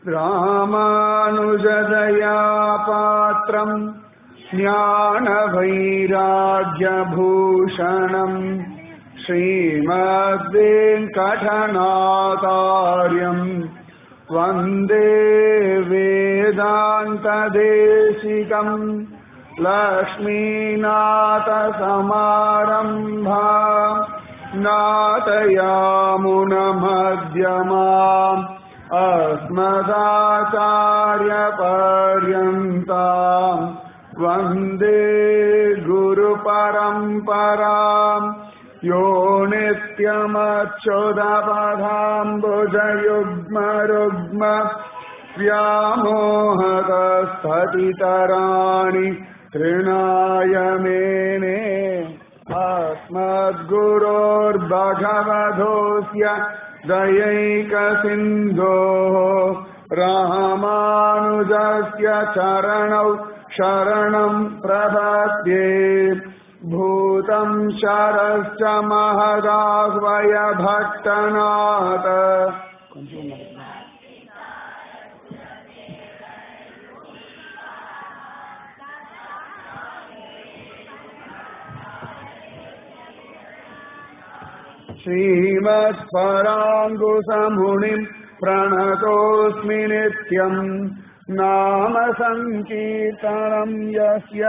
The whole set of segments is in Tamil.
रामानुजदया पात्रम् ज्ञानवैराग्यभूषणम् श्रीमद्वेङ्कटनाकार्यम् वन्दे वेदान्तदेशिकम् लक्ष्मीनाथसमारम्भा नाथयामुनमध्यमाम् अस्मदाचार्यपर्यन्ताम् वन्दे गुरुपरम्पराम् यो नित्यमच्युतपदाम्बुजयुग्मरुग्म व्यामोहतस्थतितराणि तृणाय मेने अस्मद्गुरोर्भगवधोऽस्य दयैकसिन्धोः रामानुजस्य चरणौ शरणम् प्रपद्ये भूतम् शरश्च महदाह्वय भट्टनाथ श्रीमत्पराङ्गुसमुनिम् प्रणतोऽस्मि नित्यम् नाम सङ्कीर्तनम् यस्य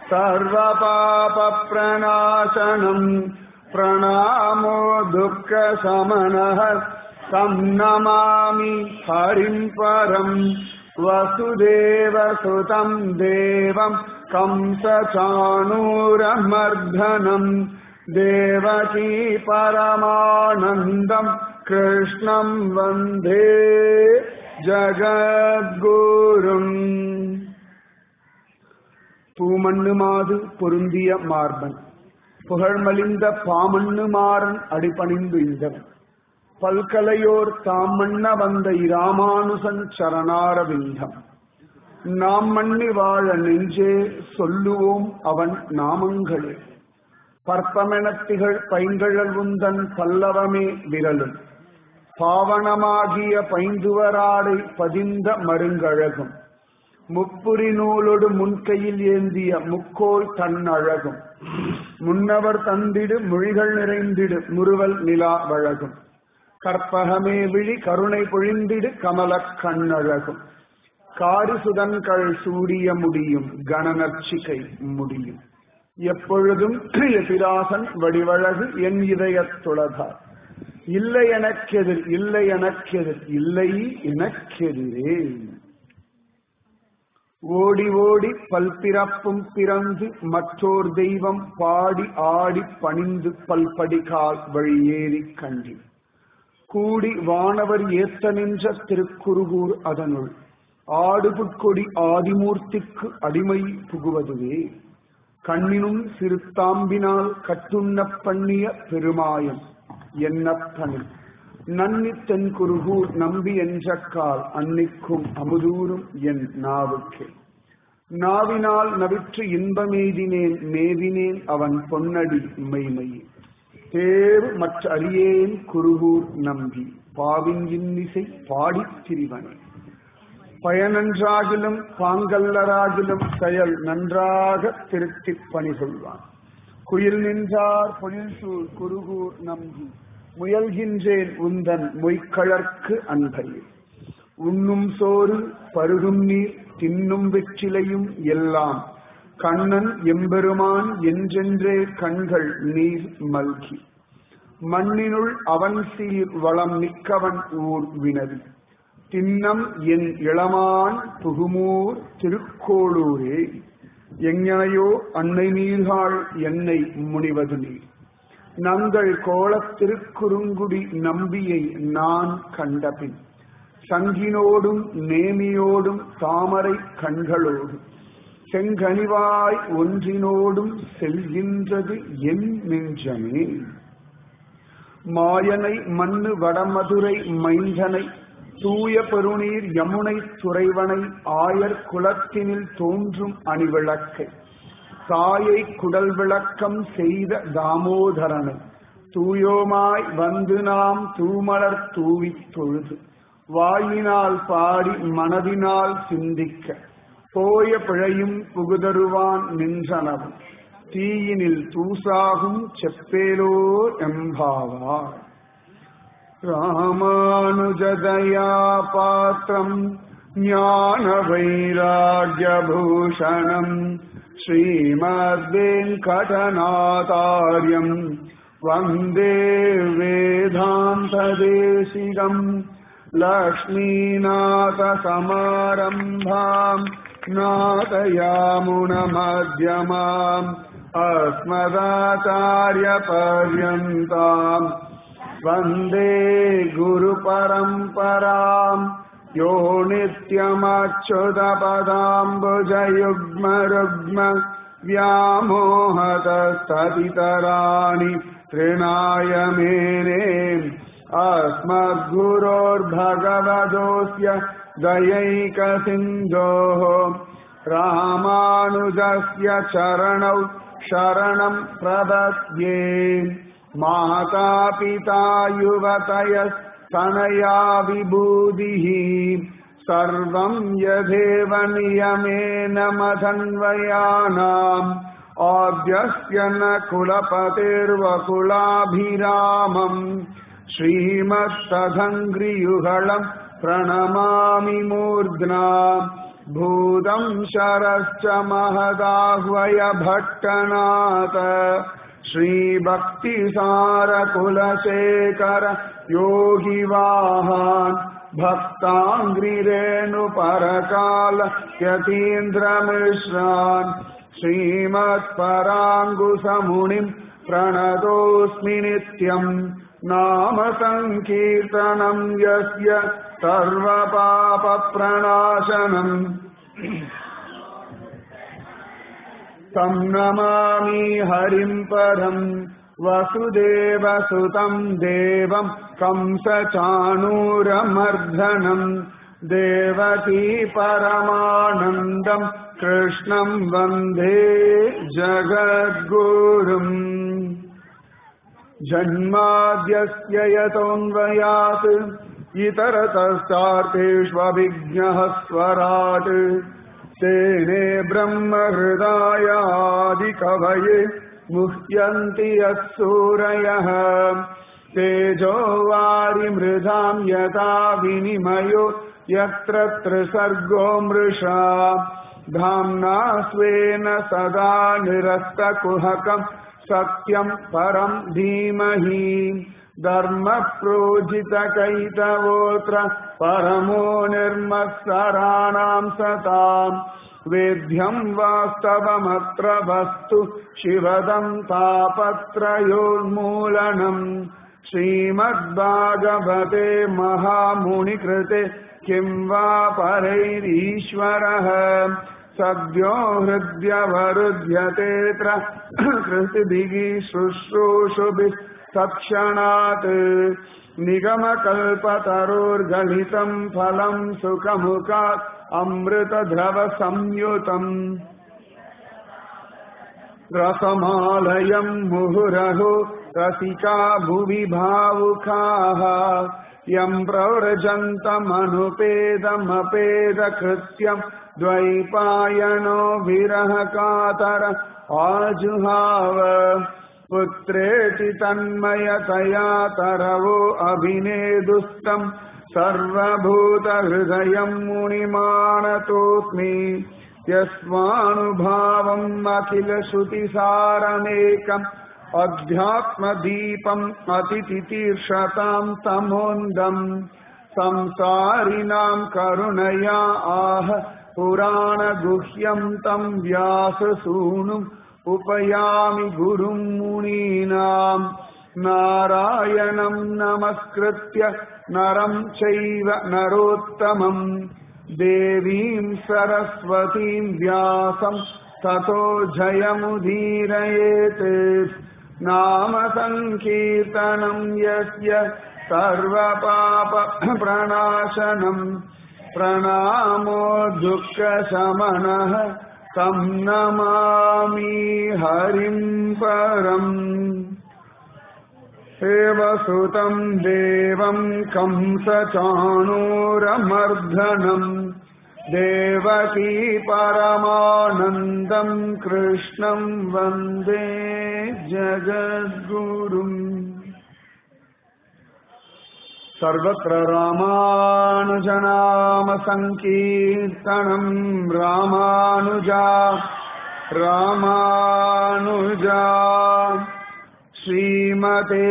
सर्वपापप्रणाशनम् प्रणामो दुःखशमनः तं नमामि हरिम् परम् वसुदेवसुतम् देवम् कंसचाणूरमर्धनम् देवकी परमानन्दम् कृष्णम् वन्दे ஜகத்குரும் பூமண்ணுமாது பொருந்திய மார்பன் புகழ்மலிந்த பாமண்ணு மாறன் அடிபணிந்து இந்தவன் பல்கலையோர் தாம் மன்ன வந்த இராமானுசன் சரணாரவிந்தம் நாம் மண்ணி வாழ நெஞ்சே சொல்லுவோம் அவன் நாமங்களே பற்பமெனத்திகள் பைங்கழல் உந்தன் பல்லவமே விரலும் பாவனமாகிய பைந்துவராடை பதிந்த மருங்கழகும் முப்புரி நூலொடு முன்கையில் ஏந்திய முக்கோல் தன்னழகும் முன்னவர் தந்திடு மொழிகள் நிறைந்திடு முறுவல் நிலா வழகும் கற்பகமே விழி கருணை பொழிந்திடு கமலக் கண்ணழகும் காரிசுதன்கள் சூடிய முடியும் கணநர்ச்சிகை முடியும் எப்பொழுதும் எபிராசன் வடிவழகு என் இதயத் துளதார் இல்லை எனக்கெதிர் இல்லை எனக்கெதிர் இல்லை எனக்கெதிரே ஓடி ஓடி பல்பிறப்பும் பிறந்து மற்றோர் தெய்வம் பாடி ஆடி பணிந்து பல்படிகால் வழியேறி கண்டி கூடி வானவர் ஏத்த நின்ற திருக்குறுகூர் அதனுள் ஆடுபுட்கொடி ஆதிமூர்த்திக்கு அடிமை புகுவதுவே கண்ணினும் சிறுத்தாம்பினால் கட்டுண்ண பண்ணிய பெருமாயம் என்னப்பனில் நன்னி தென் குருகூர் நம்பி என்ற கால் அன்னிக்கும் அமுதூரும் என் நாவுக்கே நாவினால் நவிற்று இன்பமெய்தினேன் மேவினேன் அவன் பொன்னடி மெய்மையே தேவு மற்ற அரியேன் குருகூர் நம்பி பாவின் இன்னிசை பாடித் திரிவனே பயனன்றாகிலும் பாங்கல்லராகிலும் செயல் நன்றாக திருத்திப் பணி சொல்வான் குயில் நின்றார் பொழில் சூழ் குருகூர் நம்பி முயல்கின்றேன் உந்தன் மொய்க்கழற்கு அன்பையே உண்ணும் சோறு பருகும் நீர் தின்னும் வெற்றிலையும் எல்லாம் கண்ணன் எம்பெருமான் என்றென்றே கண்கள் நீர் மல்கி மண்ணினுள் அவன் சீர் வளம் மிக்கவன் ஊர் வினவி தின்னம் என் இளமான் புகுமூர் திருக்கோளூரே எங்கனையோ அன்னை நீர்காள் என்னை முனிவது நீர் நங்கள் கோலத் திருக்குறுங்குடி நம்பியை நான் கண்டபின் சங்கினோடும் நேமியோடும் தாமரை கண்களோடும் செங்கனிவாய் ஒன்றினோடும் செல்கின்றது என் நெஞ்சமே மாயனை மண்ணு வடமதுரை மைந்தனை தூய பெருநீர் யமுனை துறைவனை ஆயர் குலத்தினில் தோன்றும் அணிவிளக்கை தாயை குடல் விளக்கம் செய்த தாமோதரனை தூயோமாய் வந்து நாம் தூமலர் தூவித் தொழுது வாயினால் பாடி மனதினால் சிந்திக்க போய பிழையும் புகுதருவான் நின்றனவும் தீயினில் தூசாகும் செப்பேலோ எம்பாவார் ராமானுஜதயா பாத்திரம் ஞான வைராகியபூஷணம் श्रीमद्वेङ्कटनाथार्यम् वन्दे वेदान्तदेशिकम् लक्ष्मीनाथसमारम्भाम् नाथयामुनमध्यमाम् अस्मदाचार्यपर्यन्ताम् वन्दे गुरुपरम्पराम् यो नित्यमच्युतपदाम्बुजयुग्मरुग्म व्यामोहतस्ततितराणि तृणाय मेने अस्मद्गुरोर्भगवतोऽस्य दयैकसिन्धोः रामानुजस्य चरणौ शरणम् प्रदद्ये मातापिता युवतयस्तनया विभूतिः सर्वम् यथेव नियमेन मधन्वयानाम् आद्यस्य न कुलपतिर्वकुलाभिरामम् श्रीमत्तधङ्घ्रियुगलम् प्रणमामि मूर्ध्ना भूतम् शरश्च महदाह्वय भट्टनाथ श्रीभक्तिसारकुलशेखर योगिवाहान् भक्ताङ्ग्रिरेणुपरकाल यतीन्द्रमिश्रान् श्रीमत्पराङ्गुसमुनिम् प्रणतोऽस्मि नित्यम् नाम सङ्कीर्तनम् यस्य सर्वपापप्रणाशनम् तं नमामि हरिम् परम् वसुदेवसुतम् देवम् कंसचाणूरमर्धनम् देवकी परमानन्दम् कृष्णम् वन्दे जगद्गुरुम् जन्माद्यस्य यतोऽन्वयात् इतरतस्तार्तेष्वभिज्ञः स्वराट् तेने ब्रह्महृदायादिकवये मुह्यन्ति यत्सूरयः तेजो वारिमृधाम् यथा विनिमयो यत्र त्रिसर्गो मृषा धाम्ना स्वेन सदा निरस्तकुहकम् सत्यम् परम् धीमहि धर्मप्रोजितकैतवोऽत्र परमो निर्मत्सराणाम् सताम् वेद्यम् वास्तवमत्र वस्तु शिवदम् तापत्रयोन्मूलनम् श्रीमद्भागवते महामुनिकृते किम् वा परैरीश्वरः सद्यो हृद्यवरुध्यतेऽत्र कृतिभिः शुश्रूषुभिः तत्क्षणात् निगमकल्पतरोर्गलितम् फलम् सुखमुखात् अमृतद्रवसंयुतम् रसमालयम् मुहुरहो रसिका भुवि भावुकाः यम् प्रव्रजन्तमनुपेदमपेदकृत्यम् द्वैपायनो विरहकातर आजुहाव पुत्रेति तन्मयतया तरवो अभिनेदुस्तम् सर्वभूतहृदयम् मुनिमानतोऽस्मि यस्मानुभावम् अखिलश्रुतिसारमेकम् अध्यात्मदीपम् अतितितीर्षताम् तमोन्दम् संसारिणाम् करुणया आह पुराणगुह्यम् तम् व्याससूनुम् उपयामि गुरुम् मुनीनाम् नारायणम् नमस्कृत्य नरम् चैव नरोत्तमम् देवीम् सरस्वतीम् व्यासम् ततो जयमुदीरयेत् नाम सङ्कीर्तनम् यस्य सर्वपापप्रणाशनम् प्रणामो दुःखशमनः तं नमामि हरिम् परम् हेवसुतम् देवम् कंसचाणूरमर्धनम् देवकी परमानन्दम् कृष्णम् वन्दे जगद्गुरुम् सर्वत्र रामानुजनामसङ्कीर्तनम् रामानुजा रामानुजा श्रीमते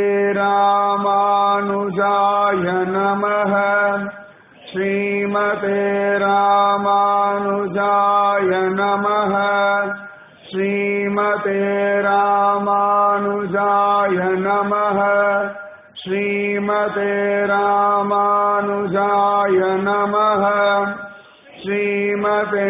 रामानुजाय नमः श्रीमते रामानुजाय नमः श्रीमते रामानुजाय नमः श्रीमते रामानुजाय नमः श्रीमते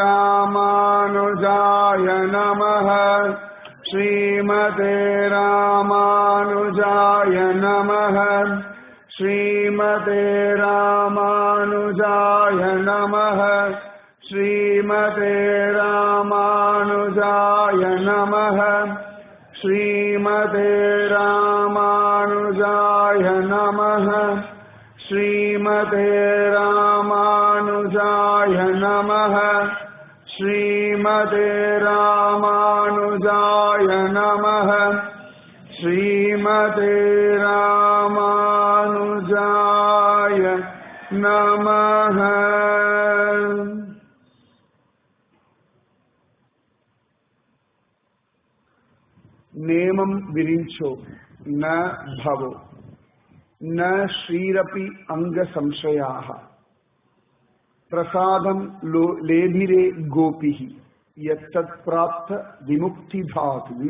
रामानुजाय नमः श्रीमते रामानुजाय नमः श्रीमते रामानुजाय नमः श्रीमते रामानुजाय नमः श्रीमते रामानुजाय नमः श्रीमते रामानुजाय नमः श्रीमते रामानुजाय नमः श्रीमते रामानुजाय नमः नेमं विरिञ्चो न भवो न श्रीरपि अङ्गसंशयाः प्रसादं लो लेभिरे गोपिः यत्तत् प्राप्त விமுக்திதாது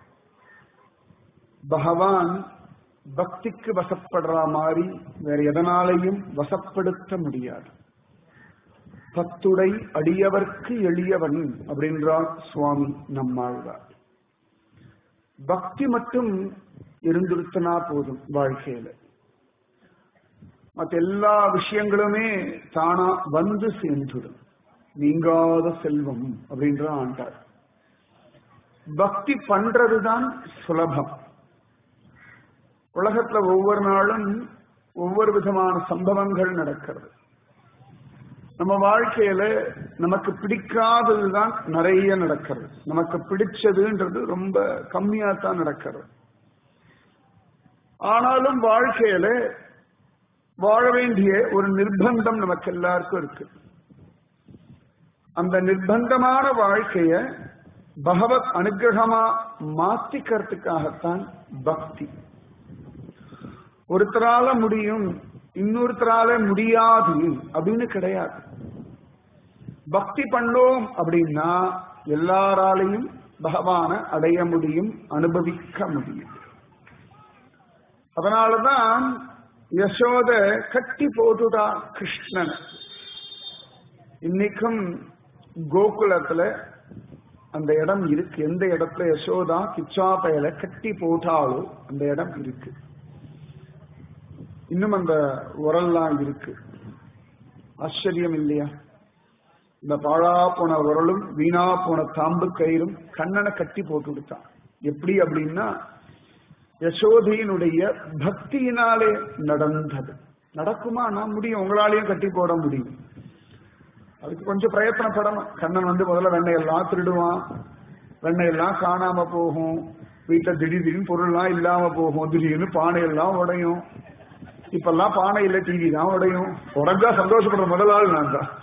பகவான் பக்திக்கு வசப்படுற மாதிரி வேற எதனாலையும் வசப்படுத்த முடியாது பத்துடை அடியவர்க்கு எளியவன் அப்படின்றார் சுவாமி நம்மாழ்வார் பக்தி மட்டும் இருந்துருத்தனா போதும் வாழ்க்கையில மற்ற எல்லா விஷயங்களுமே தானா வந்து சேர்ந்துடும் நீங்காத செல்வம் அப்படின்ற ஆண்டார் பக்தி பண்றதுதான் சுலபம் உலகத்துல ஒவ்வொரு நாளும் ஒவ்வொரு விதமான சம்பவங்கள் நடக்கிறது நம்ம வாழ்க்கையில நமக்கு பிடிக்காததுதான் நிறைய நடக்கிறது நமக்கு பிடிச்சதுன்றது ரொம்ப கம்மியா தான் நடக்கிறது ஆனாலும் வாழ்க்கையில வாழ வேண்டிய ஒரு நிர்பந்தம் நமக்கு எல்லாருக்கும் இருக்கு அந்த நிர்பந்தமான வாழ்க்கைய பகவத் அனுகிரகமா மாத்திக்கிறதுக்காகத்தான் பக்தி ஒருத்தரால முடியும் இன்னொருத்தரால முடியாது அப்படின்னு கிடையாது பக்தி பண்ணோம் அப்படின்னா எல்லாராலையும் பகவான அடைய முடியும் அனுபவிக்க முடியும் அதனாலதான் யசோத கட்டி போட்டுடா கிருஷ்ணன் இன்னைக்கும் கோகுலத்துல அந்த இடம் இருக்கு எந்த இடத்துல யசோதா கிச்சா பயல கட்டி போட்டாலோ அந்த இடம் இருக்கு இன்னும் அந்த உரல்லாம் இருக்கு ஆச்சரியம் இல்லையா இந்த பாழா போன உரலும் வீணா போன தாம்பு கயிறும் கண்ணனை கட்டி போட்டு விடுத்தான் எப்படி அப்படின்னா யசோதையினுடைய பக்தியினாலே நடந்தது நடக்குமா நான் முடியும் உங்களாலையும் கட்டி போட முடியும் அதுக்கு கொஞ்சம் பிரயத்தனப்படணும் கண்ணன் வந்து முதல்ல வெண்ணையெல்லாம் திருடுவான் வெண்ணையெல்லாம் காணாம போகும் வீட்டுல திடீர் திடீர்னு பொருள்லாம் இல்லாம போகும் திடீர்னு பானையெல்லாம் உடையும் இப்பெல்லாம் பானை இல்ல டிவி தான் உடையும் உடஞ்சா சந்தோஷப்படுற முதல் ஆள் நான் தான்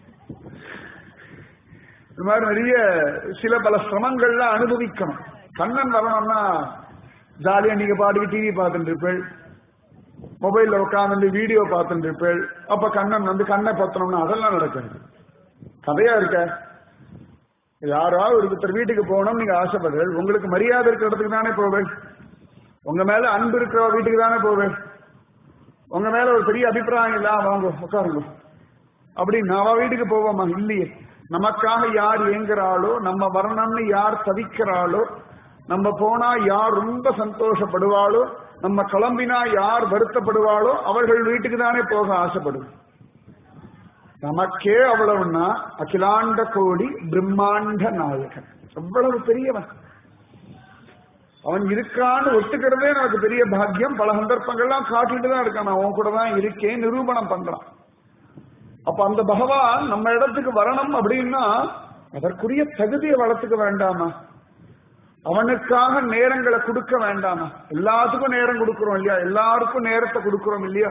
இது மாதிரி நிறைய சில பல சிரமங்கள்லாம் அனுபவிக்கணும் கண்ணன் வரணும்னா ஜாலியா நீங்க பாட்டுக்கு டிவி பார்த்துட்டு இருப்பேள் மொபைல்ல உட்காந்து வீடியோ பார்த்துட்டு இருப்பேள் அப்ப கண்ணன் வந்து கண்ணை பத்தணும்னா அதெல்லாம் நடக்காது கதையா இருக்க யாராவது ஒருத்தர் வீட்டுக்கு போகணும் நீங்க ஆசைப்படுறீர்கள் உங்களுக்கு மரியாதை இருக்கிற இடத்துக்கு தானே போவேன் உங்க மேல அன்பு இருக்கிற வீட்டுக்கு தானே போவேன் உங்க மேல ஒரு பெரிய அபிப்பிராயம் இல்ல வாங்க உட்காருங்க அப்படி நாம வீட்டுக்கு போவோமா இல்லையே நமக்காக யார் ஏங்குறாளோ நம்ம வரணும்னு யார் தவிக்கிறாளோ நம்ம போனா யார் ரொம்ப சந்தோஷப்படுவாளோ நம்ம கிளம்பினா யார் வருத்தப்படுவாளோ அவர்கள் வீட்டுக்கு தானே போக ஆசைப்படும் நமக்கே அவ்வளவுன்னா அகிலாண்ட கோடி பிரம்மாண்ட நாயகன் அவ்வளவு பெரியவன் அவன் இருக்கான்னு ஒத்துக்கிறதே நமக்கு பெரிய பாக்கியம் பல சந்தர்ப்பங்கள்லாம் காட்டிட்டு தான் இருக்கான் நான் உன் கூட தான் இருக்கேன் நிரூபணம் பண்றான் அப்ப அந்த பகவான் நம்ம இடத்துக்கு வரணும் அப்படின்னா அதற்குரிய தகுதியை வளர்த்துக்க வேண்டாமா அவனுக்காக நேரங்களை கொடுக்க வேண்டாமா எல்லாத்துக்கும் நேரம் கொடுக்கிறோம் இல்லையா எல்லாருக்கும் நேரத்தை கொடுக்கிறோம் இல்லையா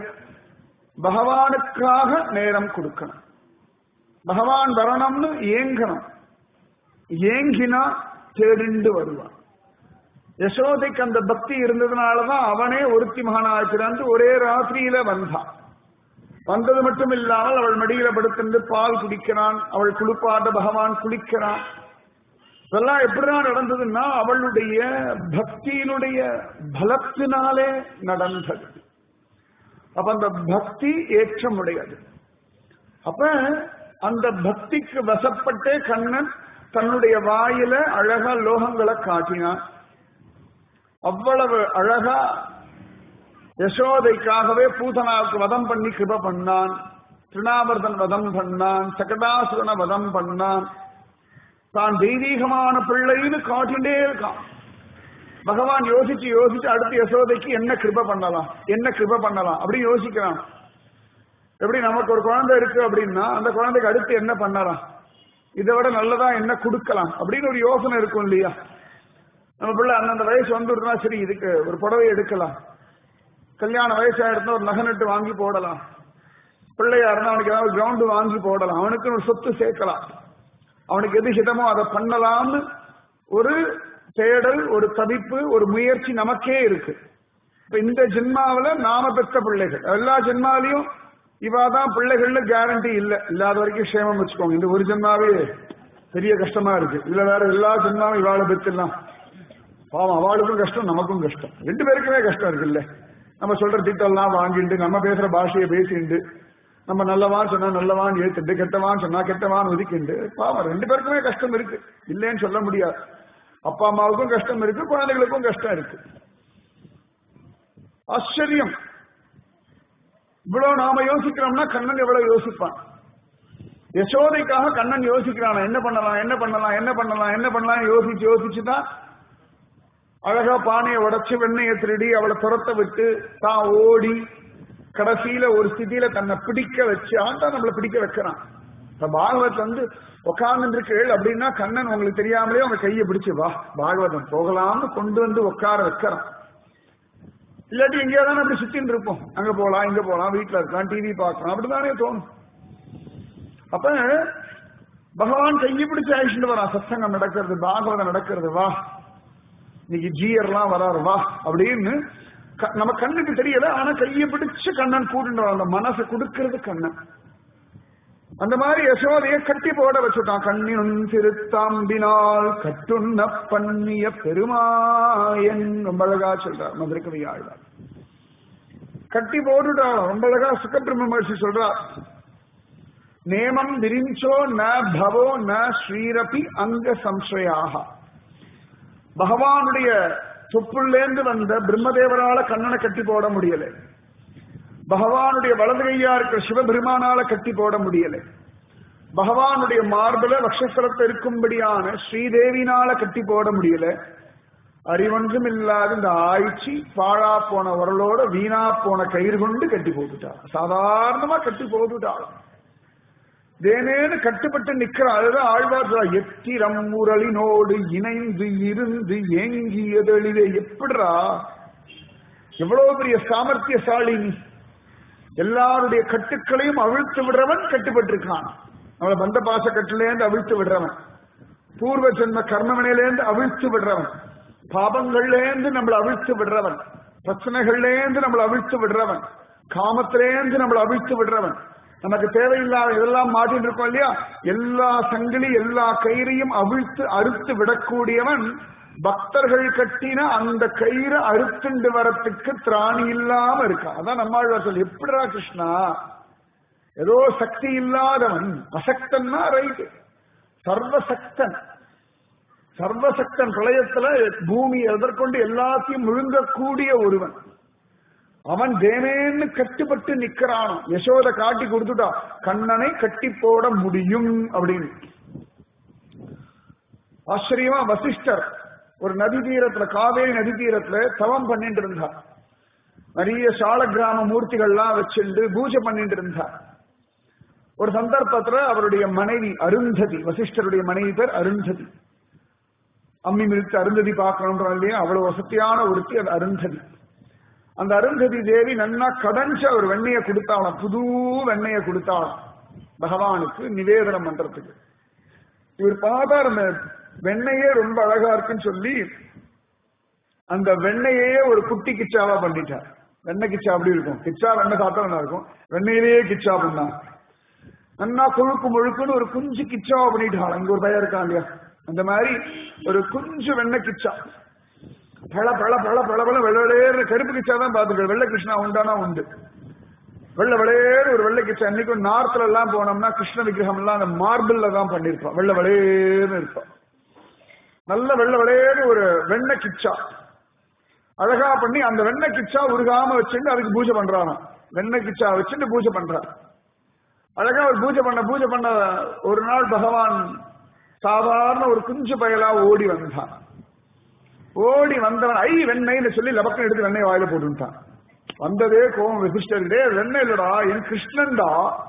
பகவானுக்காக நேரம் கொடுக்கணும் பகவான் வரணும்னு ஏங்கணும் ஏங்கினா தேடிண்டு வருவான் யசோதைக்கு அந்த பக்தி இருந்ததுனாலதான் அவனே ஒருத்தி மகனாச்சிருந்து ஒரே ராத்திரியில வந்தான் வந்தது மட்டும் இல்லாமல் அவள் மடியில படுத்திருந்து பால் குடிக்கிறான் அவள் குளிப்பாட்ட பகவான் குளிக்கிறான் இதெல்லாம் எப்படிதான் நடந்ததுன்னா அவளுடைய பக்தியினுடைய பலத்தினாலே நடந்தது அப்ப அந்த பக்தி ஏற்றமுடையது அப்ப அந்த பக்திக்கு வசப்பட்டே கண்ணன் தன்னுடைய வாயில அழகா லோகங்களை காட்டினான் அவ்வளவு அழகா யசோதைக்காகவே பூதனாவுக்கு வதம் பண்ணி கிருப பண்ணான் திருணாவர்தன் வதம் பண்ணான் சகடாசுரனை வதம் பண்ணான் தான் தெய்வீகமான பிள்ளைன்னு காட்டிண்டே இருக்கான் பகவான் யோசிச்சு யோசிச்சு அடுத்து யசோதைக்கு என்ன கிருப பண்ணலாம் என்ன கிருப பண்ணலாம் அப்படி யோசிக்கிறான் எப்படி நமக்கு ஒரு குழந்தை இருக்கு அப்படின்னா அந்த குழந்தைக்கு அடுத்து என்ன பண்ணலாம் இதை விட நல்லதா என்ன கொடுக்கலாம் அப்படின்னு ஒரு யோசனை இருக்கும் இல்லையா நம்ம பிள்ளை அந்தந்த வயசு வந்துருந்தா சரி இதுக்கு ஒரு புடவை எடுக்கலாம் கல்யாண வயசா இருந்தா ஒரு நகநட்டு வாங்கி போடலாம் பிள்ளையா இருந்தா அவனுக்கு ஏதாவது கிரவுண்டு வாங்கி போடலாம் அவனுக்கு ஒரு சொத்து சேர்க்கலாம் அவனுக்கு எது ஹிதமோ அதை பண்ணலாம்னு ஒரு தேடல் ஒரு தவிப்பு ஒரு முயற்சி நமக்கே இருக்கு இப்ப இந்த ஜென்மாவில நாம பெற்ற பிள்ளைகள் எல்லா ஜென்மாலையும் இவாதான் பிள்ளைகள்னு கேரண்டி இல்ல இல்லாத வரைக்கும் க்ஷேமம் வச்சுக்கோங்க இந்த ஒரு ஜென்மாவே பெரிய கஷ்டமா இருக்கு இதுல வேற எல்லா ஜென்மாவும் இவாளை பெற்றுலாம் பாவம் அவளுக்கும் கஷ்டம் நமக்கும் கஷ்டம் ரெண்டு பேருக்குமே கஷ்டம் இருக்குல்ல நம்ம சொல்ற திட்டம்லாம் வாங்கிட்டு நம்ம பேசுற பாஷையை பேசிண்டு நம்ம நல்லவான் சொன்னா நல்லவான் ஏத்துட்டு கெட்டவான் சொன்னா கெட்டவான் ஒதுக்கிண்டு பாவம் ரெண்டு பேருக்குமே கஷ்டம் இருக்கு இல்லைன்னு சொல்ல முடியாது அப்பா அம்மாவுக்கும் கஷ்டம் இருக்கு குழந்தைகளுக்கும் கஷ்டம் இருக்கு ஆச்சரியம் இவ்வளவு நாம யோசிக்கிறோம்னா கண்ணன் எவ்வளவு யோசிப்பான் யசோதைக்காக கண்ணன் யோசிக்கிறான் என்ன பண்ணலாம் என்ன பண்ணலாம் என்ன பண்ணலாம் என்ன பண்ணலாம் யோசிச்சு யோசிச்சுதான் அழகா பானையை உடைச்சு வெண்ணையை திருடி அவளை துரத்த விட்டு தான் ஓடி கடைசியில ஒரு ஸ்திதியில தன்னை பிடிக்க வச்சு ஆண்டா நம்மளை பிடிக்க வைக்கிறான் இப்ப பாகவத் வந்து உட்கார்ந்து இருக்கீள் அப்படின்னா கண்ணன் உங்களுக்கு தெரியாமலே உங்க கையை பிடிச்சு வா பாகவதம் போகலாம்னு கொண்டு வந்து உட்கார வைக்கிறான் இல்லாட்டி எங்கேயா தானே அப்படி சுத்தின்னு இருப்போம் அங்க போலாம் இங்க போலாம் வீட்டுல இருக்கலாம் டிவி பார்க்கலாம் அப்படிதானே தோணும் அப்ப பகவான் கையை பிடிச்சு அழிச்சுட்டு வரான் சத்சங்கம் நடக்கிறது பாகவதம் நடக்கிறது வா இன்னைக்கு ஜீயர்லாம் வராரு வா அப்படின்னு நம்ம கண்ணுக்கு தெரியல ஆனா கையை பிடிச்சு கண்ணன் கூட்டிட்டு அந்த மனசை கொடுக்கிறது கண்ணன் அந்த மாதிரி யசோதைய கட்டி போட வச்சுட்டான் கண்ணினும் திருத்தாம்பினால் கட்டுண்ண பண்ணிய பெருமாயன் ரொம்ப அழகா சொல்றார் மதுரை கவி ஆழ்வார் கட்டி போட்டுட்டாள் ரொம்ப அழகா சுக்கபிரம்ம மகர்ஷி சொல்றார் நேமம் விரிஞ்சோ ந பவோ ந ஸ்ரீரபி அங்க சம்சயாக பகவானுடைய தொப்புள்ளேந்து வந்த பிரம்மதேவரால கண்ணனை கட்டி போட முடியல பகவானுடைய வலது கையா இருக்கிற சிவபெருமானால கட்டி போட முடியல பகவானுடைய மார்பல வக்ஷஸ்தலத்தில் இருக்கும்படியான ஸ்ரீதேவினால கட்டி போட முடியல அறிவொன்றும் இல்லாத இந்த ஆய்ச்சி பாழா போன உரலோட வீணா போன கயிறு கொண்டு கட்டி போட்டுட்டாள் சாதாரணமா கட்டி போட்டுட்டாள் தேனேன்னு கட்டுப்பட்டு நிக்கிறான் அதுதான் ஆழ்வார் சொல்றார். எத்திரம் முரளினோடு இணைந்து இருந்து ஏங்கியதெளிவே எப்படிரா எவ்வளவு பெரிய சாமர்த்தியசாலி நீ எல்லாருடைய கட்டுக்களையும் அவிழ்த்து விடுறவன் கட்டுப்பட்டிருக்கான் அவளை பந்த பாச கட்டிலேருந்து அவிழ்த்து விடுறவன் பூர்வ ஜென்ம கர்மவினையிலேருந்து அவிழ்த்து விடுறவன் பாபங்கள்லேருந்து நம்மளை அவிழ்த்து விடுறவன் பிரச்சனைகள்லேருந்து நம்மளை அவிழ்த்து விடுறவன் காமத்திலேருந்து நம்மளை அவிழ்த்து விடுறவன் நமக்கு தேவையில்லாத இதெல்லாம் மாட்டிட்டு இருக்கோம் இல்லையா எல்லா சங்கிலி எல்லா கயிறையும் அவிழ்த்து அறுத்து விடக்கூடியவன் பக்தர்கள் கட்டின அந்த கயிறு அறுத்துண்டு வரத்துக்கு திராணி இல்லாம இருக்கான் அதான் நம்மாழ்வார் சொல்லி எப்படிடா கிருஷ்ணா ஏதோ சக்தி இல்லாதவன் அசக்தன்னா ரைட்டு சர்வசக்தன் சர்வசக்தன் பிரளயத்துல பூமி எதற்கொண்டு எல்லாத்தையும் முழுங்கக்கூடிய ஒருவன் அவன் தேனேன்னு கட்டுப்பட்டு நிக்கிறானோ யசோத காட்டி கொடுத்துட்டா கண்ணனை கட்டி போட முடியும் அப்படின்னு ஆச்சரியமா வசிஷ்டர் ஒரு நதி தீரத்துல காவேரி நதி தீரத்துல தவம் பண்ணிட்டு இருந்தா நிறைய சால கிராம மூர்த்திகள்லாம் வச்சுண்டு பூஜை பண்ணிட்டு இருந்தா ஒரு சந்தர்ப்பத்துல அவருடைய மனைவி அருந்ததி வசிஷ்டருடைய மனைவி பேர் அருந்ததி அம்மி மிதித்து அருந்ததி பார்க்கணுன்ற இல்லையா அவ்வளவு வசதியான ஒருத்தி அது அருந்ததி அந்த அருந்ததி தேவி நன்னா கடைஞ்ச ஒரு வெண்ணையை கொடுத்தாளாம் புது வெண்ணையை கொடுத்தாளாம் பகவானுக்கு நிவேதனம் பண்றதுக்கு இவர் பார்த்தா அந்த வெண்ணையே ரொம்ப அழகா இருக்குன்னு சொல்லி அந்த வெண்ணையே ஒரு குட்டி கிச்சாவா பண்ணிட்டார் வெண்ணெய் கிச்சா அப்படி இருக்கும் கிச்சா வெண்ணெய் சாப்பிட்டா நல்லா இருக்கும் வெண்ணையிலேயே கிச்சா பண்ணா நன்னா கொழுக்கு முழுக்குன்னு ஒரு குஞ்சு கிச்சாவா பண்ணிட்டாள் இங்க ஒரு பையன் இருக்கான் இல்லையா அந்த மாதிரி ஒரு குஞ்சு வெண்ணெய் கிச்சா பழ பழ பழ பழ பழ வெள்ள வெளையேறு கருப்பு கிச்சா தான் பாத்துக்க வெள்ளை கிருஷ்ணா உண்டானா உண்டு வெள்ளை வெளையேறு ஒரு வெள்ளை கிச்சா இன்னைக்கு நார்த்ல எல்லாம் போனோம்னா கிருஷ்ண விக்கிரகம் எல்லாம் அந்த மார்பிள்ல தான் பண்ணிருப்போம் வெள்ளை வெளையேன்னு இருப்போம் நல்ல வெள்ளை வெளையேறு ஒரு வெண்ணெய் கிச்சா அழகா பண்ணி அந்த வெண்ணெய் கிச்சா உருகாம வச்சுட்டு அதுக்கு பூஜை பண்றாங்க வெண்ணெய் கிச்சா வச்சுட்டு பூஜை பண்றான் அழகா ஒரு பூஜை பண்ண பூஜை பண்ண ஒரு நாள் பகவான் சாதாரண ஒரு குஞ்சு பயலா ஓடி வந்தான் ஓடி வந்தவன் ஐ வெண்ணெய்னு சொல்லி லபக்கம் எடுத்து வெண்ணெய் வாயில போட்டுட்டான் வந்ததே கோபம் வசிஷ்டர்கிட்டே வெண்ணெய் இல்லடா என் கிருஷ்ணன்டா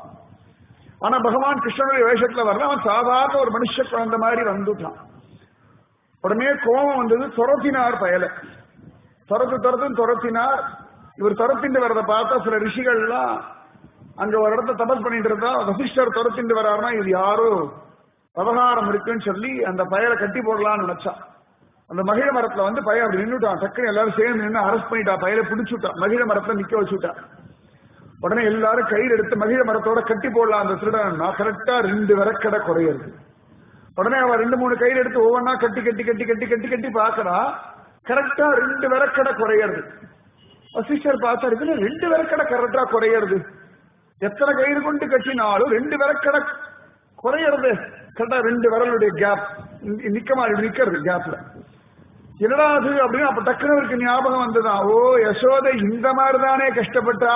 ஆனா பகவான் கிருஷ்ணனுடைய வேஷத்துல வரல அவன் சாதாரண ஒரு மனுஷ குழந்தை மாதிரி வந்துட்டான் உடனே கோபம் வந்தது துரத்தினார் பயல துரத்து துரத்துன்னு துரத்தினார் இவர் துரத்திட்டு வரத பார்த்தா சில ரிஷிகள்லாம் அங்க ஒரு இடத்த தபஸ் பண்ணிட்டு இருந்தா வசிஷ்டர் துரத்திட்டு வராருன்னா இது யாரோ விவகாரம் இருக்குன்னு சொல்லி அந்த பயலை கட்டி போடலாம்னு நினைச்சா அந்த மகிழ மரத்துல வந்து பையன் அப்படி நின்னுட்டான் டக்குன்னு எல்லாரும் சேர்ந்து நின்று அரெஸ்ட் பண்ணிட்டா பையலை பிடிச்சுட்டான் மகிழ மரத்துல நிக்க வச்சுட்டா உடனே எல்லாரும் கயிறு எடுத்து மகிழ மரத்தோட கட்டி போடலாம் அந்த திருடன்னா கரெக்டா ரெண்டு விரக்கடை குறையிறது உடனே அவன் ரெண்டு மூணு கயிறு எடுத்து ஒவ்வொன்னா கட்டி கட்டி கட்டி கட்டி கட்டி கட்டி பாக்குறா கரெக்டா ரெண்டு விரக்கடை குறையிறது வசிஷ்டர் பார்த்தா இதுல ரெண்டு விரக்கடை கரெக்டா குறையிறது எத்தனை கயிறு கொண்டு கட்டினாலும் ரெண்டு விரக்கடை குறையிறது கரெக்டா ரெண்டு விரலுடைய கேப் நிக்க மாதிரி நிக்கிறது கேப்ல என்னடா அது அப்படின்னு அப்ப டக்குனு அவருக்கு ஞாபகம் வந்ததான் ஓ யசோதை இந்த மாதிரி தானே கஷ்டப்பட்டா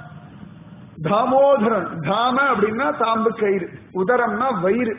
தாமோதரன் தாம அப்படின்னா தாம்பு கயிறு உதரம்னா வயிறு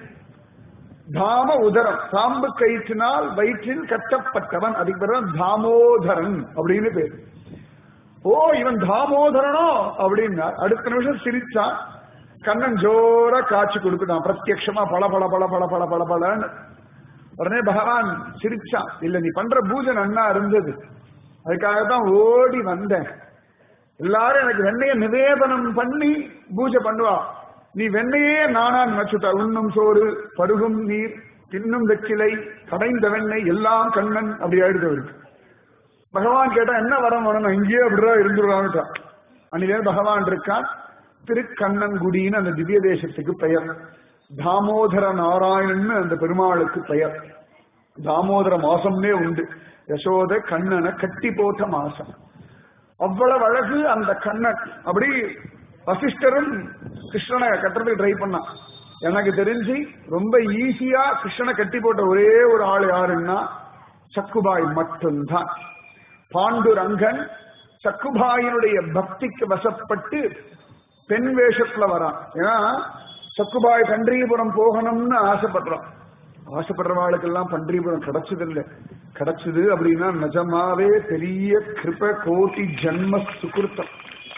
தாம உதரம் தாம்பு கயிற்றினால் வயிற்றில் கட்டப்பட்டவன் அதுக்கு பிறகு தாமோதரன் அப்படின்னு பேர் ஓ இவன் தாமோதரனோ அப்படின்னா அடுத்த நிமிஷம் சிரிச்சா கண்ணன் ஜோரா காட்சி கொடுக்குதான் பிரத்யக்ஷமா பல பல பல பல பல பல பலன்னு உடனே பகவான் சிரிச்சான் இல்ல நீ பண்ற பூஜை நன்னா இருந்தது அதுக்காக தான் ஓடி வந்தேன் எல்லாரும் எனக்கு வெண்ணைய நிவேதனம் பண்ணி பூஜை பண்ணுவா நீ வெண்ணையே நானா நினைச்சுட்டா உண்ணும் சோறு பருகும் நீர் தின்னும் வெற்றிலை கடைந்த வெண்ணெய் எல்லாம் கண்ணன் அப்படி ஆயிடுது அவருக்கு பகவான் கேட்டா என்ன வரம் வரணும் இங்கேயே அப்படிதான் இருந்துருவான்ட்டான் அன்னிலே பகவான் இருக்கான் திருக்கண்ணன்குடின்னு அந்த திவ்ய தேசத்துக்கு பெயர் தாமோதர நாராயணன் அந்த பெருமாளுக்கு பெயர் தாமோதர மாசம்னே உண்டு யசோத கண்ணனை கட்டி போட்ட மாசம் அவ்வளவு அழகு அந்த கண்ணன் அப்படி வசிஷ்டரும் கிருஷ்ணனை கட்டுறதுக்கு ட்ரை பண்ணான் எனக்கு தெரிஞ்சு ரொம்ப ஈஸியா கிருஷ்ணனை கட்டி போட்ட ஒரே ஒரு ஆள் யாருன்னா சக்குபாய் மட்டும்தான் பாண்டுரங்கன் சக்குபாயினுடைய பக்திக்கு வசப்பட்டு பெண் வேஷத்துல வரான் ஏன்னா சக்குபாய் பன்றியபுரம் போகணும்னு ஆசைப்படுறான் ஆசைப்படுறவாளுக்கெல்லாம் பன்றியபுரம் கிடைச்சது இல்லை கிடைச்சது அப்படின்னா நிஜமாவே பெரிய கிருப கோட்டி ஜன்ம சுகிருத்தம்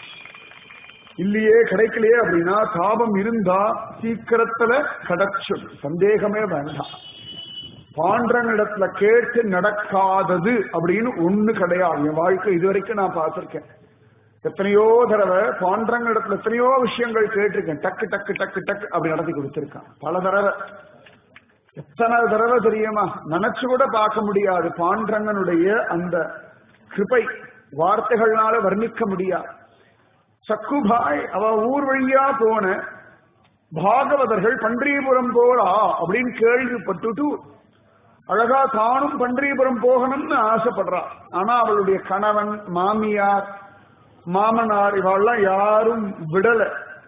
இல்லையே கிடைக்கலையே அப்படின்னா தாபம் இருந்தா சீக்கிரத்துல கிடைச்சும் சந்தேகமே வேண்டாம் பாண்டவனிடத்துல கேட்டு நடக்காதது அப்படின்னு ஒண்ணு கிடையாது என் வாழ்க்கை இதுவரைக்கும் நான் பார்த்திருக்கேன் எத்தனையோ தடவை பாண்டவனிடத்துல எத்தனையோ விஷயங்கள் கேட்டிருக்கேன் டக்கு டக்கு டக்கு டக்கு அப்படி நடத்தி கொடுத்திருக்கான் பல தடவை எத்தனை தடவை தெரியுமா நினைச்சு கூட பார்க்க முடியாது பாண்டரங்கனுடைய அந்த கிருபை வார்த்தைகள்னால வர்ணிக்க முடியாது சக்குபாய் அவ ஊர் வழியா போன பாகவதர்கள் பன்றியபுரம் போறா அப்படின்னு கேள்விப்பட்டுட்டு அழகா தானும் பன்றியபுரம் போகணும்னு ஆசைப்படுறா ஆனா அவளுடைய கணவன் மாமியார் மாமனார் இவெல்லாம் யாரும் விடல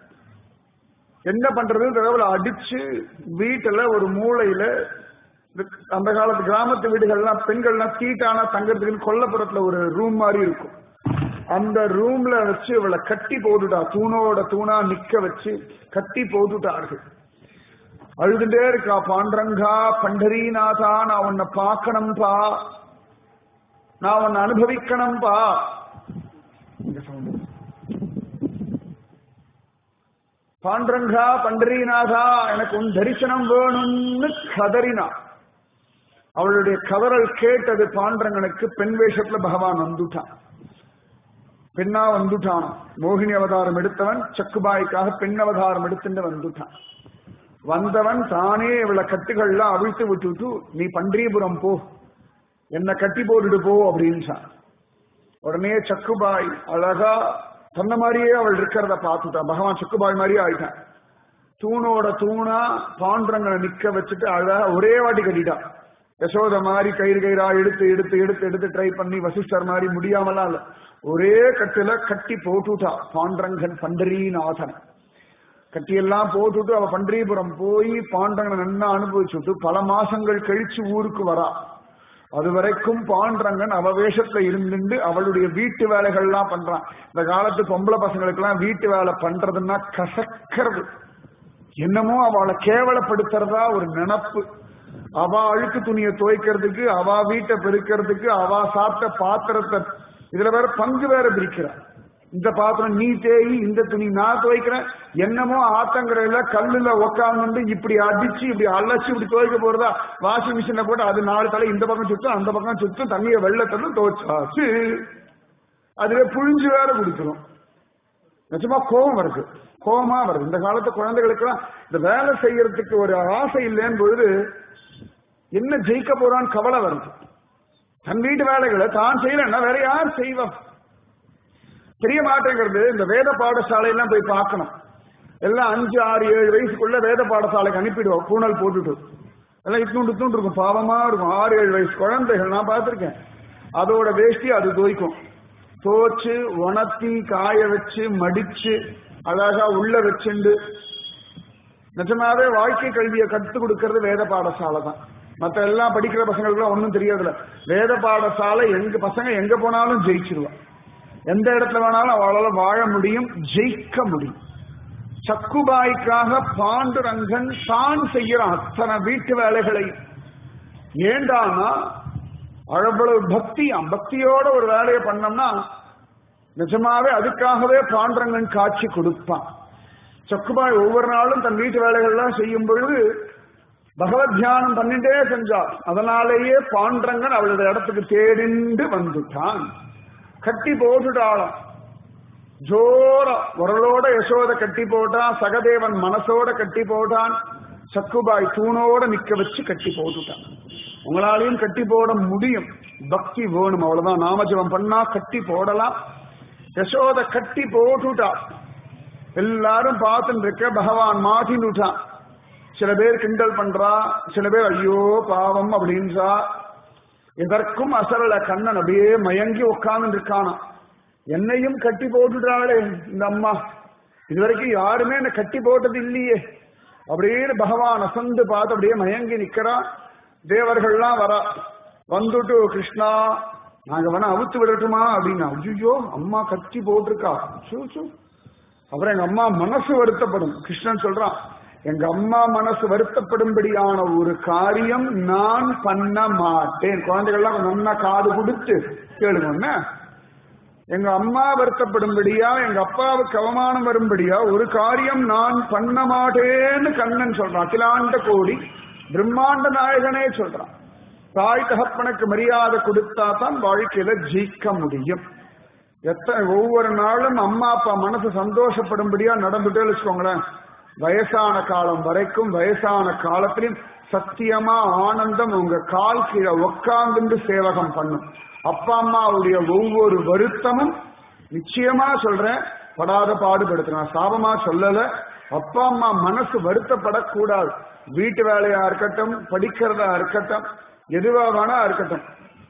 என்ன பண்றது தகவல் அடிச்சு வீட்டுல ஒரு மூளையில அந்த காலத்து கிராமத்து வீடுகள்லாம் பெண்கள்லாம் தீட்டானா தங்கறதுக்கு கொல்லப்புறத்துல ஒரு ரூம் மாதிரி இருக்கும் அந்த ரூம்ல வச்சு இவளை கட்டி போட்டுட்டா தூணோட தூணா நிக்க வச்சு கட்டி போட்டுட்டார்கள் அழுதுட்டே இருக்கா பாண்டரங்கா பண்டரிநாதா நான் உன்னை பார்க்கணும்பா நான் உன்னை அனுபவிக்கணும்பா இங்க sound. பாண்டரங்கா பண்டரீநாதா எனக்கு உன் தரிசனம் வேணும்னு கதறினா அவளுடைய கதறல் கேட்டது பாண்டரங்கனுக்கு பெண் வேஷத்துல பகவான் வந்துட்டான் பெண்ணா வந்துட்டான் மோகினி அவதாரம் எடுத்தவன் சக்குபாய்க்காக பெண் அவதாரம் எடுத்துட்டு வந்துட்டான் வந்தவன் தானே இவளை கட்டுகள்லாம் அவிழ்த்து விட்டுட்டு நீ பண்டீபுரம் போ என்ன கட்டி போட்டுட்டு போ அப்படின்றான் உடனே சக்குபாய் அழகா சொன்ன மாதிரியே அவள் இருக்கிறத பார்த்துட்டான் பகவான் சக்குபாய் மாதிரியே ஆயிட்டான் தூணோட தூணா பாண்டரங்களை நிக்க வச்சுட்டு அழகா ஒரே வாட்டி கட்டிட்டான் யசோத மாதிரி கயிறு கயிறா எடுத்து எடுத்து எடுத்து எடுத்து ட்ரை பண்ணி வசிஷ்டர் மாதிரி முடியாமலாம் இல்ல ஒரே கட்டுல கட்டி போட்டுட்டா பாண்டரங்கன் பண்டரீநாதன் கட்டியெல்லாம் போட்டுட்டு அவ பண்டரிபுரம் போய் பாண்டரங்கனை நன்னா அனுபவிச்சுட்டு பல மாசங்கள் கழிச்சு ஊருக்கு வரா அது வரைக்கும் பாண்டரங்கன் அவ வேஷத்துல இருந்துட்டு அவளுடைய வீட்டு வேலைகள்லாம் பண்றான் இந்த காலத்து பொம்பளை பசங்களுக்கு எல்லாம் வீட்டு வேலை பண்றதுன்னா கசக்கிறது என்னமோ அவளை கேவலப்படுத்துறதா ஒரு நினப்பு அவ அழுக்கு துணியை துவைக்கிறதுக்கு அவ வீட்டை பெருக்கிறதுக்கு அவ சாப்பிட்ட பாத்திரத்தை இதுல வேற பங்கு வேற பிரிக்கிறா இந்த பாத்திரம் நீ தேய் இந்த துணி நான் துவைக்கிறேன் என்னமோ ஆத்தங்கரையில கல்லுல உக்காந்து இப்படி அடிச்சு இப்படி அழைச்சு இப்படி துவைக்க போறதா வாஷிங் மிஷின்ல போட்டு அது நாலு தலை இந்த பக்கம் சுத்தும் அந்த பக்கம் சுத்தும் தண்ணியை வெள்ளத்தலும் துவைச்சாச்சு அதுவே புழிஞ்சு வேற குடிக்கிறோம் நிஜமா கோபம் வருது கோபமா வருது இந்த காலத்து குழந்தைகளுக்கெல்லாம் இந்த வேலை செய்யறதுக்கு ஒரு ஆசை இல்லைன்னு பொழுது என்ன ஜெயிக்க போறான்னு கவலை வருது தன் வீட்டு வேலைகளை தான் செய்யலன்னா வேற யார் செய்வா தெரிய மாட்டேங்கிறது இந்த வேத பாடசாலையெல்லாம் போய் பார்க்கணும் எல்லாம் அஞ்சு ஆறு ஏழு வயசுக்குள்ள வேத பாடசாலைக்கு அனுப்பிடுவோம் பூனல் போட்டுட்டு எல்லாம் இத்துண்டு இத்துண்டு இருக்கும் பாவமா இருக்கும் ஆறு ஏழு வயசு குழந்தைகள் நான் பார்த்திருக்கேன் அதோட வேஷ்டி அது தோய்க்கும் தோச்சு உணர்த்தி காய வச்சு மடிச்சு அழகா உள்ள வச்சுண்டு நிஜமாவே வாழ்க்கை கல்வியை கற்றுக் கொடுக்கறது வேத பாடசாலை தான் மத்த எல்லாம் படிக்கிற பசங்களுக்குலாம் ஒன்றும் தெரியறதில்ல வேத பாடசாலை எங்க பசங்க எங்க போனாலும் ஜெயிச்சிருவா எந்த இடத்துல வேணாலும் அவளால வாழ முடியும் ஜெயிக்க முடியும் சக்குபாய்க்காக பாண்டுரங்கன் தான் செய்யறான் அத்தனை வீட்டு வேலைகளை ஏண்டானா அவ்வளவு பக்தியாம் பக்தியோட ஒரு வேலையை பண்ணோம்னா நிஜமாவே அதுக்காகவே பாண்டரங்கன் காட்சி கொடுப்பான் சக்குபாய் ஒவ்வொரு நாளும் தன் வீட்டு வேலைகள்லாம் செய்யும் பொழுது பகவத் தியானம் பண்ணிட்டே செஞ்சாள் அதனாலேயே பாண்டரங்கன் அவளுடைய இடத்துக்கு தேடிண்டு வந்துட்டான் கட்டி போட்டுட்டாளாம் ஜோர உரலோட யசோத கட்டி போட்டான் சகதேவன் மனசோட கட்டி போட்டான் சக்குபாய் தூணோட நிக்க வச்சு கட்டி போட்டுட்டான் உங்களாலையும் கட்டி போட முடியும் பக்தி வேணும் அவ்வளவுதான் நாமஜபம் பண்ணா கட்டி போடலாம் யசோத கட்டி போட்டுட்டா எல்லாரும் பார்த்துட்டு இருக்க பகவான் மாட்டின்னுட்டான் சில பேர் கிண்டல் பண்றா சில பேர் ஐயோ பாவம் அப்படின்றா எதற்கும் அசரல கண்ணன் அப்படியே மயங்கி உட்கார்ந்து இருக்கானா என்னையும் கட்டி போட்டுட்டாளே இந்த அம்மா இதுவரைக்கும் யாருமே என்ன கட்டி போட்டது இல்லையே அப்படின்னு பகவான் அசந்து பார்த்து அப்படியே மயங்கி நிக்கிறான் தேவர்கள்லாம் வரா வந்துட்டு கிருஷ்ணா நாங்க வேணா அவுத்து விடட்டுமா அப்படின்னா ஐயோ அம்மா கட்டி போட்டிருக்கா சூ சூ அப்புறம் எங்க அம்மா மனசு வருத்தப்படும் கிருஷ்ணன் சொல்றான் எங்க அம்மா மனசு வருத்தப்படும்படியான ஒரு காரியம் நான் பண்ண மாட்டேன் குழந்தைகள்லாம் நல்லா காது கொடுத்து கேளுங்க எங்க அம்மா வருத்தப்படும்படியா எங்க அப்பாவுக்கு அவமானம் வரும்படியா ஒரு காரியம் நான் பண்ண மாட்டேன்னு கண்ணன் சொல்றான் அகிலாண்ட கோடி பிரம்மாண்ட நாயகனே சொல்றான் தாய் தகப்பனுக்கு மரியாதை கொடுத்தா தான் வாழ்க்கையில ஜெயிக்க முடியும் எத்தனை ஒவ்வொரு நாளும் அம்மா அப்பா மனசு சந்தோஷப்படும்படியா நடந்துட்டே வச்சுக்கோங்களேன் வயசான காலம் வரைக்கும் வயசான காலத்திலும் சத்தியமா ஆனந்தம் உங்க கால் கீழே உக்காந்துட்டு சேவகம் பண்ணும் அப்பா அம்மாவுடைய ஒவ்வொரு வருத்தமும் நிச்சயமா சொல்றேன் படாத பாடுபடுத்தினா சாபமா சொல்லல அப்பா அம்மா மனசு வருத்தப்படக்கூடாது வீட்டு வேலையா இருக்கட்டும் படிக்கிறதா இருக்கட்டும் எதுவா வேணா இருக்கட்டும்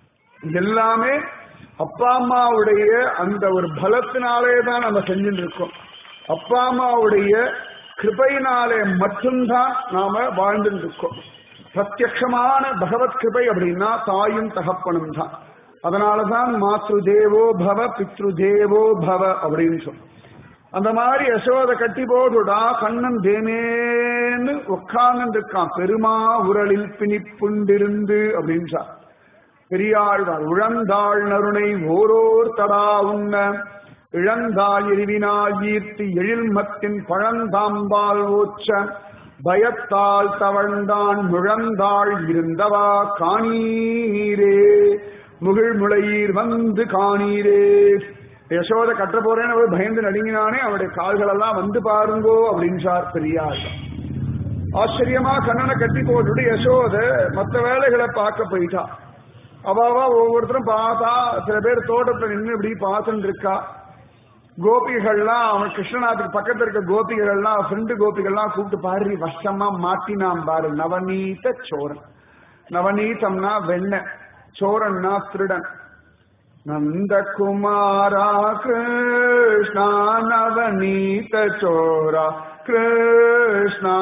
எல்லாமே அப்பா அம்மாவுடைய அந்த ஒரு பலத்தினாலே தான் நம்ம செஞ்சுட்டு இருக்கோம் அப்பா அம்மாவுடைய கிருபையினாலே மட்டும்தான் நாம வாழ்ந்துட்டு இருக்கோம் பிரத்யக்ஷமான பகவத் கிருபை அப்படின்னா தாயும் தகப்பனும் தான் அதனாலதான் மாத்ரு தேவோ பவ பித்ரு தேவோ பவ அப்படின்னு சொல்லும் அந்த மாதிரி யசோத கட்டி போடுடா கண்ணன் தேனேன்னு உட்கார்ந்து இருக்கான் பெருமா உரலில் பிணிப்புண்டிருந்து அப்படின்றார் பெரியாழ்வார் உழந்தாள் நருணை ஓரோர் தடா உண்ண இழந்தாள் எரிவினால் ஈர்த்து எழில்மத்தின் பழந்தாம்பால் ஓச்ச பயத்தால் தவழ்ந்தான் முழந்தாள் இருந்தவா காணீரே முகிழ்முளையீர் வந்து காணீரே யசோத கட்ட போறேன்னு அவர் பயந்து நடுங்கினானே அவருடைய கால்கள் எல்லாம் வந்து பாருங்கோ அப்படின்றார் பெரியார் ஆச்சரியமா கண்ணனை கட்டி போட்டுட்டு யசோத மற்ற வேலைகளை பார்க்க போயிட்டா அவாவா ஒவ்வொருத்தரும் பார்த்தா சில பேர் தோட்டத்துல நின்று இப்படி பார்த்துட்டு இருக்கா கோபிகள்லாம் அவன் கிருஷ்ணநாத்துக்கு பக்கத்துல இருக்க கோபிகள்லாம் ஃப்ரெண்டு கோபிகள்லாம் கூப்பிட்டு பாரு வசமா மாட்டினான் பாரு நவநீத சோரன் நவநீதம்னா வெண்ணெய் சோரன்னா திருடன் நந்தகுமாரா கிருஷ்ணா நவநீத சோரா கிருஷ்ணா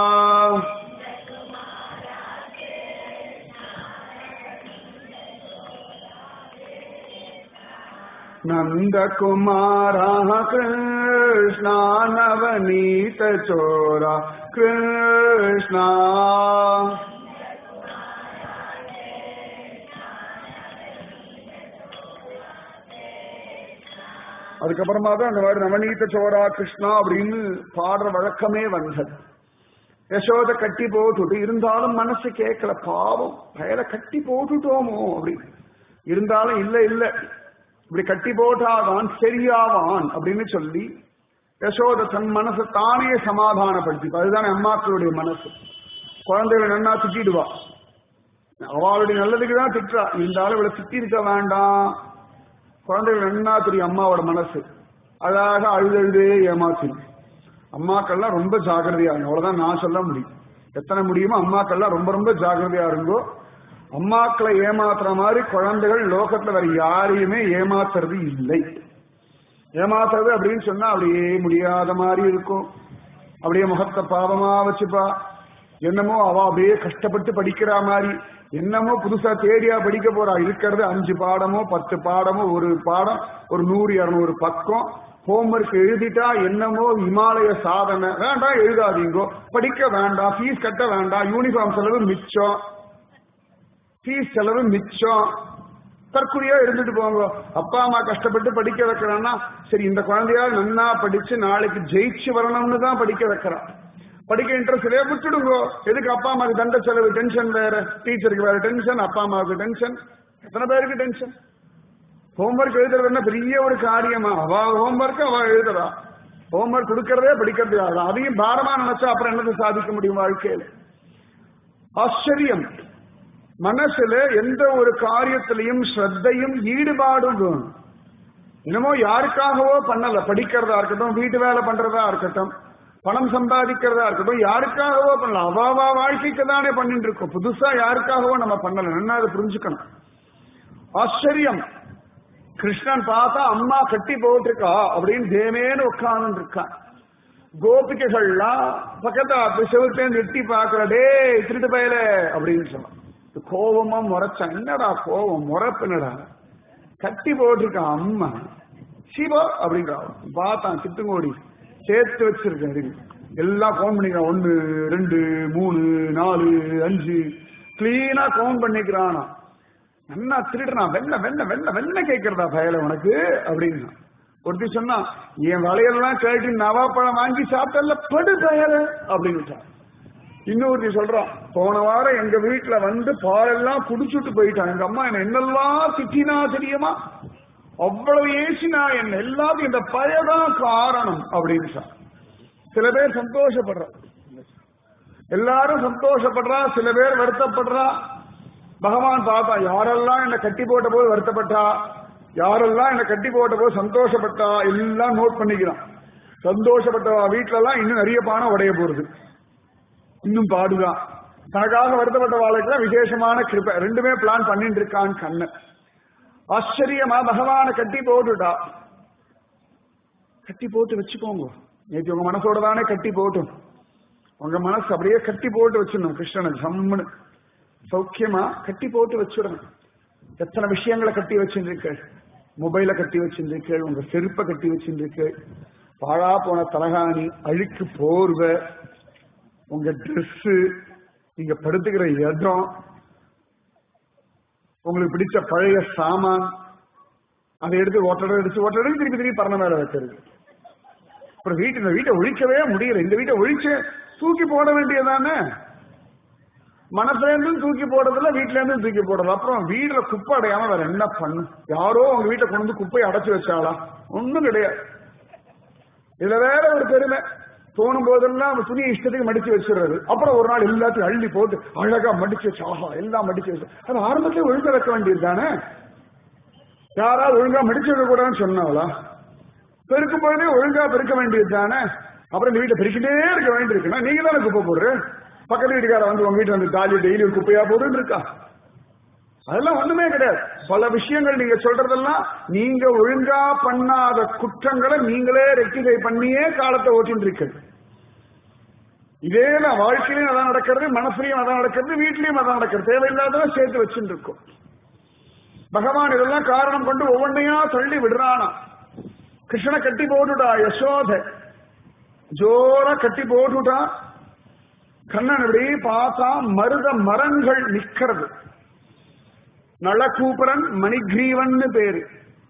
நந்தகுமாரா கிருஷ்ணா நவநீத சோரா கிருஷ்ணா அதுக்கப்புறமா தான் அந்த மாதிரி நவநீத சோரா கிருஷ்ணா அப்படின்னு பாடுற வழக்கமே வந்தது யசோத கட்டி போட்டுட்டு இருந்தாலும் மனசு கேட்கல பாவம் பயல கட்டி போட்டுட்டோமோ அப்படின்னு இருந்தாலும் இல்ல இல்ல இப்படி கட்டி போட்டாதான் சரியாவான் அப்படின்னு சொல்லி யசோத தன் மனசை தானே சமாதானப்படுத்தி அதுதானே அம்மாக்களுடைய மனசு குழந்தைகளை நன்னா திட்டிடுவா அவளுடைய நல்லதுக்கு தான் திட்டுறா இருந்தாலும் இவளை திட்டி இருக்க வேண்டாம் குழந்தைகள் நன்னா தெரியும் அம்மாவோட மனசு அழகாக அழுதழுதே ஏமாத்திடும் அம்மாக்கள்லாம் ரொம்ப ஜாக்கிரதையா இருங்க அவ்வளவுதான் நான் சொல்ல முடியும் எத்தனை முடியுமோ அம்மாக்கள்லாம் ரொம்ப ரொம்ப ஜாக்கிரதையா இருங்கோ அம்மாக்களை ஏமாத்துற மாதிரி குழந்தைகள் லோகத்துல வேற யாரையுமே ஏமாத்துறது இல்லை ஏமாத்துறது அப்படின்னு சொன்னா அப்படியே முடியாத மாதிரி இருக்கும் அப்படியே முகத்தை பாவமா வச்சுப்பா என்னமோ அவ அப்படியே கஷ்டப்பட்டு படிக்கிறா மாதிரி என்னமோ புதுசா தேடியா படிக்க போறா இருக்கிறது அஞ்சு பாடமோ பத்து பாடமோ ஒரு பாடம் ஒரு நூறு இருநூறு பக்கம் ஹோம்ஒர்க் எழுதிட்டா என்னமோ இமாலய சாதனை வேண்டாம் எழுதாதீங்கோ படிக்க வேண்டாம் ஃபீஸ் கட்ட வேண்டாம் யூனிஃபார்ம் செலவு மிச்சம் ஃபீஸ் செலவு மிச்சம் தற்குறியா இருந்துட்டு போங்க அப்பா அம்மா கஷ்டப்பட்டு படிக்க வைக்கிறான்னா சரி இந்த குழந்தையா நன்னா படிச்சு நாளைக்கு ஜெயிச்சு வரணும்னு தான் படிக்க வைக்கிறான் படிக்க இன்ட்ரெஸ்ட் இல்லையா விட்டுடுங்க எதுக்கு அப்பா அம்மாவுக்கு தண்ட செலவு டென்ஷன் வேற டீச்சருக்கு வேற டென்ஷன் அப்பா அம்மாவுக்கு டென்ஷன் எத்தனை பேருக்கு டென்ஷன் ஹோம்ஒர்க் எழுதுறது என்ன பெரிய ஒரு காரியமா அவ ஹோம்ஒர்க் அவ எழுதுறா ஹோம்ஒர்க் கொடுக்கறதே படிக்கிறது யாரும் அதையும் பாரமா நினைச்சா அப்புறம் என்னத்தை சாதிக்க முடியும் வாழ்க்கையில ஆச்சரியம் மனசுல எந்த ஒரு காரியத்திலையும் ஸ்ரத்தையும் ஈடுபாடும் வேணும் என்னமோ யாருக்காகவோ பண்ணல படிக்கிறதா இருக்கட்டும் வீட்டு வேலை பண்றதா இருக்கட்டும் பணம் சம்பாதிக்கிறதா இருக்கட்டும் யாருக்காகவோ பண்ணல அவாவா வாழ்க்கைக்கு தானே பண்ணிட்டு இருக்கோம் புதுசா யாருக்காகவோ நம்ம பண்ணல என்ன அதை புரிஞ்சுக்கணும் ஆச்சரியம் கிருஷ்ணன் பார்த்தா அம்மா கட்டி போட்டிருக்கா அப்படின்னு தேமேன்னு உட்கார்ந்து இருக்கான் கோபிகைகள்லாம் பக்கத்துல செவத்தேன் எட்டி பாக்குற டே திருட்டு பயல அப்படின்னு சொன்னான் கோபமா முறைச்சான் என்னடா கோபம் முறப்புனடா கட்டி போட்டிருக்கான் அம்மா சிவா அப்படிங்கிறான் பார்த்தான் சிட்டுங்கோடி சேர்த்து வச்சிருக்காரு எல்லாம் கவுண்ட் பண்ணிக்கிறான் ஒன்னு ரெண்டு மூணு நாலு அஞ்சு கிளீனா கவுண்ட் பண்ணிக்கிறானா நல்லா திருடுறான் வெண்ண வெண்ண வெண்ண வெண்ண கேட்கறதா பயல உனக்கு அப்படின்னா ஒருத்தி சொன்னா என் வளையல்லாம் கேட்டு நவாப்பழம் வாங்கி சாப்பிட்டல படு பயல அப்படின்னு இன்னொருத்தி சொல்றான் போன வாரம் எங்க வீட்டுல வந்து பாலெல்லாம் குடிச்சுட்டு போயிட்டான் எங்க அம்மா என்ன என்னெல்லாம் திட்டினா தெரியுமா அவ்வளவு ஏசினா என்ன எல்லாத்தையும் இந்த பயதான் காரணம் அப்படின்னு சில பேர் சந்தோஷப்படுறா எல்லாரும் சந்தோஷப்படுறா சில பேர் வருத்தப்படுறா பகவான் பார்த்தா யாரெல்லாம் என்ன கட்டி போட்ட போது வருத்தப்பட்டா யாரெல்லாம் என்ன கட்டி போட்ட போது சந்தோஷப்பட்டா எல்லாம் நோட் பண்ணிக்கிறான் சந்தோஷப்பட்டவா வீட்டுல எல்லாம் இன்னும் நிறைய பானம் உடைய போறது இன்னும் பாடுதான் தனக்காக வருத்தப்பட்ட வாழ்க்கை விசேஷமான கிருப்பை ரெண்டுமே பிளான் பண்ணிட்டு இருக்கான் கண்ணன் ஆச்சரியமா பகவான கட்டி போட்டுட்டா கட்டி போட்டு வச்சுக்கோங்க நேற்று உங்க மனசோட தானே கட்டி போட்டும் உங்க மனசு அப்படியே கட்டி போட்டு வச்சிடணும் கிருஷ்ணனை ஜம்முன்னு சௌக்கியமா கட்டி போட்டு வச்சிடணும் எத்தனை விஷயங்களை கட்டி வச்சிருக்கீர்கள் மொபைல கட்டி வச்சிருக்கீர்கள் உங்க செருப்பை கட்டி வச்சிருக்கீர்கள் பாழா போன தலகாணி அழுக்கு போர்வை உங்க ட்ரெஸ் நீங்க படுத்துக்கிற இடம் உங்களுக்கு பிடிச்ச பழைய சாமான் அதை எடுத்து ஒட்டடை அடிச்சு ஒட்டடை திருப்பி திருப்பி பறந்த மேல வைக்கிறது அப்புறம் வீட்டு இந்த வீட்டை ஒழிக்கவே முடியல இந்த வீட்டை ஒழிச்சு தூக்கி போட வேண்டியதானே மனசுல இருந்தும் தூக்கி போடுறதில்ல வீட்டுல இருந்தும் தூக்கி போடுறது அப்புறம் வீடுல குப்பை அடையாம வேற என்ன பண்ணும் யாரோ உங்க வீட்டை கொண்டு வந்து குப்பையை அடைச்சு வச்சாளா ஒண்ணும் கிடையாது இதுல வேற ஒரு பெருமை தோணும் போதெல்லாம் அந்த துணியை இஷ்டத்துக்கு மடிச்சு வச்சிடுறது அப்புறம் ஒரு நாள் எல்லாத்தையும் அள்ளி போட்டு அழகா மடிச்சு வச்சு ஆஹா எல்லாம் மடிச்சு வச்சு அது ஆரம்பத்திலே ஒழுங்க வைக்க வேண்டியது தானே யாராவது ஒழுங்கா மடிச்சு வைக்க கூடாதுன்னு சொன்னாங்களா பெருக்கும் பொழுதே ஒழுங்கா பெருக்க வேண்டியது தானே அப்புறம் இந்த வீட்டை பெருக்கிட்டே இருக்க வேண்டியிருக்குன்னா நீங்க தானே குப்பை போடுற பக்கத்து வீட்டுக்கார வந்து உங்க வீட்டுல வந்து தாலி டெய்லி ஒரு குப்பையா போட்டுன்னு இருக்கா அதெல்லாம் ஒண்ணுமே கிடையாது பல விஷயங்கள் நீங்க சொல்றதெல்லாம் நீங்க ஒழுங்கா பண்ணாத குற்றங்களை நீங்களே ரெக்டிஃபை பண்ணியே காலத்தை ஓட்டின்னு இருக்கிறது இதே தான் வாழ்க்கையிலையும் அதான் நடக்கிறது மனசுலயும் அதான் நடக்கிறது வீட்லயும் அதான் நடக்கிறது தேவையில்லாததான் சேர்த்து வச்சுட்டு இருக்கோம் பகவான் இதெல்லாம் காரணம் கொண்டு ஒவ்வொன்றையா தள்ளி விடுறானா கிருஷ்ணனை கட்டி போட்டுட்டா யசோத ஜோரா கட்டி போட்டுட்டா கண்ணன் இப்படி பார்த்தா மருத மரங்கள் நிக்கிறது நளகூபரன் மணிகிரீவன் பேரு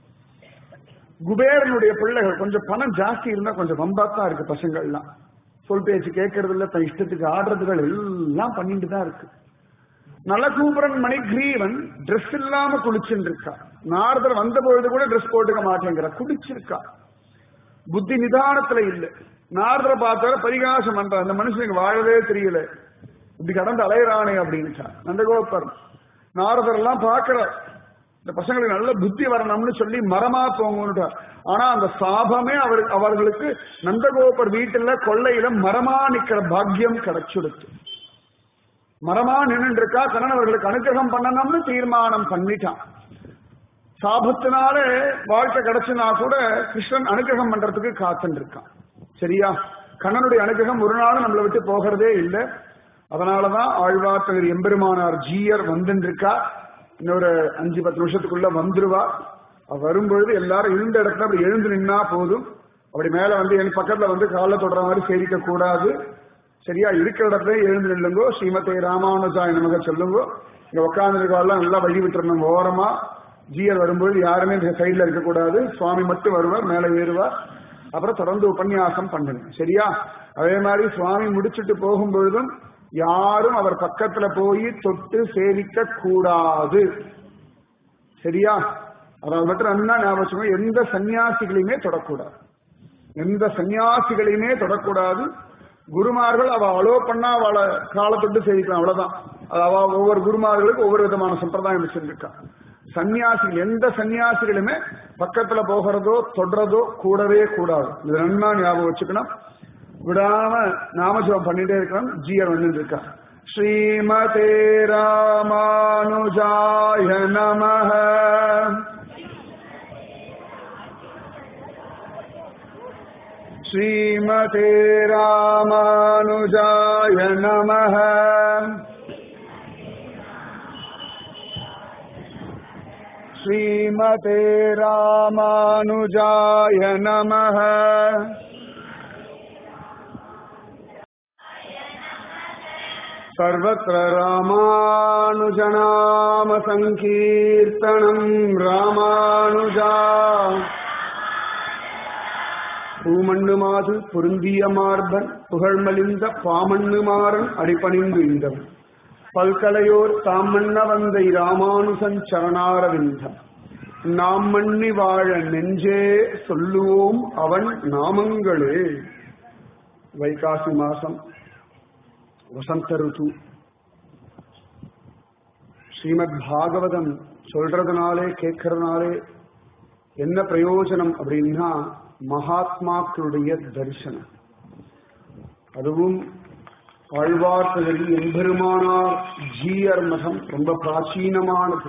குபேரனுடைய பிள்ளைகள் கொஞ்சம் பணம் ஜாஸ்தி இருந்தா கொஞ்சம் வம்பாத்தான் இருக்கு பசங்கள்லாம் சொல் பேச்சு கேட்கறது இல்ல தன் இஷ்டத்துக்கு ஆடுறதுகள் எல்லாம் பண்ணிட்டு தான் இருக்கு நலகூபரன் மணிகிரீவன் ட்ரெஸ் இல்லாம குளிச்சுட்டு இருக்கா நாரதர் வந்த பொழுது கூட ட்ரெஸ் போட்டுக்க மாட்டேங்கிற குடிச்சிருக்கா புத்தி நிதானத்துல இல்ல நாரதரை பார்த்தால பரிகாசம் பண்ற அந்த மனுஷனுக்கு வாழவே தெரியல இப்படி கடந்து அலையறானே அப்படின்னு நந்தகோபர் நாரதர் எல்லாம் பாக்குற இந்த பசங்களுக்கு நல்ல புத்தி வரணும்னு சொல்லி மரமா தோங்குன்னுட்டார் ஆனா அந்த சாபமே அவர் அவர்களுக்கு நந்தகோபர் வீட்டுல கொள்ளையில மரமா நிக்கிற பாக்கியம் கிடைச்சுடுத்து மரமா நின்று இருக்கா கண்ணன் அவர்களுக்கு அனுகிரகம் பண்ணணும்னு தீர்மானம் பண்ணிட்டான் சாபத்தினால வாழ்க்கை கிடைச்சுனா கூட கிருஷ்ணன் அனுகிரகம் பண்றதுக்கு காத்துட்டு இருக்கான் சரியா கண்ணனுடைய அனுகிரகம் ஒரு நாளும் நம்மளை விட்டு போகிறதே இல்லை அதனாலதான் ஆழ்வார்த்தகர் எம்பெருமானார் ஜீயர் வந்துட்டு இருக்கா இன்னொரு அஞ்சு பத்து நிமிஷத்துக்குள்ள வந்துருவா அவ வரும்பொழுது எல்லாரும் இருந்த இடத்துல அப்படி எழுந்து நின்னா போதும் அப்படி மேல வந்து என் பக்கத்துல வந்து காலை தொடர மாதிரி சேரிக்க கூடாது சரியா இருக்கிற இடத்துல எழுந்து நில்லுங்கோ ஸ்ரீமதி ராமானுஜாய நமக சொல்லுங்கோ இங்க உட்காந்துருக்காலாம் நல்லா வழி விட்டுறணும் ஓரமா ஜீயர் வரும்போது யாருமே இந்த சைட்ல இருக்கக்கூடாது சுவாமி மட்டும் வருவார் மேல ஏறுவார் அப்புறம் தொடர்ந்து உபன்யாசம் பண்ணுங்க சரியா அதே மாதிரி சுவாமி முடிச்சுட்டு போகும்பொழுதும் யாரும் அவர் பக்கத்துல போய் தொட்டு சேவிக்க கூடாது சரியா அதாவது மட்டும் நல்லா ஞாபகம் வச்சுக்கோங்க, எந்த சன்னியாசிகளையுமே தொடக்கூடாது எந்த சன்னியாசிகளையுமே தொடக்கூடாது குருமார்கள் அவ அலோ பண்ணா அவளை காலை தொட்டு சேவிக்கலாம் அவ்வளவுதான் அது அவ ஒவ்வொரு குருமார்களுக்கு ஒவ்வொரு விதமான சம்பிரதாயம் வச்சிருக்கா சன்னியாசிகள் எந்த சன்னியாசிகளுமே பக்கத்துல போகிறதோ தொடுறதோ கூடவே கூடாது இது நன்னா ஞாபகம் வச்சுக்கணும் விடாம நாமஜபம் பண்ணிட்டே இருக்கணும் ஜீயர் வந்து இருக்கா ஸ்ரீமதே ராமானுஜாய நமஹ श्रीमते रामानुजाय नमः श्रीमते रामानुजाय नमः सर्वत्र रामानुजनाम सङ्कीर्तनम् रामानुजा பூமண்ணு மாது பொருந்திய மார்பன் புகழ்மலிந்த பாமண்ணு மாறன் அடிபணிந்து இந்தவன் பல்கலையோர் தாமண்ண வந்தை ராமானுசன் சரணாரவிந்தம் நாம் மண்ணி வாழ நெஞ்சே சொல்லுவோம் அவன் நாமங்களே வைகாசி மாசம் வசந்த ருது ஸ்ரீமத் பாகவதம் சொல்றதுனாலே கேட்கறதுனாலே என்ன பிரயோஜனம் அப்படின்னா மகாத்மாக்களுடைய தரிசனம் அதுவும் ஆழ்வார்த்தகரி எம்பெருமானார் ஜீயர் மதம் ரொம்ப பிராச்சீனமானது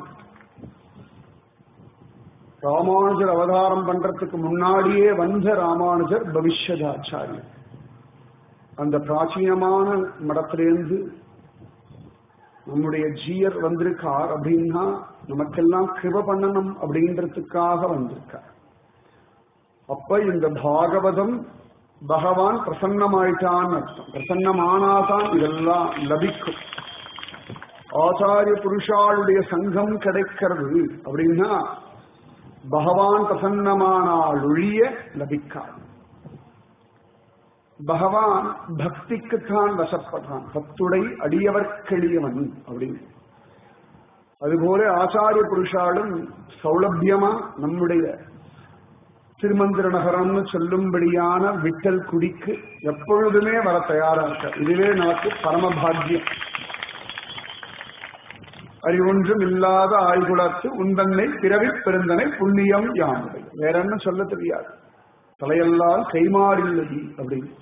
ராமானுஜர் அவதாரம் பண்றதுக்கு முன்னாடியே வந்த ராமானுஜர் பவிஷ்யதாச்சாரியர் அந்த பிராச்சீனமான மடத்திலிருந்து நம்முடைய ஜீயர் வந்திருக்கார் அப்படின்னா நமக்கெல்லாம் கிருப பண்ணணும் அப்படின்றதுக்காக வந்திருக்கார் அப்ப இந்த பாகவதம் பகவான் பிரசன்னமாயிட்டான் அர்த்தம் பிரசன்னமானாதான் இதெல்லாம் லபிக்கும் ஆச்சாரிய புருஷாளுடைய சங்கம் கிடைக்கிறது அப்படின்னா பகவான் பிரசன்னமானால் ஒழிய லபிக்காது பகவான் பக்திக்குத்தான் வசப்படுறான் பத்துடை அடியவர்க்கெளியவன் அப்படின்னு அதுபோல ஆச்சாரிய புருஷாலும் சௌலபியமா நம்முடைய திருமந்திர நகரம்னு சொல்லும்படியான விட்டல் குடிக்கு எப்பொழுதுமே வர தயாரா இருக்க இதுவே நமக்கு பரமபாகியம் அறிவொன்றும் இல்லாத ஆய்குலத்து உந்தன்னை பிறவி பெருந்தனை புண்ணியம் யானுடைய வேற என்ன சொல்ல தெரியாது தலையெல்லாம் கைமாறில்லதி அப்படின்னு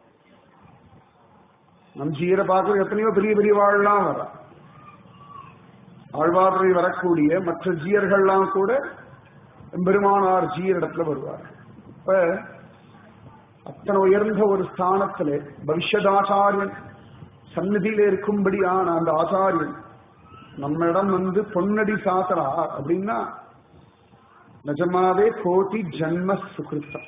நம் ஜீரை பார்க்க எத்தனையோ பெரிய பெரிய வாழலாம் வர ஆழ்வார்களை வரக்கூடிய மற்ற ஜீயர்கள்லாம் கூட பெருமானார் ஜீயர் இடத்துல வருவார் இப்ப அத்தனை உயர்ந்த ஒரு ஸ்தானத்திலே பவிஷ்யதாச்சாரியன் சந்நிதியில இருக்கும்படியான அந்த ஆச்சாரியன் நம்மிடம் வந்து பொன்னடி சாசறார் அப்படின்னா நிஜமாவே கோட்டி ஜன்ம சுகிருத்தம்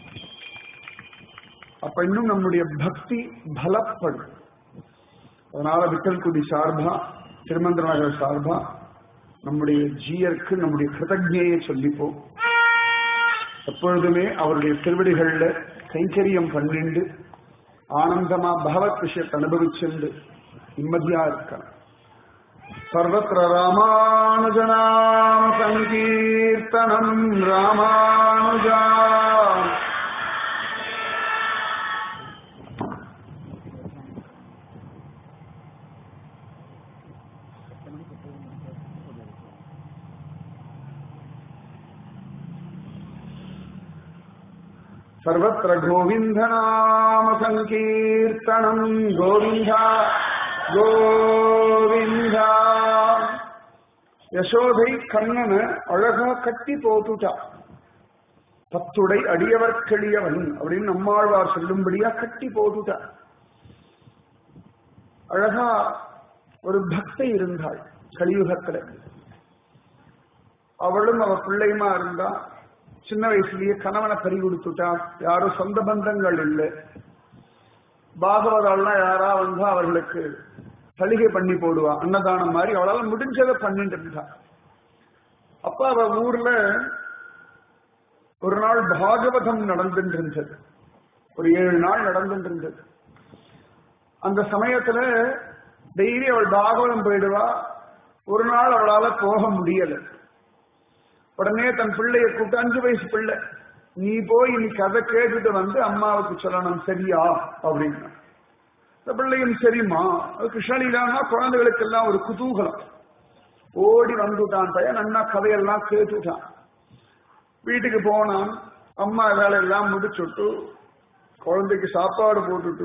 அப்ப இன்னும் நம்முடைய பக்தி பலப்படும் அதனால விட்டல்குடி சார்பா திருமந்திரநகர் சார்பா நம்முடைய ஜீயருக்கு நம்முடைய கிருதஜையை சொல்லிப்போம் எப்பொழுதுமே அவருடைய திருவடிகள்ல கைங்கரியம் பண்ணிண்டு ஆனந்தமா பகவத் விஷயத்தை அனுபவிச்சுண்டு நிம்மதியா இருக்கலாம் सर्वत्र रामानुजनाम सङ्कीर्तनम् रामानुजा सर्वत्र गोविन्दनाम सङ्कीर्तनम् गोविन्द கோவிந்தா யசோதை கண்ணனை அழகா கட்டி போட்டுட்டா பத்துடை அடியவர்க்கெளியவன் அப்படின்னு நம்மாழ்வார் சொல்லும்படியா கட்டி போட்டுட்டா அழகா ஒரு பக்தை இருந்தாள் கலியுகத்துல அவளும் அவ பிள்ளையுமா இருந்தா சின்ன வயசுலயே கணவனை பறி கொடுத்துட்டா யாரும் சொந்த பந்தங்கள் இல்லை பாகவதாள்லாம் யாரா வந்தா அவர்களுக்கு சலுகை பண்ணி போடுவா அன்னதானம் மாதிரி அவளால முடிஞ்சதை பண்ணிட்டு இருந்தா அப்ப அவ ஊர்ல ஒரு நாள் பாகவதம் நடந்துட்டு இருந்தது ஒரு ஏழு நாள் நடந்துட்டு இருந்தது அந்த சமயத்துல டெய்லி அவள் பாகவதம் போயிடுவா ஒரு நாள் அவளால போக முடியல உடனே தன் பிள்ளைய கூப்பிட்டு அஞ்சு வயசு பிள்ளை நீ போய் இன்னைக்கு கதை கேட்டுட்டு வந்து அம்மாவுக்கு சொல்லணும் சரியா அப்படின்னா இந்த பிள்ளையும் சரிம்மா அது கிருஷ்ணலீலான்னா குழந்தைகளுக்கு எல்லாம் ஒரு குதூகலம் ஓடி வந்துட்டான் பையன் நன்னா கதையெல்லாம் கேட்டுட்டான் வீட்டுக்கு போனான் அம்மா வேலையெல்லாம் முடிச்சுட்டு குழந்தைக்கு சாப்பாடு போட்டுட்டு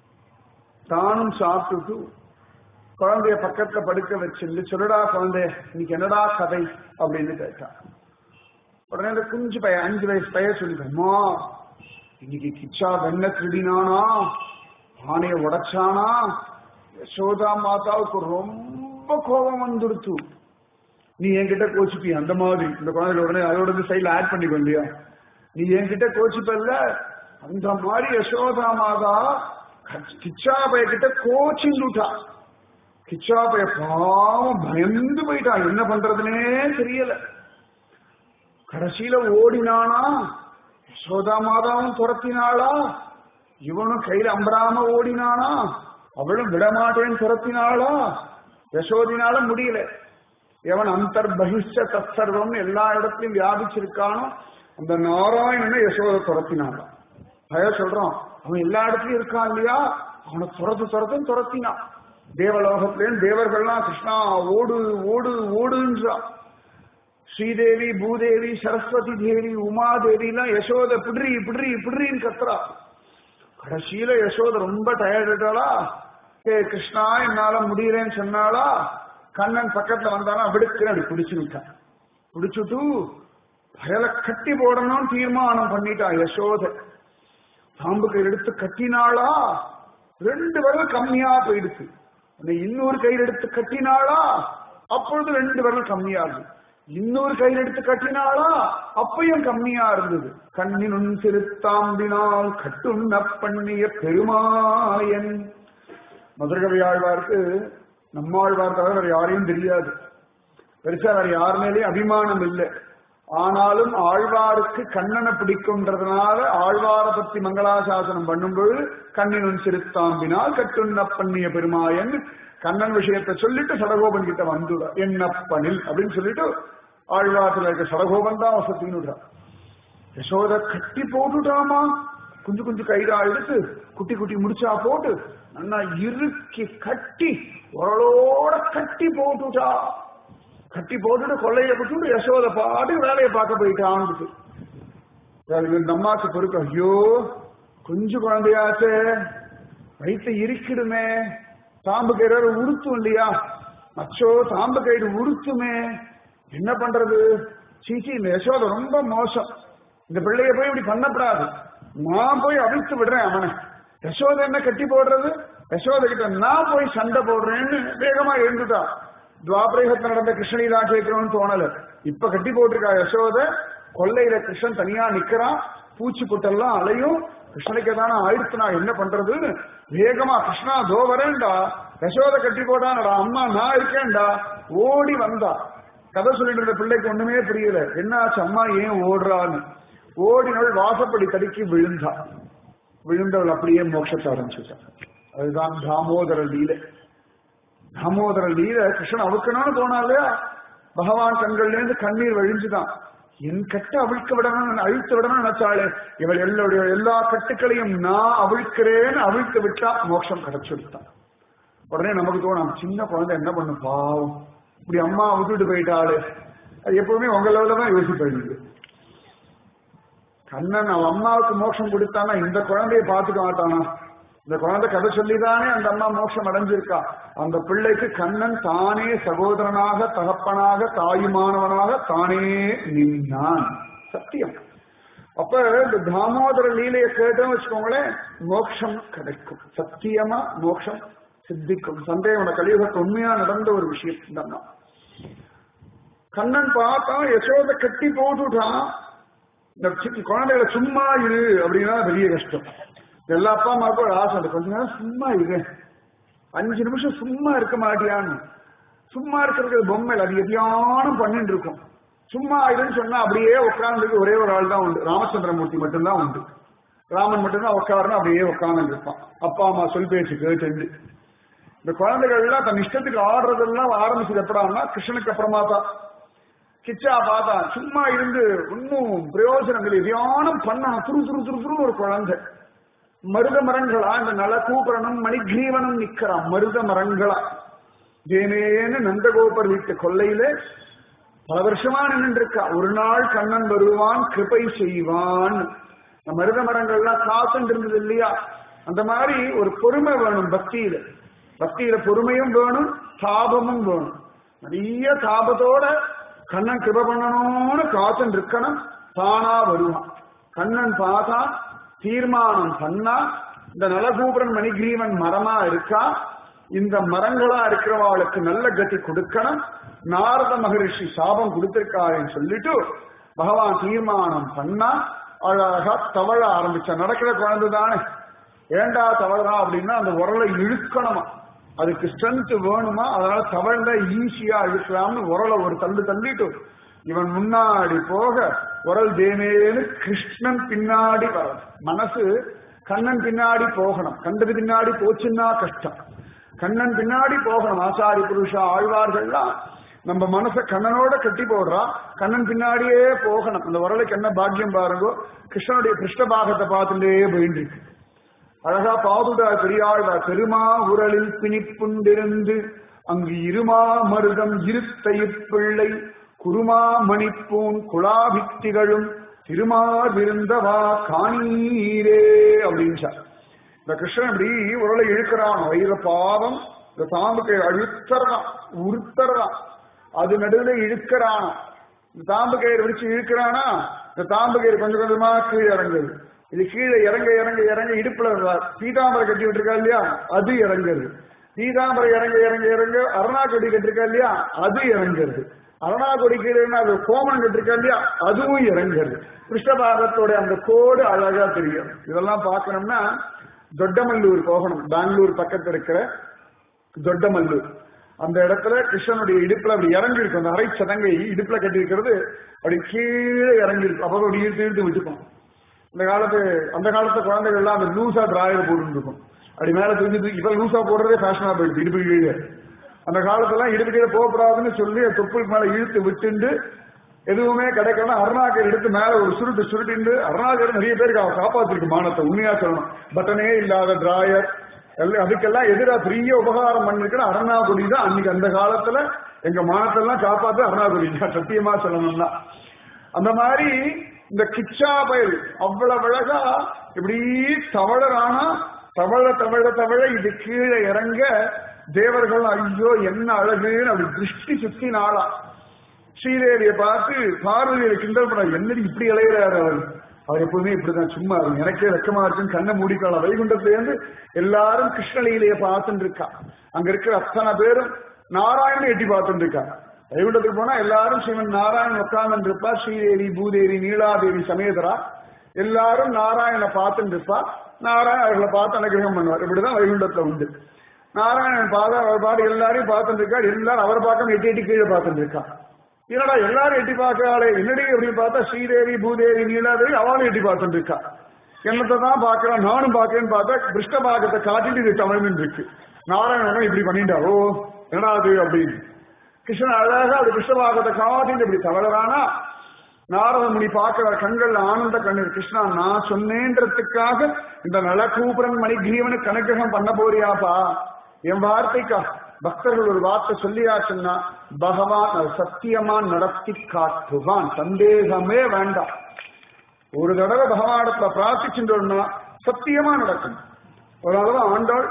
தானும் சாப்பிட்டுட்டு குழந்தைய பக்கத்துல படுக்க வச்சிருந்து சொல்லுடா குழந்தைய இன்னைக்கு என்னடா கதை அப்படின்னு கேட்டான் உடனே அந்த குஞ்சு பையன் அஞ்சு வயசு பையன் சொல்லிட்டோமா இன்னைக்கு கிச்சா வெண்ண திருடினானா பானைய உடைச்சானா யசோதா மாதாவுக்கு ரொம்ப கோபம் வந்துடுத்து நீ என்கிட்ட கோச்சிப்பி அந்த மாதிரி இந்த குழந்தைல உடனே அதோட இருந்து சைட்ல ஆட் பண்ணிக்கோ இல்லையா நீ என்கிட்ட கோச்சிப்பல்ல அந்த மாதிரி யசோதா மாதா கிச்சா பைய கிட்ட கோச்சிந்துட்டா கிச்சா பைய பாவம் பயந்து போயிட்டான் என்ன பண்றதுனே தெரியல கடைசியில ஓடினானா யசோதா மாதாவும் துரத்தினாளா இவனும் கையில அம்பராம ஓடினானா அவளும் விடமாட்டேன்னு துரத்தினாளா யசோதினால முடியல எவன் அந்தர் பகிஷ்ட தற்சர்வம் எல்லா இடத்துலயும் வியாபிச்சிருக்கானோ அந்த நாராயணனை யசோத துரத்தினான் பய சொல்றான் அவன் எல்லா இடத்துலயும் இருக்கான் இல்லையா அவனை துரத்து துரத்துன்னு துரத்தினான் தேவலோகத்திலேயும் தேவர்கள்லாம் கிருஷ்ணா ஓடு ஓடு ஓடுன்றான் ஸ்ரீதேவி பூதேவி சரஸ்வதி தேவி உமாதேவி எல்லாம் யசோத பிட்ரி பிட்ரி பிட்ரின்னு கத்துறா கடைசியில யசோத ரொம்ப டயர்டாளா ஏ கிருஷ்ணா என்னால முடியலன்னு சொன்னாளா கண்ணன் பக்கத்துல வந்தானா விடுக்குன்னு அப்படி பிடிச்சுட்டான் பிடிச்சுட்டு பயல கட்டி போடணும்னு தீர்மானம் பண்ணிட்டான் யசோத பாம்புக்கு எடுத்து கட்டினாளா ரெண்டு விரல் கம்மியா போயிடுச்சு இன்னொரு கையில் எடுத்து கட்டினாளா அப்பொழுது ரெண்டு விரல் கம்மியாகுது இன்னொரு கையில் எடுத்து கட்டினாளா அப்பையும் கம்மியா இருந்தது கண்ணினுன் திருத்தாம்பினால் கட்டுண்ண பண்ணிய பெருமாயன் மதுரகவி ஆழ்வாருக்கு நம்மாழ்வார் தவிர வேற யாரையும் தெரியாது பெருசா வேற யார் மேலேயும் அபிமானம் இல்லை ஆனாலும் ஆழ்வாருக்கு கண்ணனை பிடிக்கும்ன்றதுனால ஆழ்வார பத்தி மங்களாசாசனம் பண்ணும்பொழுது கண்ணினும் சிறுத்தாம்பினால் கட்டுண்ண பண்ணிய பெருமாயன் கண்ணன் விஷயத்தை சொல்லிட்டு சடகோபன் கிட்ட வந்துட என்னப்பனில் அப்படின்னு சொல்லிட்டு ஆழ்வாரத்தில் இருக்க சடகோபன் தான் வசத்தின்னு விடுறான் யசோத கட்டி போட்டுட்டாமா குஞ்சு குஞ்சு கைடா எடுத்து குட்டி குட்டி முடிச்சா போட்டு நல்லா இறுக்கி கட்டி உரளோட கட்டி போட்டுட்டா கட்டி போட்டுட்டு கொள்ளைய விட்டுட்டு யசோத பாட்டு வேலையை பார்க்க போயிட்டான்னு இந்த அம்மாக்கு பொறுப்பு ஐயோ குஞ்சு குழந்தையாச்சே வயிற்று இருக்கிடுமே தாம்பு கயிறு உறுத்தும் இல்லையா அச்சோ தாம்பு கயிறு உறுத்துமே என்ன பண்றது சீச்சி இந்த யசோத ரொம்ப மோசம் இந்த பிள்ளைய போய் இப்படி பண்ணப்படாது நான் போய் அவிழ்த்து விடுறேன் அவனை யசோத என்ன கட்டி போடுறது யசோத கிட்ட நான் போய் சண்டை போடுறேன்னு வேகமா எழுந்துட்டா துவாபரேகத்தில் நடந்த கிருஷ்ணலீலா கேட்கணும்னு தோணல இப்ப கட்டி போட்டிருக்கா யசோத கொல்லையில கிருஷ்ணன் தனியா நிக்கிறான் பூச்சி புட்டெல்லாம் அலையும் கிருஷ்ணனுக்கு தானே ஆயிடுத்து நான் என்ன பண்றதுன்னு வேகமா கிருஷ்ணா தோ வரேன்டா யசோத கட்டி போட்டானடா அம்மா நான் இருக்கேன்டா ஓடி வந்தா கதை சொல்லிட்டு இருந்த பிள்ளைக்கு ஒண்ணுமே புரியல என்னாச்சு அம்மா ஏன் ஓடுறான்னு ஓடினவள் வாசப்படி தடுக்கி விழுந்தா விழுந்தவள் அப்படியே மோட்சத்தை ஆரம்பிச்சுட்டா அதுதான் தாமோதர லீலை தாமோதர லீலை கிருஷ்ணன் அவுக்கணும்னு தோணாலே பகவான் கண்கள்ல இருந்து கண்ணீர் வழிஞ்சுதான் என் கட்டை அவிழ்க்க விடணும் அழித்து விடணும் நினைச்சாளே இவள் எல்லோடைய எல்லா கட்டுக்களையும் நான் அவிழ்க்கிறேன்னு அவிழ்த்து விட்டா மோட்சம் கிடைச்சுட்டான் உடனே நமக்கு தோணும் சின்ன குழந்தை என்ன பண்ணும் பாவம் இப்படி அம்மா விட்டுட்டு போயிட்டாளே அது எப்பவுமே உங்க லெவல தான் யோசிப்பீங்க கண்ணன் அவன் அம்மாவுக்கு மோட்சம் கொடுத்தானா இந்த குழந்தைய பார்த்துக்க மாட்டானா இந்த குழந்தை கதை சொல்லிதானே அந்த அம்மா மோட்சம் அடைஞ்சிருக்கா அந்த பிள்ளைக்கு கண்ணன் தானே சகோதரனாக தகப்பனாக தாயுமானவனாக தானே நின்னான் சத்தியம் அப்ப இந்த தாமோதர லீலையை கேட்டோம்னு வச்சுக்கோங்களேன் மோட்சம் கிடைக்கும் சத்தியமா மோட்சம் சித்திக்கும் சந்தேகம் கலியுகத்து உண்மையா நடந்த ஒரு விஷயம் இந்த அம்மா கண்ணன் பார்த்தா யசோத கட்டி போட்டுட்டான் இந்த சி- குழந்தைகளை சும்மா இரு அப்படின்னா பெரிய கஷ்டம் எல்லா அப்பா அம்மாவுக்கும் ஒரு ஆசை உண்டு. கொஞ்ச நேரம் சும்மா இரு அஞ்சு நிமிஷம் சும்மா இருக்க மாட்டியான்னு சும்மா இருக்கிறதுக்கு பொம்மை அது எதையானும் பண்ணிட்டு இருக்கும் சும்மா இருன்னு சொன்னா அப்படியே உட்கார்ந்துக்கு ஒரே ஒரு ஆள் தான் உண்டு ராமச்சந்திரமூர்த்தி மட்டும்தான் உண்டு ராமன் மட்டும்தான் உட்காரணும் அப்படியே உட்கார்ந்து இருப்பான் அப்பா அம்மா சொல் பேச்சு கேட்டு இந்த குழந்தைகள் எல்லாம் தன் இஷ்டத்துக்கு ஆடுறதெல்லாம் ஆரம்பிச்சது எப்படான்னா கிருஷ்ணனுக்கு அப்புறமா தான் கிச்சா பார்த்தா சும்மா இருந்து ஒன்னும் பிரயோஜனம் இல்லை தியானம் பண்ணணும் துரு துரு துரு துரு ஒரு குழந்தை மருத மரங்களா இந்த நல கூப்பரனும் மணிகிரீவனும் நிக்கிறான் மருத மரங்களா தேனேன்னு நந்தகோபர் வீட்டு கொல்லையில பல வருஷமா நின்று இருக்கா ஒரு நாள் கண்ணன் வருவான் கிருபை செய்வான் இந்த மருத மரங்கள்லாம் காசுன்னு இருந்தது இல்லையா அந்த மாதிரி ஒரு பொறுமை வேணும் பக்தியில பக்தியில பொறுமையும் வேணும் தாபமும் வேணும் நிறைய தாபத்தோட கண்ணன் கிருப பண்ணணும்னு காத்துன்னு இருக்கணும் தானா வருவான் கண்ணன் பார்த்தா தீர்மானம் பண்ணா இந்த நலகூபரன் மணிகிரீவன் மரமா இருக்கா இந்த மரங்களா இருக்கிறவாளுக்கு நல்ல கதி கொடுக்கணும் நாரத மகரிஷி சாபம் கொடுத்திருக்காருன்னு சொல்லிட்டு பகவான் தீர்மானம் பண்ணா அழகா தவழ ஆரம்பிச்சா நடக்கிற குழந்தை தானே ஏண்டா தவறா அப்படின்னா அந்த உரலை இழுக்கணுமா அதுக்கு ஸ்ட்ரென்த் வேணுமா அதனால தவழ்ந்த ஈஸியா இழுக்கலாம்னு உரலை ஒரு தள்ளு தள்ளிட்டு இவன் முன்னாடி போக உரல் தேனேன்னு கிருஷ்ணன் பின்னாடி வர மனசு கண்ணன் பின்னாடி போகணும் கண்டது பின்னாடி போச்சுன்னா கஷ்டம் கண்ணன் பின்னாடி போகணும் ஆசாரி புருஷா ஆழ்வார்கள்லாம் நம்ம மனசை கண்ணனோட கட்டி போடுறா கண்ணன் பின்னாடியே போகணும் அந்த உரலுக்கு என்ன பாக்கியம் பாருங்கோ கிருஷ்ணனுடைய கிருஷ்ணபாகத்தை பார்த்துட்டே போயிட்டு இருக்கு அழகா பாதுடார் பெரியாழ்வார் பெருமா உரலில் பிணிப்புண்டிருந்து அங்கு இருமா மருதம் இருத்த இப்பிள்ளை குருமா மணிப்பூன் குழாபித்திகளும் திருமார் விருந்தவா காணீரே அப்படின்றார் இந்த கிருஷ்ணன் இப்படி உரலை இழுக்கிறான் வயிறு பாவம் இந்த தாம்புக்கை அழுத்தறதான் உறுத்தறதான் அது நடுவில் இழுக்கிறான் இந்த தாம்பு கயிறு விரிச்சு இழுக்கிறானா இந்த தாம்பு கயிறு கொஞ்சம் கொஞ்சமா கீழே இறங்குது இது கீழே இறங்க இறங்க இறங்க இடுப்புல பீதாம்பரை கட்டி விட்டுருக்கா இல்லையா அது இறங்குறது பீதாம்பரை இறங்க இறங்க இறங்க அருணா கொடி கட்டிருக்கா இல்லையா அது இறங்குறது அருணா கொடி கீழே அது கோமனம் கட்டிருக்கா இல்லையா அதுவும் இறங்குறது கிருஷ்ணபாகத்தோட அந்த கோடு அழகா தெரியும் இதெல்லாம் பார்க்கணும்னா தொட்டமல்லூர் போகணும் பெங்களூர் பக்கத்துல இருக்கிற தொட்டமல்லூர் அந்த இடத்துல கிருஷ்ணனுடைய இடுப்புல அப்படி இறங்கி இருக்கும் அந்த அரை சதங்கை இடுப்புல கட்டி இருக்கிறது அப்படி கீழே இறங்கி இருக்கும் அப்போ அப்படி இழுத்து இழுத்து விட்டுக்கும் இந்த காலத்து அந்த காலத்து குழந்தைகள் எல்லாம் அந்த லூசா டிராயர் போட்டு இருக்கும் அப்படி மேல தூக்கி தூக்கி இப்ப லூசா போடுறதே ஃபேஷனா போயிடுது இடுப்பு கீழே அந்த காலத்துல இடுப்பு கீழே போகக்கூடாதுன்னு சொல்லி தொப்புளுக்கு மேல இழுத்து விட்டுண்டு எதுவுமே கிடைக்கணும் அருணாக்கர் எடுத்து மேல ஒரு சுருட்டு சுருட்டிண்டு அருணாக்கர் நிறைய பேருக்கு அவன் காப்பாத்திருக்கு மானத்தை உண்மையா சொல்லணும் பட்டனே இல்லாத டிராயர் எல்லாம் அதுக்கெல்லாம் எதிராக பெரிய உபகாரம் பண்ணிருக்கிற அருணாகுடி தான் அன்னைக்கு அந்த காலத்துல எங்க மானத்தெல்லாம் காப்பாத்து அருணாகுடி தான் சத்தியமா சொல்லணும்னா அந்த மாதிரி இந்த கிச்சா பயல் அவ்வளவு அழகா இப்படி தவழறானா தவழ தவழ தவழ இது கீழே இறங்க தேவர்கள் ஐயோ என்ன அழகுன்னு அப்படி திருஷ்டி சுத்தி நாளா ஸ்ரீதேவியை பார்த்து பார்வதியை கிண்டல் பண்ண என்னடி இப்படி இளையிறாரு அவர் அவர் எப்பவுமே இப்படிதான் சும்மா இருக்கும் எனக்கே வெக்கமா இருக்குன்னு கண்ணை மூடிக்கலாம் வைகுண்டத்திலேருந்து எல்லாரும் கிருஷ்ணலீலையை பார்த்துட்டு இருக்கா அங்க இருக்கிற அத்தனை பேரும் நாராயணன் எட்டி பார்த்துட்டு இருக்கா வைகுண்டத்துக்கு போனா எல்லாரும் சிவன் நாராயணன் உட்கார்ந்து இருப்பா ஸ்ரீதேவி பூதேவி நீலாதேவி சமேதரா எல்லாரும் நாராயணனை பார்த்துட்டு இருப்பா நாராயணன் அவர்களை பார்த்து அனுகிரகம் பண்ணுவார் இப்படிதான் வைகுண்டத்துல உண்டு நாராயணன் பாத அவர் பாடு எல்லாரையும் பார்த்துட்டு இருக்கா எல்லாரும் அவர் பார்க்க எட்டி எட்டி கீழே பார்த்துட்டு இருக்கா என்னடா எல்லாரும் எட்டி பார்க்கறாளே என்னடி அப்படின்னு பார்த்தா ஸ்ரீதேவி பூதேவி நீலாதேவி அவளும் எட்டி பார்த்துட்டு இருக்கா என்னத்தை தான் பார்க்கறான் நானும் பார்க்கறேன்னு பார்த்தா கிருஷ்ணபாகத்தை காட்டிட்டு இது தமிழ்னு இருக்கு நாராயணன் இப்படி பண்ணிட்டா ஓ என்னடா அது அப்படின்னு கிருஷ்ணன் அழகா அப்படி கிருஷ்ணபாகத்தை காட்டிட்டு இப்படி தவறானா நாரத முனி பார்க்கிற கண்கள்ல ஆனந்த கண்ணீர் கிருஷ்ணா நான் சொன்னேன்றதுக்காக இந்த நலக்கூபுரன் மணிகிரீவனுக்கு அனுகிரகம் பண்ண போறியாப்பா என் வார்த்தைக்கா பக்தர்கள் ஒரு வார்த்தை சொல்லியாச்சுன்னா பகவான் அது சத்தியமா நடத்தி காட்டுவான் சந்தேகமே வேண்டாம் ஒரு தடவை பகவானத்துல பிரார்த்திச்சுட்டோம்னா சத்தியமா நடக்கும் ஒரு அளவு ஆண்டாள்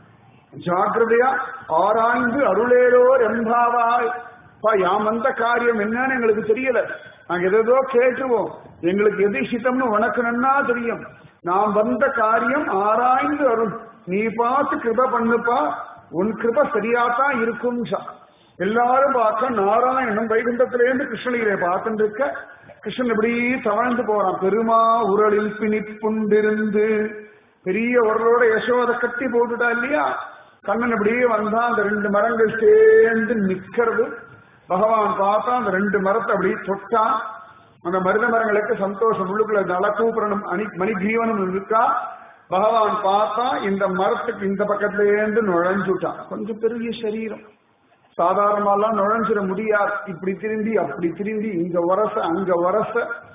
ஜாக்கிரதையா ஆராய்ந்து அருளேலோர் எம்பாவாய் பா யாம் வந்த காரியம் என்னன்னு எங்களுக்கு தெரியல நாங்க எதோ கேட்டுவோம் எங்களுக்கு எது ஹிதம்னு உனக்கு நன்னா தெரியும் நாம் வந்த காரியம் ஆராய்ந்து அருள் நீ பார்த்து கிருப பண்ணுப்பா உன் கிருப சரியாத்தான் இருக்கும் எல்லாரும் பார்க்க நாராயணன் வைகுண்டத்திலேருந்து கிருஷ்ணலீரை பார்த்துட்டு இருக்க கிருஷ்ணன் இப்படி தவழ்ந்து போறான் பெருமா உரலில் பிணிப்புண்டிருந்து பெரிய உரலோட யசோத கட்டி போட்டுட்டா இல்லையா கண்ணன் இப்படியே வந்தா அந்த ரெண்டு மரங்கள் சேர்ந்து நிக்கிறது பகவான் பார்த்தா அந்த ரெண்டு மரத்தை அப்படி தொட்டான் அந்த மருத மரங்களுக்கு சந்தோஷம் உள்ளுக்குள்ள நலக்கூபுரனும் அணி மணிகீவனும் இருக்கா பகவான் பார்த்தா இந்த மரத்துக்கு இந்த பக்கத்துல இருந்து நுழைஞ்சுட்டான் கொஞ்சம் பெரிய சரீரம் சாதாரணமாலாம் நுழைஞ்சிட முடியாது இப்படி திரும்பி அப்படி திரும்பி இங்க வரச அங்க வரச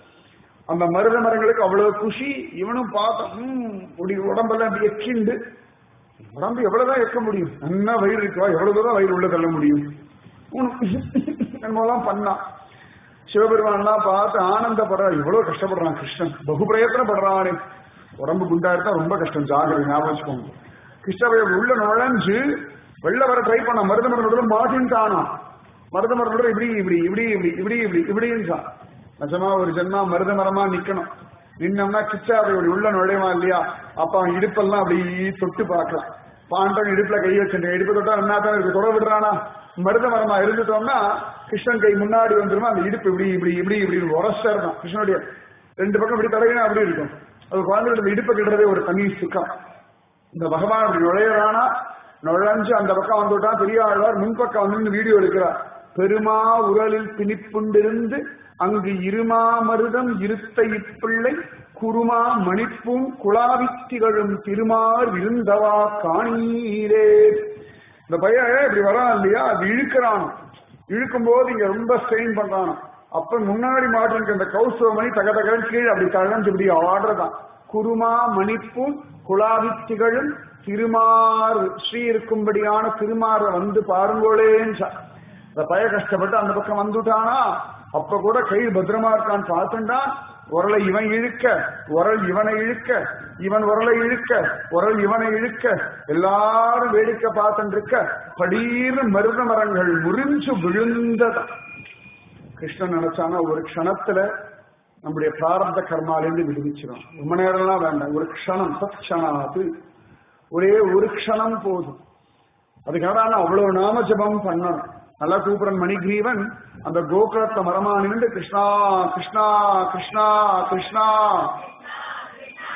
அந்த மருத மரங்களுக்கு அவ்வளவு குஷி இவனும் பார்த்தான் ம், இப்படி உடம்பெல்லாம் இப்படி எக்கிண்டு உடம்பு எவ்வளவுதான் எக்க முடியும் என்ன வயிறு இருக்கா எவ்வளவு தூரம் வயிறு உள்ள தள்ள முடியும் என்னமோலாம் பண்ணான் சிவபெருமான்லாம் பார்த்து ஆனந்தப்படுறா இவ்வளவு கஷ்டப்படுறான் கிருஷ்ணன் பகு பிரயத்தனப்படுறானே உடம்பு குண்டா இருந்தா ரொம்ப கஷ்டம் ஜாகிரதை ஞாபகம் வச்சுக்கோங்க கிருஷ்ணபயம் உள்ள நுழைஞ்சு வெளில வர ட்ரை பண்ண மருத மருந்தோட மாட்டின்ட்டானா மருத மருந்தோட இப்படி இப்படி இப்படி இப்படி இப்படி இப்படி இப்படின்னு நிஜமா ஒரு ஜென்மா மருத மரமா நிக்கணும் நின்னோம்னா கிச்சாவையோட உள்ள நுழைவான் இல்லையா அப்ப அவன் இடுப்பெல்லாம் அப்படி தொட்டு பார்க்கலாம் பாண்டன் இடுப்புல கை வச்சுட்டேன் இடுப்பு தொட்டா என்ன தான் இருக்கு தொட விடுறானா மருத மரமா இருந்துட்டோம்னா கிருஷ்ணன் கை முன்னாடி வந்துருமா அந்த இடுப்பு இப்படி இப்படி இப்படி இப்படி உரசா இருக்கும் கிருஷ்ணனுடைய ரெண்டு பக்கம் இப்படி தடவினா அப்படி இருக்கும் அது குழந்தைகளோட இடுப்பை கிட்டதே ஒரு தனி சுக்கம் இந்த பகவான் அப்படி நுழையிறானா நுழைஞ்சு அந்த பக்கம் வந்துட்டான் பெரிய ஆழ்வார் முன்பக்கம் வந்து வீடியோ எடுக்கிறார் பெருமா உரலில் பிணிப்புண்டிருந்து அங்கு இருமா மருதம் இருத்த இப்பிள்ளை குருமா மணிப்பூம் குழாவித்திகழும் திருமார் விருந்தவா காணீரே இந்த பையன் இப்படி வரான் இல்லையா அது இழுக்கிறான் இழுக்கும் போது இங்க ரொம்ப ஸ்ட்ரெயின் பண்றான் அப்ப முன்னாடி மாட்டிருக்க இந்த கௌசவமணி தக தகன்னு கீழே அப்படி தழஞ்சு இப்படி ஆடுறதான் குருமா மணிப்பும் குலாவித்திகழும் திருமார் ஸ்ரீ இருக்கும்படியான திருமார வந்து பாருங்கோளேன்னு சொ- இந்த பய கஷ்டப்பட்டு அந்த பக்கம் வந்துட்டானா அப்ப கூட கை பத்திரமா இருக்கான்னு பார்த்துட்டா உரலை இவன் இழுக்க உரல் இவனை இழுக்க இவன் உரலை இழுக்க உரல் இவனை இழுக்க எல்லாரும் வேடிக்கை பார்த்துட்டு இருக்க படீர்னு மருத மரங்கள் முறிஞ்சு விழுந்ததா கிருஷ்ணன் நினைச்சானா ஒரு க்ஷணத்துல நம்முடைய பிராரப்த கர்மாலேருந்து விடுவிச்சிடும் ரொம்ப நேரம்லாம் வேண்டாம் ஒரு க்ஷணம் சத் க்ஷணாது ஒரே ஒரு க்ஷணம் போதும் அதுக்காக அவ்வளவு நாம ஜபம் பண்ணணும் நல்லா கூப்பிடுறன் மணிகிரீவன் அந்த கோகுலத்த மரமா நின்று கிருஷ்ணா கிருஷ்ணா கிருஷ்ணா கிருஷ்ணா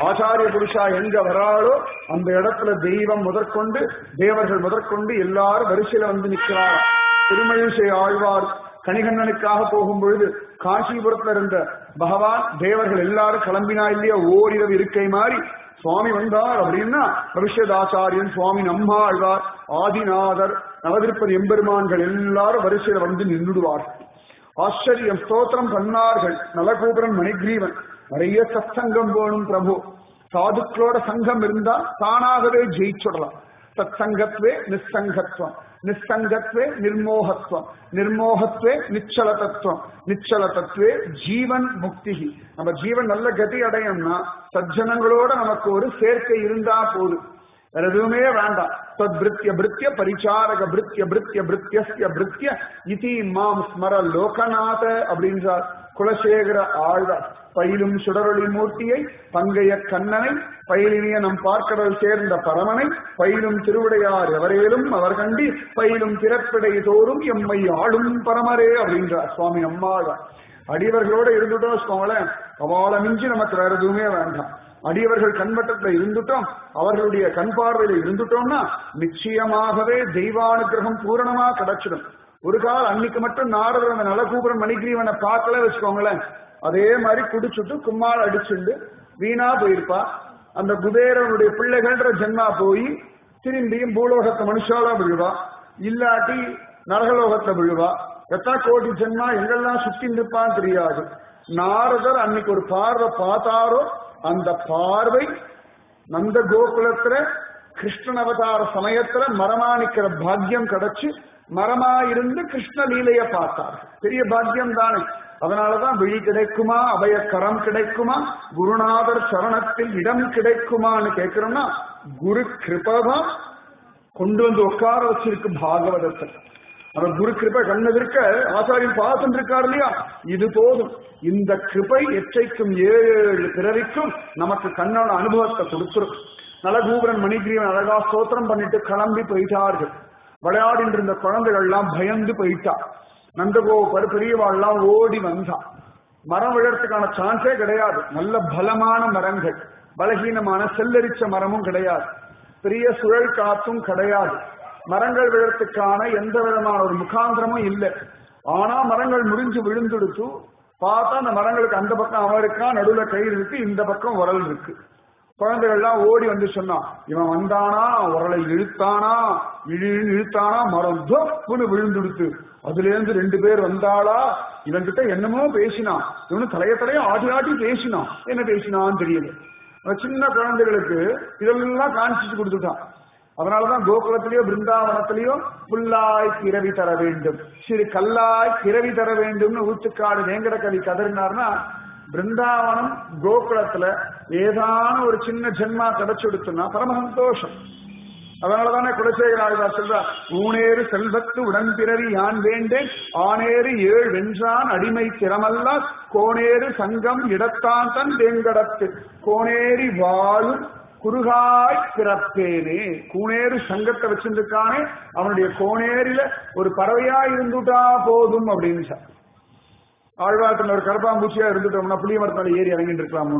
ஆச்சாரிய புருஷா எங்க வராளோ அந்த இடத்துல தெய்வம் முதற்கொண்டு தேவர்கள் முதற்கொண்டு எல்லாரும் வரிசையில வந்து நிற்கிறார் திருமழிசை ஆழ்வார் கணிகண்ணனுக்காக போகும் பொழுது காஞ்சிபுரத்துல இருந்த பகவான் தேவர்கள் எல்லாரும் கிளம்பினா இல்லையா ஓரிரவு இருக்கை மாதிரி சுவாமி வந்தார் அப்படின்னா பவிஷ்யதாச்சாரியன் சுவாமி நம்மாழ்வார் ஆதிநாதர் நவதிருப்பதி எம்பெருமான்கள் எல்லாரும் வரிசையில வந்து நின்றுடுவார் ஆச்சரியம் ஸ்தோத்திரம் பண்ணார்கள் நலகூபரன் மணிகிரீவன் நிறைய சத்சங்கம் வேணும் பிரபு சாதுக்களோட சங்கம் இருந்தா தானாகவே ஜெயிச்சுடலாம் சத் சங்கத்வே நிஸ்ஸங்கத்வம் நிஸ்ஸங்கத்வே நிர்மோகத்வம் நிர்மோகத்வே நிச்சல தத்துவம் நிச்சல தத்துவே ஜீவன் முக்தி நம்ம ஜீவன் நல்ல கதி அடையணும்னா சஜ்ஜனங்களோட நமக்கு ஒரு சேர்க்கை இருந்தா போதும் வேற எதுவுமே வேண்டாம் தத் பிருத்திய பிருத்திய பரிச்சாரக பிருத்திய பிருத்திய பிருத்தியஸ்ய பிருத்திய இதி மாம் ஸ்மர லோகநாத அப்படின்றார் குலசேகர ஆழ்வார் பயிலும் சுடரொளி மூர்த்தியை பங்கைய கண்ணனை பயிலினிய நம் பார்க்கடல் சேர்ந்த பரமனை பயிலும் திருவிடையார் எவரேலும் அவர் கண்டி பயிலும் பிறப்பிடை தோறும் எம்மை ஆளும் பரமரே அப்படின்றார் சுவாமி அம்மாழ்வார் அடியவர்களோட இருந்துட்டோம் வச்சுக்கோங்களேன் அவளை மிஞ்சி நமக்கு வேற எதுவுமே வேண்டாம் அடியவர்கள் கண்வட்டத்துல இருந்துட்டோம் அவர்களுடைய கண் பார்வையில இருந்துட்டோம்னா நிச்சயமாகவே தெய்வானுகிரகம் பூரணமா கிடைச்சிடும் ஒரு கால் அன்னைக்கு மட்டும் நாரதர் அந்த நலகூபுரம் மணிகிரீவனை பார்க்கல வச்சுக்கோங்களேன் அதே மாதிரி குடிச்சுட்டு கும்மாள் அடிச்சுண்டு வீணா போயிருப்பா அந்த குபேரனுடைய பிள்ளைகள்ன்ற ஜென்மா போய் திரும்பியும் பூலோகத்தை மனுஷாலா விழுவா இல்லாட்டி நரகலோகத்தை விழுவா எத்தனை கோடி ஜென்மா எங்கெல்லாம் சுத்தி நிற்பான்னு தெரியாது நாரதர் அன்னைக்கு ஒரு பார்வை பார்த்தாரோ அந்த பார்வை நந்த கோகுலத்துல கிருஷ்ணன் அவதார சமயத்துல மரமா நிக்கிற பாக்கியம் கிடைச்சு மரமா இருந்து கிருஷ்ண லீலைய பார்த்தார் பெரிய பாக்கியம் தானே அதனாலதான் விழி கிடைக்குமா அபய கரம் கிடைக்குமா குருநாதர் சரணத்தில் இடம் கிடைக்குமான்னு கேட்கிறோம்னா குரு கிருபதான் கொண்டு வந்து உட்கார வச்சிருக்கு பாகவதத்தை அவர் குரு கிருபை கண்ணதிர்க்க ஆச்சாரியன் பார்த்துட்டு இருக்காரு இல்லையா இது போதும் இந்த கிருபை எச்சைக்கும் ஏழு பிறவிக்கும் நமக்கு கண்ணோட அனுபவத்தை கொடுத்துரும் நலகூபரன் மணிகிரீவன் அழகா ஸ்தோத்திரம் பண்ணிட்டு கிளம்பி போயிட்டார்கள் விளையாடிட்டு இருந்த குழந்தைகள் எல்லாம் பயந்து போயிட்டா நந்தகோ பரு பெரியவாள்லாம் ஓடி வந்தா மரம் விழறதுக்கான சான்ஸே கிடையாது நல்ல பலமான மரங்கள் பலகீனமான செல்லரிச்ச மரமும் கிடையாது பெரிய சுழல் காத்தும் கிடையாது மரங்கள் விழறதுக்கான எந்த விதமான ஒரு முகாந்திரமும் இல்லை ஆனா மரங்கள் முடிஞ்சு விழுந்துடுத்து பார்த்தா அந்த மரங்களுக்கு அந்த பக்கம் அவன் இருக்கான் நடுவுல கயிறு இருக்கு இந்த பக்கம் உரல் இருக்கு குழந்தைகள்லாம் ஓடி வந்து சொன்னான் இவன் வந்தானா உரலை இழுத்தானா இழு இழுத்தானா மரம் தொப்புன்னு விழுந்துடுத்து அதுல இருந்து ரெண்டு பேர் வந்தாளா இவன் கிட்ட என்னமோ பேசினான் இவனு தலைய தலைய ஆட்டி ஆட்டி பேசினான் என்ன பேசினான்னு தெரியல அந்த சின்ன குழந்தைகளுக்கு இதெல்லாம் காணிச்சு கொடுத்துட்டான் அதனாலதான் கோகுலத்திலேயோ பிருந்தாவனத்திலேயோ புல்லாய் பிறவி தர வேண்டும் சிறு கல்லாய் பிறவி தர வேண்டும்னு ஊத்துக்காடு வேங்கட கவி கதறினார்னா பிருந்தாவனம் கோகுலத்துல ஏதான ஒரு சின்ன ஜென்மா கிடைச்சுடுத்துனா பரம சந்தோஷம் அதனாலதானே குலசேகர ஆழ்வார் சொல்றார் ஊனேறு செல்வத்து உடன் பிறவி யான் வேண்டேன் ஆனேறு ஏழ் வென்றான் அடிமை திறமல்ல கோணேறு சங்கம் இடத்தான் தன் தேங்கடத்து கோணேரி வாழும் குறுகாய் பிறப்பேனே கூணேறு சங்கத்தை வச்சிருக்கானே அவனுடைய கோணேரியில ஒரு பறவையா இருந்துட்டா போதும் அப்படின்னு சார் ஆழ்வாரத்துல ஒரு கரப்பாம்பூச்சியா இருந்துட்டோம்னா புளிய மரத்தால ஏறி இறங்கிட்டு இருக்கலாமோ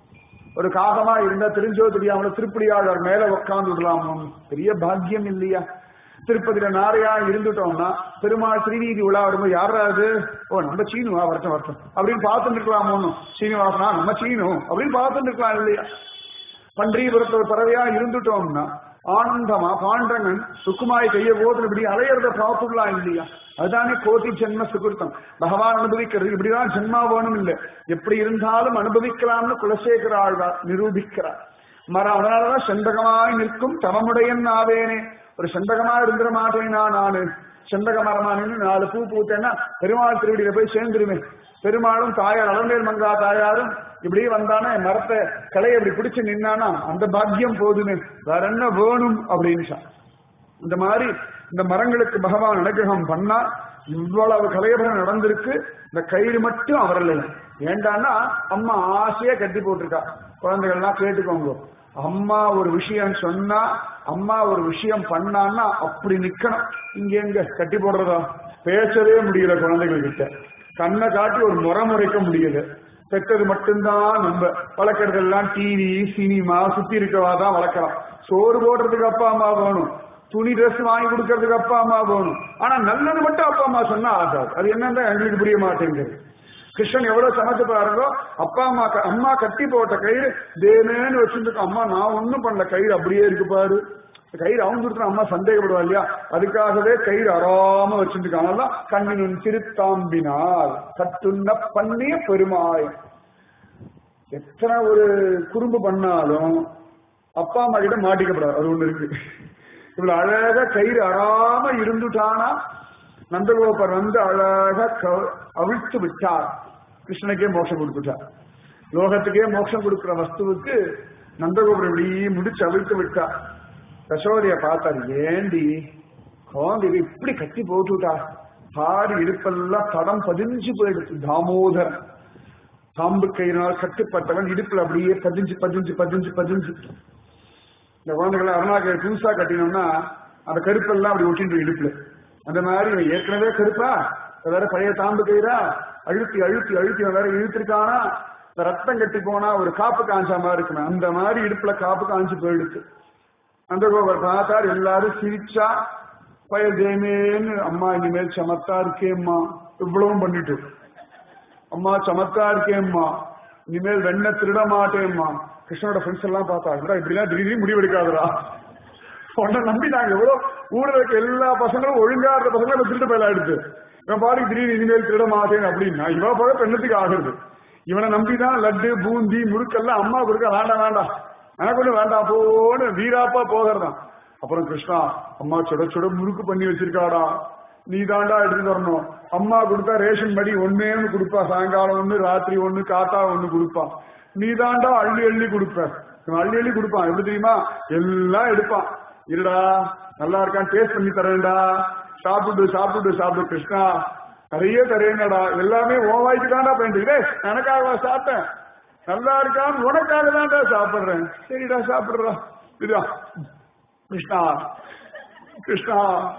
ஒரு காகமா இருந்தா தெரிஞ்சோ தெரியாமல திருப்படியாளர் மேல உட்கார்ந்து விடலாமோ பெரிய பாக்கியம் இல்லையா திருப்பதியில நாரையா இருந்துட்டோம்னா பெருமாள் திருவீதி உலா வரும்போது யாராவது ஓ நம்ம சீனுவா வரட்டும் வரட்டும் அப்படின்னு பார்த்துட்டு இருக்கலாமோன்னு சீனிவாசனா நம்ம சீனு அப்படின்னு பார்த்துட்டு இருக்கலாம் இல்லையா பன்றிபுரத்துல ஒரு பறவையா இருந்துட்டோம்னா ஆனந்தமா பாண்டங்கன் சுக்குமாய் கைய போதுல இப்படி அலையறத பார்த்துடலாம் இல்லையா அதுதானே கோட்டி ஜென்ம சுகிருத்தம் பகவான் அனுபவிக்கிறது இப்படிதான் ஜென்மா வேணும் இல்லை எப்படி இருந்தாலும் அனுபவிக்கலாம்னு குலசேகர ஆழ்வார் நிரூபிக்கிறார் மரம் அதனாலதான் செண்பகமாய் நிற்கும் தவமுடையன் ஆவேனே ஒரு செண்பகமா இருந்துட மாட்டேனா நானு செண்பக மரமா நின்று நாலு பூ பூத்தேன்னா பெருமாள் திருவடியில போய் சேர்ந்துருமே பெருமாளும் தாயார் அலந்தேல் மங்கா தாயாரும் இப்படி வந்தானா மரத்தை கலையை இப்படி பிடிச்சு நின்னானா அந்த பாக்கியம் போதுமே வேற என்ன வேணும் அப்படின்னு இந்த மாதிரி இந்த மரங்களுக்கு பகவான் அனுகிரகம் பண்ணா இவ்வளவு கலையபரம் நடந்திருக்கு இந்த கயிறு மட்டும் அவரல ஏண்டான்னா அம்மா ஆசையா கட்டி போட்டிருக்கா குழந்தைகள்லாம் கேட்டுக்கோங்க அம்மா ஒரு விஷயம் சொன்னா அம்மா ஒரு விஷயம் பண்ணான்னா அப்படி நிக்கணும் இங்க எங்க கட்டி போடுறதா பேசவே முடியல குழந்தைகள் கிட்ட கண்ணை காட்டி ஒரு முறை முறைக்க முடியல பெற்றது மட்டும்தான் நம்ம வளர்க்கறதெல்லாம் டிவி சினிமா சுத்தி இருக்கவா தான் வளர்க்கலாம் சோறு போடுறதுக்கு அப்பா அம்மா வேணும் துணி ட்ரெஸ் வாங்கி கொடுக்கறதுக்கு அப்பா அம்மா வேணும் ஆனா நல்லது மட்டும் அப்பா அம்மா சொன்னா ஆகாது அது என்னன்னு எங்களுக்கு புரிய மாட்டேங்குது கிருஷ்ணன் எவ்வளவு சமைச்சு பாருங்கோ அப்பா அம்மா க- அம்மா கட்டி போட்ட கயிறு தேனேன்னு வச்சிருந்துருக்கோம் அம்மா நான் ஒண்ணும் பண்ணல கயிறு அப்படியே இருக்கு பாரு கயிறு அவங்க அம்மா சந்தேகப்படுவா இல்லையா அதுக்காகவே கயிறு அறாம வச்சிருக்காங்க கண்ணினும் திருத்தாம்பினால் கட்டுண்ண பண்ணிய பெருமாய் எத்தனை ஒரு குறும்பு பண்ணாலும் அப்பா அம்மா கிட்ட மாட்டிக்கப்படாது அது ஒண்ணு இருக்கு இவ்வளவு அழகா கயிறு அறாம இருந்துட்டானா நந்தகோபர் வந்து அழகா கவ- அவிழ்த்து விட்டார் கிருஷ்ணனுக்கே மோட்சம் கொடுத்துட்டார் லோகத்துக்கே மோட்சம் கொடுக்கிற வஸ்துவுக்கு நந்தகோபுரம் இப்படி முடிச்சு அவிழ்த்து விட்டார் யசோதைய பார்த்தார் ஏண்டி குழந்தை இவ இப்படி கட்டி போட்டுட்டா பாரு இடுப்பெல்லாம் தடம் பதிஞ்சு போயிடுச்சு தாமோதரன் பாம்பு கயிறினால் கட்டுப்பட்டவன் இடுப்புல அப்படியே பதிஞ்சு பதிஞ்சு பதிஞ்சு பதிஞ்சு இந்த குழந்தைகளை அருணாக்கரை புதுசா கட்டினோம்னா அந்த கருப்பெல்லாம் அப்படி ஒட்டிட்டு இடுப்புல அந்த மாதிரி இவன் ஏற்கனவே கருப்பா இப்ப வேற பழைய தாம்பு கயிறா அழுத்தி அழுத்தி அழுத்தி இவன் வேற இழுத்திருக்கானா இந்த ரத்தம் கட்டி போனா ஒரு காப்பு காஞ்சா மாதிரி இருக்குமே அந்த மாதிரி இடுப்புல காப்பு காஞ்சு போயிடுச்சு அந்த கோபர் பார்த்தார் எல்லாரும் சிரிச்சா பயல் தேமேன்னு அம்மா இனிமேல் சமத்தா இருக்கேம்மா இவ்வளவும் பண்ணிட்டு அம்மா சமத்தா இருக்கேம்மா இனிமேல் வெண்ண திருட மாட்டேம்மா கிருஷ்ணனோட ஃப்ரெண்ட்ஸ் எல்லாம் பார்த்தா இப்படிலாம் திடீர்னு முடிவெடுக்காதரா உன்னை நம்பி நாங்க எவ்வளவு ஊர்ல இருக்க எல்லா பசங்களும் ஒழுங்கா இருந்த பசங்களும் திருட்டு பயலா எடுத்து இவன் பாரு திடீர்னு இனிமேல் திருட மாட்டேன் அப்படின்னா இவ போக பெண்ணத்துக்கு ஆகுறது இவனை நம்பிதான் லட்டு பூந்தி முறுக்கெல்லாம் அம்மா கொடுக்க வேண்டாம் வேண்டாம் எனக்கு ஒண்ணு வேண்டாம் போன்னு வீராப்பா போகிறதான் அப்புறம் கிருஷ்ணா அம்மா சுட சுட முறுக்கு பண்ணி வச்சிருக்காடா நீ தாண்டா எடுத்து வரணும் அம்மா கொடுத்தா ரேஷன் படி ஒன்னே ஒண்ணு கொடுப்பா சாயங்காலம் ஒண்ணு ராத்திரி ஒண்ணு காத்தா ஒண்ணு கொடுப்பான் நீ தாண்டா அள்ளி அள்ளி கொடுப்ப இவன் அள்ளி அள்ளி கொடுப்பான் எப்படி தெரியுமா எல்லாம் எடுப்பான் இருடா நல்லா இருக்கான் டேஸ்ட் பண்ணி தரேன்டா சாப்பிடு சாப்பிடு சாப்பிடு கிருஷ்ணா நிறைய தரேங்கடா எல்லாமே உன் வாய்க்கு தாண்டா பயந்து எனக்காக சாப்பிட்டேன் நல்லா இருக்கான் உனக்காக தான்டா சாப்பிடுறேன் சரிடா சாப்பிடுறா இதா கிருஷ்ணா கிருஷ்ணா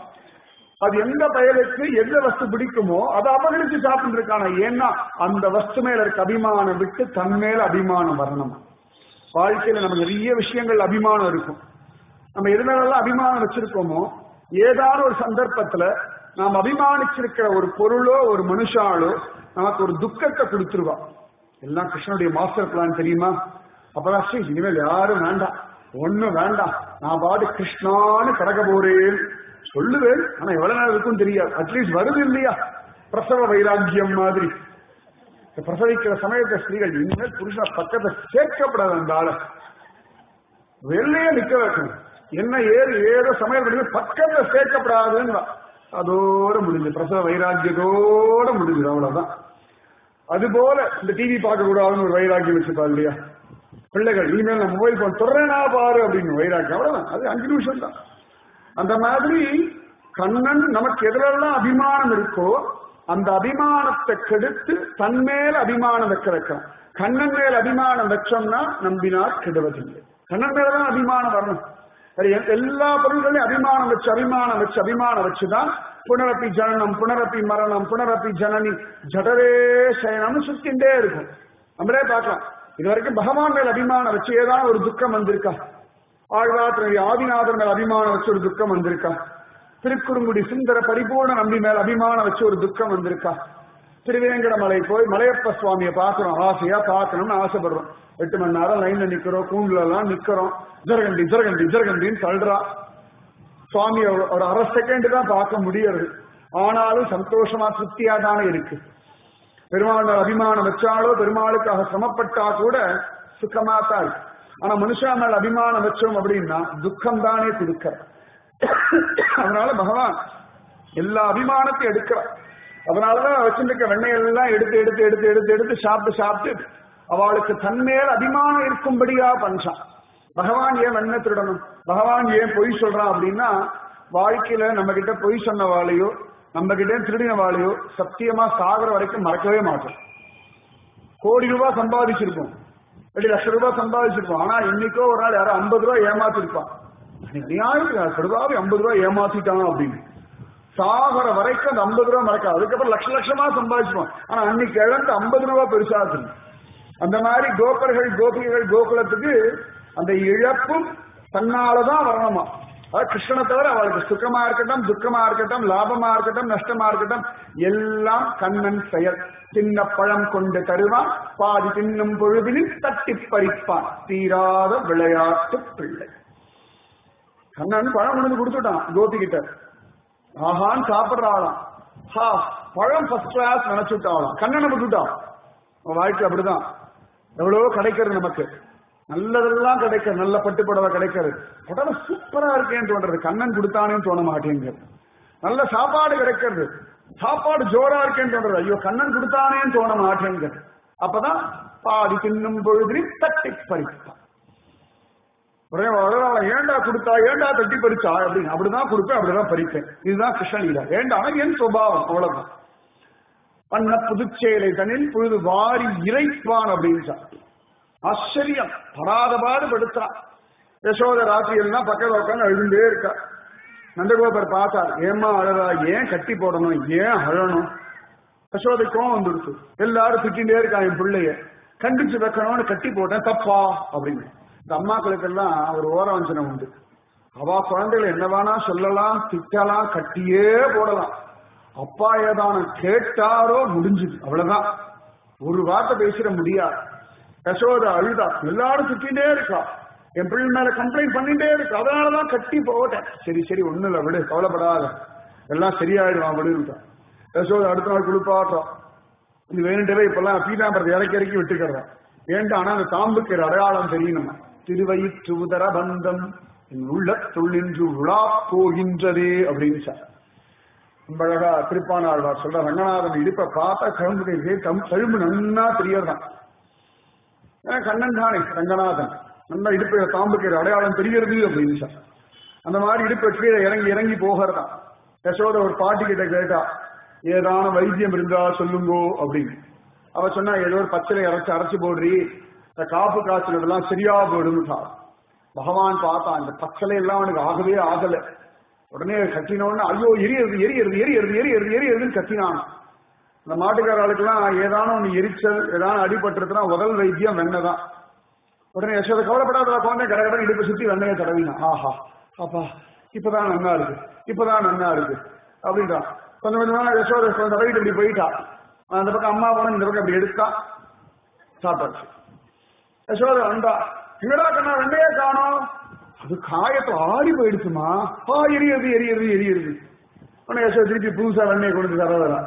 அது எந்த பயலுக்கு எந்த வஸ்து பிடிக்குமோ அதை அபகரிச்சு சாப்பிட்டு இருக்கான ஏன்னா அந்த வஸ்து மேல இருக்க அபிமானம் விட்டு தன் மேல அபிமானம் வரணும் வாழ்க்கையில நம்ம நிறைய விஷயங்கள் அபிமானம் இருக்கும் நம்ம எது மேலாம் அபிமானம் வச்சிருக்கோமோ ஏதாவது ஒரு சந்தர்ப்பத்துல நாம் அபிமானிச்சிருக்கிற ஒரு பொருளோ ஒரு மனுஷாலோ நமக்கு ஒரு துக்கத்தை கொடுத்துருவா எல்லாம் கிருஷ்ணனுடைய மாஸ்டர் பிளான் தெரியுமா அப்பதான் ஸ்ரீ இனிமேல் யாரும் வேண்டாம் ஒண்ணும் வேண்டாம் நான் பாடு கிருஷ்ணான்னு கடக்க போறேன் சொல்லுவேன் ஆனா எவ்வளவு நேரம் இருக்கும் தெரியாது அட்லீஸ்ட் வருது இல்லையா பிரசவ வைராக்கியம் மாதிரி இந்த பிரசவிக்கிற சமயத்தை ஸ்திரீகள் இனிமேல் புருஷனை பக்கத்தை சேர்க்கப்படாது அந்த ஆளை வெளியே நிக்க வைக்கணும் என்ன ஏறு ஏதோ சமையல் பண்ணி பக்கத்துல சேர்க்கப்படாதுன்னு அதோட முடிஞ்சு பிரசவ வைராக்கியத்தோட முடிஞ்சது அவ்வளவுதான் அதுபோல இந்த டிவி பார்க்க கூடாதுன்னு ஒரு வைராக்கியம் வச்சுப்பா இல்லையா பிள்ளைகள் இனிமேல் நான் மொபைல் போன் தொடரேனா பாரு அப்படின்னு வைராக்கியம் அவ்வளவுதான் அது அஞ்சு நிமிஷம் தான் அந்த மாதிரி கண்ணன் நமக்கு எதிரெல்லாம் அபிமானம் இருக்கோ அந்த அபிமானத்தை கெடுத்து தன் மேல அபிமானம் வைக்க வைக்கிறான் கண்ணன் மேல அபிமானம் வச்சோம்னா நம்பினார் கெடுவதில்லை கண்ணன் மேலதான் அபிமானம் வரணும் வேற எ- எல்லா பொருள்களையும் அபிமானம் வச்சு அபிமானம் வச்சு அபிமானம் வச்சுதான் புனரப்பி ஜனனம் புனரப்பி மரணம் புனரப்பி ஜனனி ஜடரே சயனம்னு சுத்திண்டே இருக்கும் நம்மளே பார்க்கலாம் இது வரைக்கும் பகவான் மேல அபிமானம் வச்சு ஏதாவது ஒரு துக்கம் வந்திருக்கா ஆழ்வாத்தினுடைய ஆதிநாதர் மேல அபிமானம் வச்சு ஒரு துக்கம் வந்திருக்கா திருக்குறுங்குடி சுந்தர பரிபூர்ண நம்பி மேல அபிமானம் வச்சு ஒரு துக்கம் வந்திருக்கா திருவேங்கடமலை போய் மலையப்ப சுவாமியை பார்க்கணும் ஆசையா பார்க்கணும்னு ஆசைப்படுறோம் எட்டு மணி நேரம் லைன்ல நிக்கிறோம் கூண்டுல எல்லாம் நிக்கிறோம் ஜரகண்டி ஜரகண்டி ஜரகண்டின்னு தள்ளுறா சுவாமியை ஒரு- ஒரு அரை செகண்ட் தான் பார்க்க முடியறது ஆனாலும் சந்தோஷமா திருப்தியா தானே இருக்கு பெருமாள் மேல அபிமானம் வச்சாலோ பெருமாளுக்காக சிரமப்பட்டா கூட சுகமா தான் இருக்கு. ஆனா மனுஷா மேல அபிமானம் வச்சோம் அப்படின்னா துக்கம் தானே கொடுக்கிற அதனால பகவான் எல்லா அபிமானத்தையும் எடுக்கிறார் அதனாலதான் வச்சிருக்க வெண்ணையெல்லாம் எடுத்து எடுத்து எடுத்து எடுத்து எடுத்து சாப்பிட்டு சாப்பிட்டு அவளுக்கு தன்மேல் அபிமானம் இருக்கும்படியா பண்றான் பகவான் ஏன் வெண்ணெய் திருடணும் பகவான் ஏன் பொய் சொல்றான் அப்படின்னா வாழ்க்கையில நம்ம கிட்ட பொய் சொன்னவாளையோ நம்ம கிட்ட திருடினவாளையோ சத்தியமா சாகர வரைக்கும் மறக்கவே மாட்டோம் கோடி ரூபாய் சம்பாதிச்சிருப்போம் ரெண்டு லட்சம் ரூபாய் சம்பாதிச்சிருப்போம் ஆனா இன்னைக்கோ ஒரு நாள் யாரோ ஐம்பது ரூபாய் ஏமாத்திருப்பான் நியாயம் ரூபாய் ஐம்பது ரூபாய் ஏமாத்திட்டான் அப்படின்னு சாகர வரைக்கும் அந்த ஐம்பது ரூபாய் மறக்காது அதுக்கப்புறம் லட்ச லட்சமா சம்பாதிச்சிருப்போம் ஆனா அன்னைக்கு இழந்த ஐம்பது ரூபாய் பெருசா இருக்கு அந்த மாதிரி கோபர்கள் கோபிகைகள் கோகுலத்துக்கு அந்த இழப்பும் தன்னாலதான் வரணுமா அதாவது கிருஷ்ணனை தவிர அவளுக்கு சுகமா இருக்கட்டும் துக்கமா இருக்கட்டும் லாபமா இருக்கட்டும் நஷ்டமா இருக்கட்டும் எல்லாம் கண்ணன் செயல் சின்ன பழம் கொண்டு தருவான் பாதி தின்னும் பொழுதினில் தட்டி பறிப்பான் தீராத விளையாட்டு பிள்ளை கண்ணன் பழம் கொண்டு வந்து கொடுத்துட்டான் கோபி கிட்ட ஆஹான் சாப்பிடுறாளாம் ஹா பழம் ஃபர்ஸ்ட் கிளாஸ் நினைச்சுட்டாளாம் கண்ணனை விட்டுட்டான் அவன் வாழ்க்கை அப்படிதான் எவ்வளவோ கிடைக்கிறது நமக்கு நல்லதெல்லாம் கிடைக்கிறது நல்ல பட்டு புடவை கிடைக்கிறது புடவை சூப்பரா இருக்கேன்னு தோன்றது கண்ணன் கொடுத்தானேன்னு தோண மாட்டேங்குது நல்ல சாப்பாடு கிடைக்கிறது சாப்பாடு ஜோரா இருக்கேன்னு தோன்றது ஐயோ கண்ணன் கொடுத்தானேன்னு தோண மாட்டேங்குது அப்பதான் பாதி தின்னும் பொழுது தட்டி பறித்தான் ஒரே வளரால ஏண்டா கொடுத்தா ஏண்டா தட்டி பறிச்சா அப்படின்னு அப்படிதான் கொடுப்பேன் அப்படிதான் பறிப்பேன் இதுதான் கிருஷ்ணலீலா ஏண்டா என் சுபாவம் அவ்வளவுதான் பண்ண புதுச்சேலை தனில் பொழுது வாரி இறைப்பான் அப்படின்னு ஆச்சரியம் படாத பாடு படுத்தான் யசோத ராத்திரி எல்லாம் பக்கத்துல உட்காந்து அழுந்தே இருக்கா நந்தகோபர் பார்த்தார் ஏமா அழறா ஏன் கட்டி போடணும் ஏன் அழணும் யசோதை கோவம் வந்துடுச்சு எல்லாரும் திட்டிகிட்டே இருக்கா என் பிள்ளைய கண்டிச்சு வைக்கணும்னு கட்டி போட்டேன் தப்பா அப்படின்னு இந்த அம்மாக்களுக்கெல்லாம் ஒரு ஓரவஞ்சனம் உண்டு அவ குழந்தைகளை என்ன வேணா சொல்லலாம் திட்டலாம் கட்டியே போடலாம் அப்பா ஏதான கேட்டாரோ முடிஞ்சுது அவ்வளவுதான் ஒரு வார்த்தை பேசிட முடியாது யசோத அழுதா எல்லாரும் திட்டிகிட்டே இருக்கா என் பிள்ளை மேல கம்ப்ளைண்ட் பண்ணிட்டே இருக்கு அதனாலதான் கட்டி போட்டேன் சரி சரி ஒண்ணு இல்ல விடு கவலைப்படாத எல்லாம் சரியாயிடுவான் விடுட்டான் யசோத அடுத்த நாள் குளிப்பாட்டம் இது வேணுண்டவே இப்பெல்லாம் பீதாம்பரத்தை இறக்கி இறக்கி விட்டுக்கிறோம் ஏன்டா ஆனா அந்த தாம்புக்கு ஒரு அடையாளம் தெரியணும் திருவயிற்று உதர பந்தம் என் உள்ள தொழின்று உலா போகின்றதே அப்படின்னு சார் ரொம்ப அழகா திருப்பானாழ்வார் சொல்ற ரங்கநாதன் இடுப்பை பார்த்தா கழும்பு கழும்பு நன்னா தெரியறதான் கண்ணன் தானே ரங்கநாதன் நல்லா இடுப்பை தாம்புக்கிற அடையாளம் தெரிகிறது அப்படின்னு சார் அந்த மாதிரி இடுப்பை கீழே இறங்கி இறங்கி போகிறதா யசோத ஒரு பாட்டி கிட்ட கேட்டா ஏதான வைத்தியம் இருந்தா சொல்லுங்கோ அப்படின்னு அவ சொன்னா ஏதோ ஒரு பச்சளை அரைச்சு அரைச்சு போடுறி இந்த காப்பு காய்ச்சல் இதெல்லாம் சரியா போயிடும்ட்டா பகவான் பார்த்தான் இந்த பச்சளை எல்லாம் அவனுக்கு ஆகவே ஆகல உடனே கத்தினோன்னு ஐயோ எரியறது எரியறது எரியறது எரியறது எரியறதுன்னு கத்தினான் இந்த மாட்டுக்காரர்களுக்கெல்லாம் ஏதான ஒண்ணு எரிச்சல் ஏதான அடிபட்டுறதுனா உடல் வைத்தியம் வெண்ணதான் உடனே யசோத கவலைப்படாத குழந்தை கடகடன் இடுப்பு சுத்தி வெண்ணையை தடவினான் ஆஹா அப்பா இப்பதான் நன்னா இருக்கு இப்பதான் நன்னா இருக்கு அப்படின்றான் கொஞ்சம் கொஞ்சமா யசோத தடவிட்டு இப்படி போயிட்டா அந்த பக்கம் அம்மா போன இந்த பக்கம் இப்படி எடுத்தா சாப்பிட்டாச்சு யசோத வந்தா எங்கடா கண்ணா வெண்ணையே காணோம் அது காயத்துல ஆடி போயிடுச்சுமா ஆ எரியறது எரியறது எரியறது உடனே யசோத திருப்பி புதுசா வெண்ணையை கொண்டு தரவரா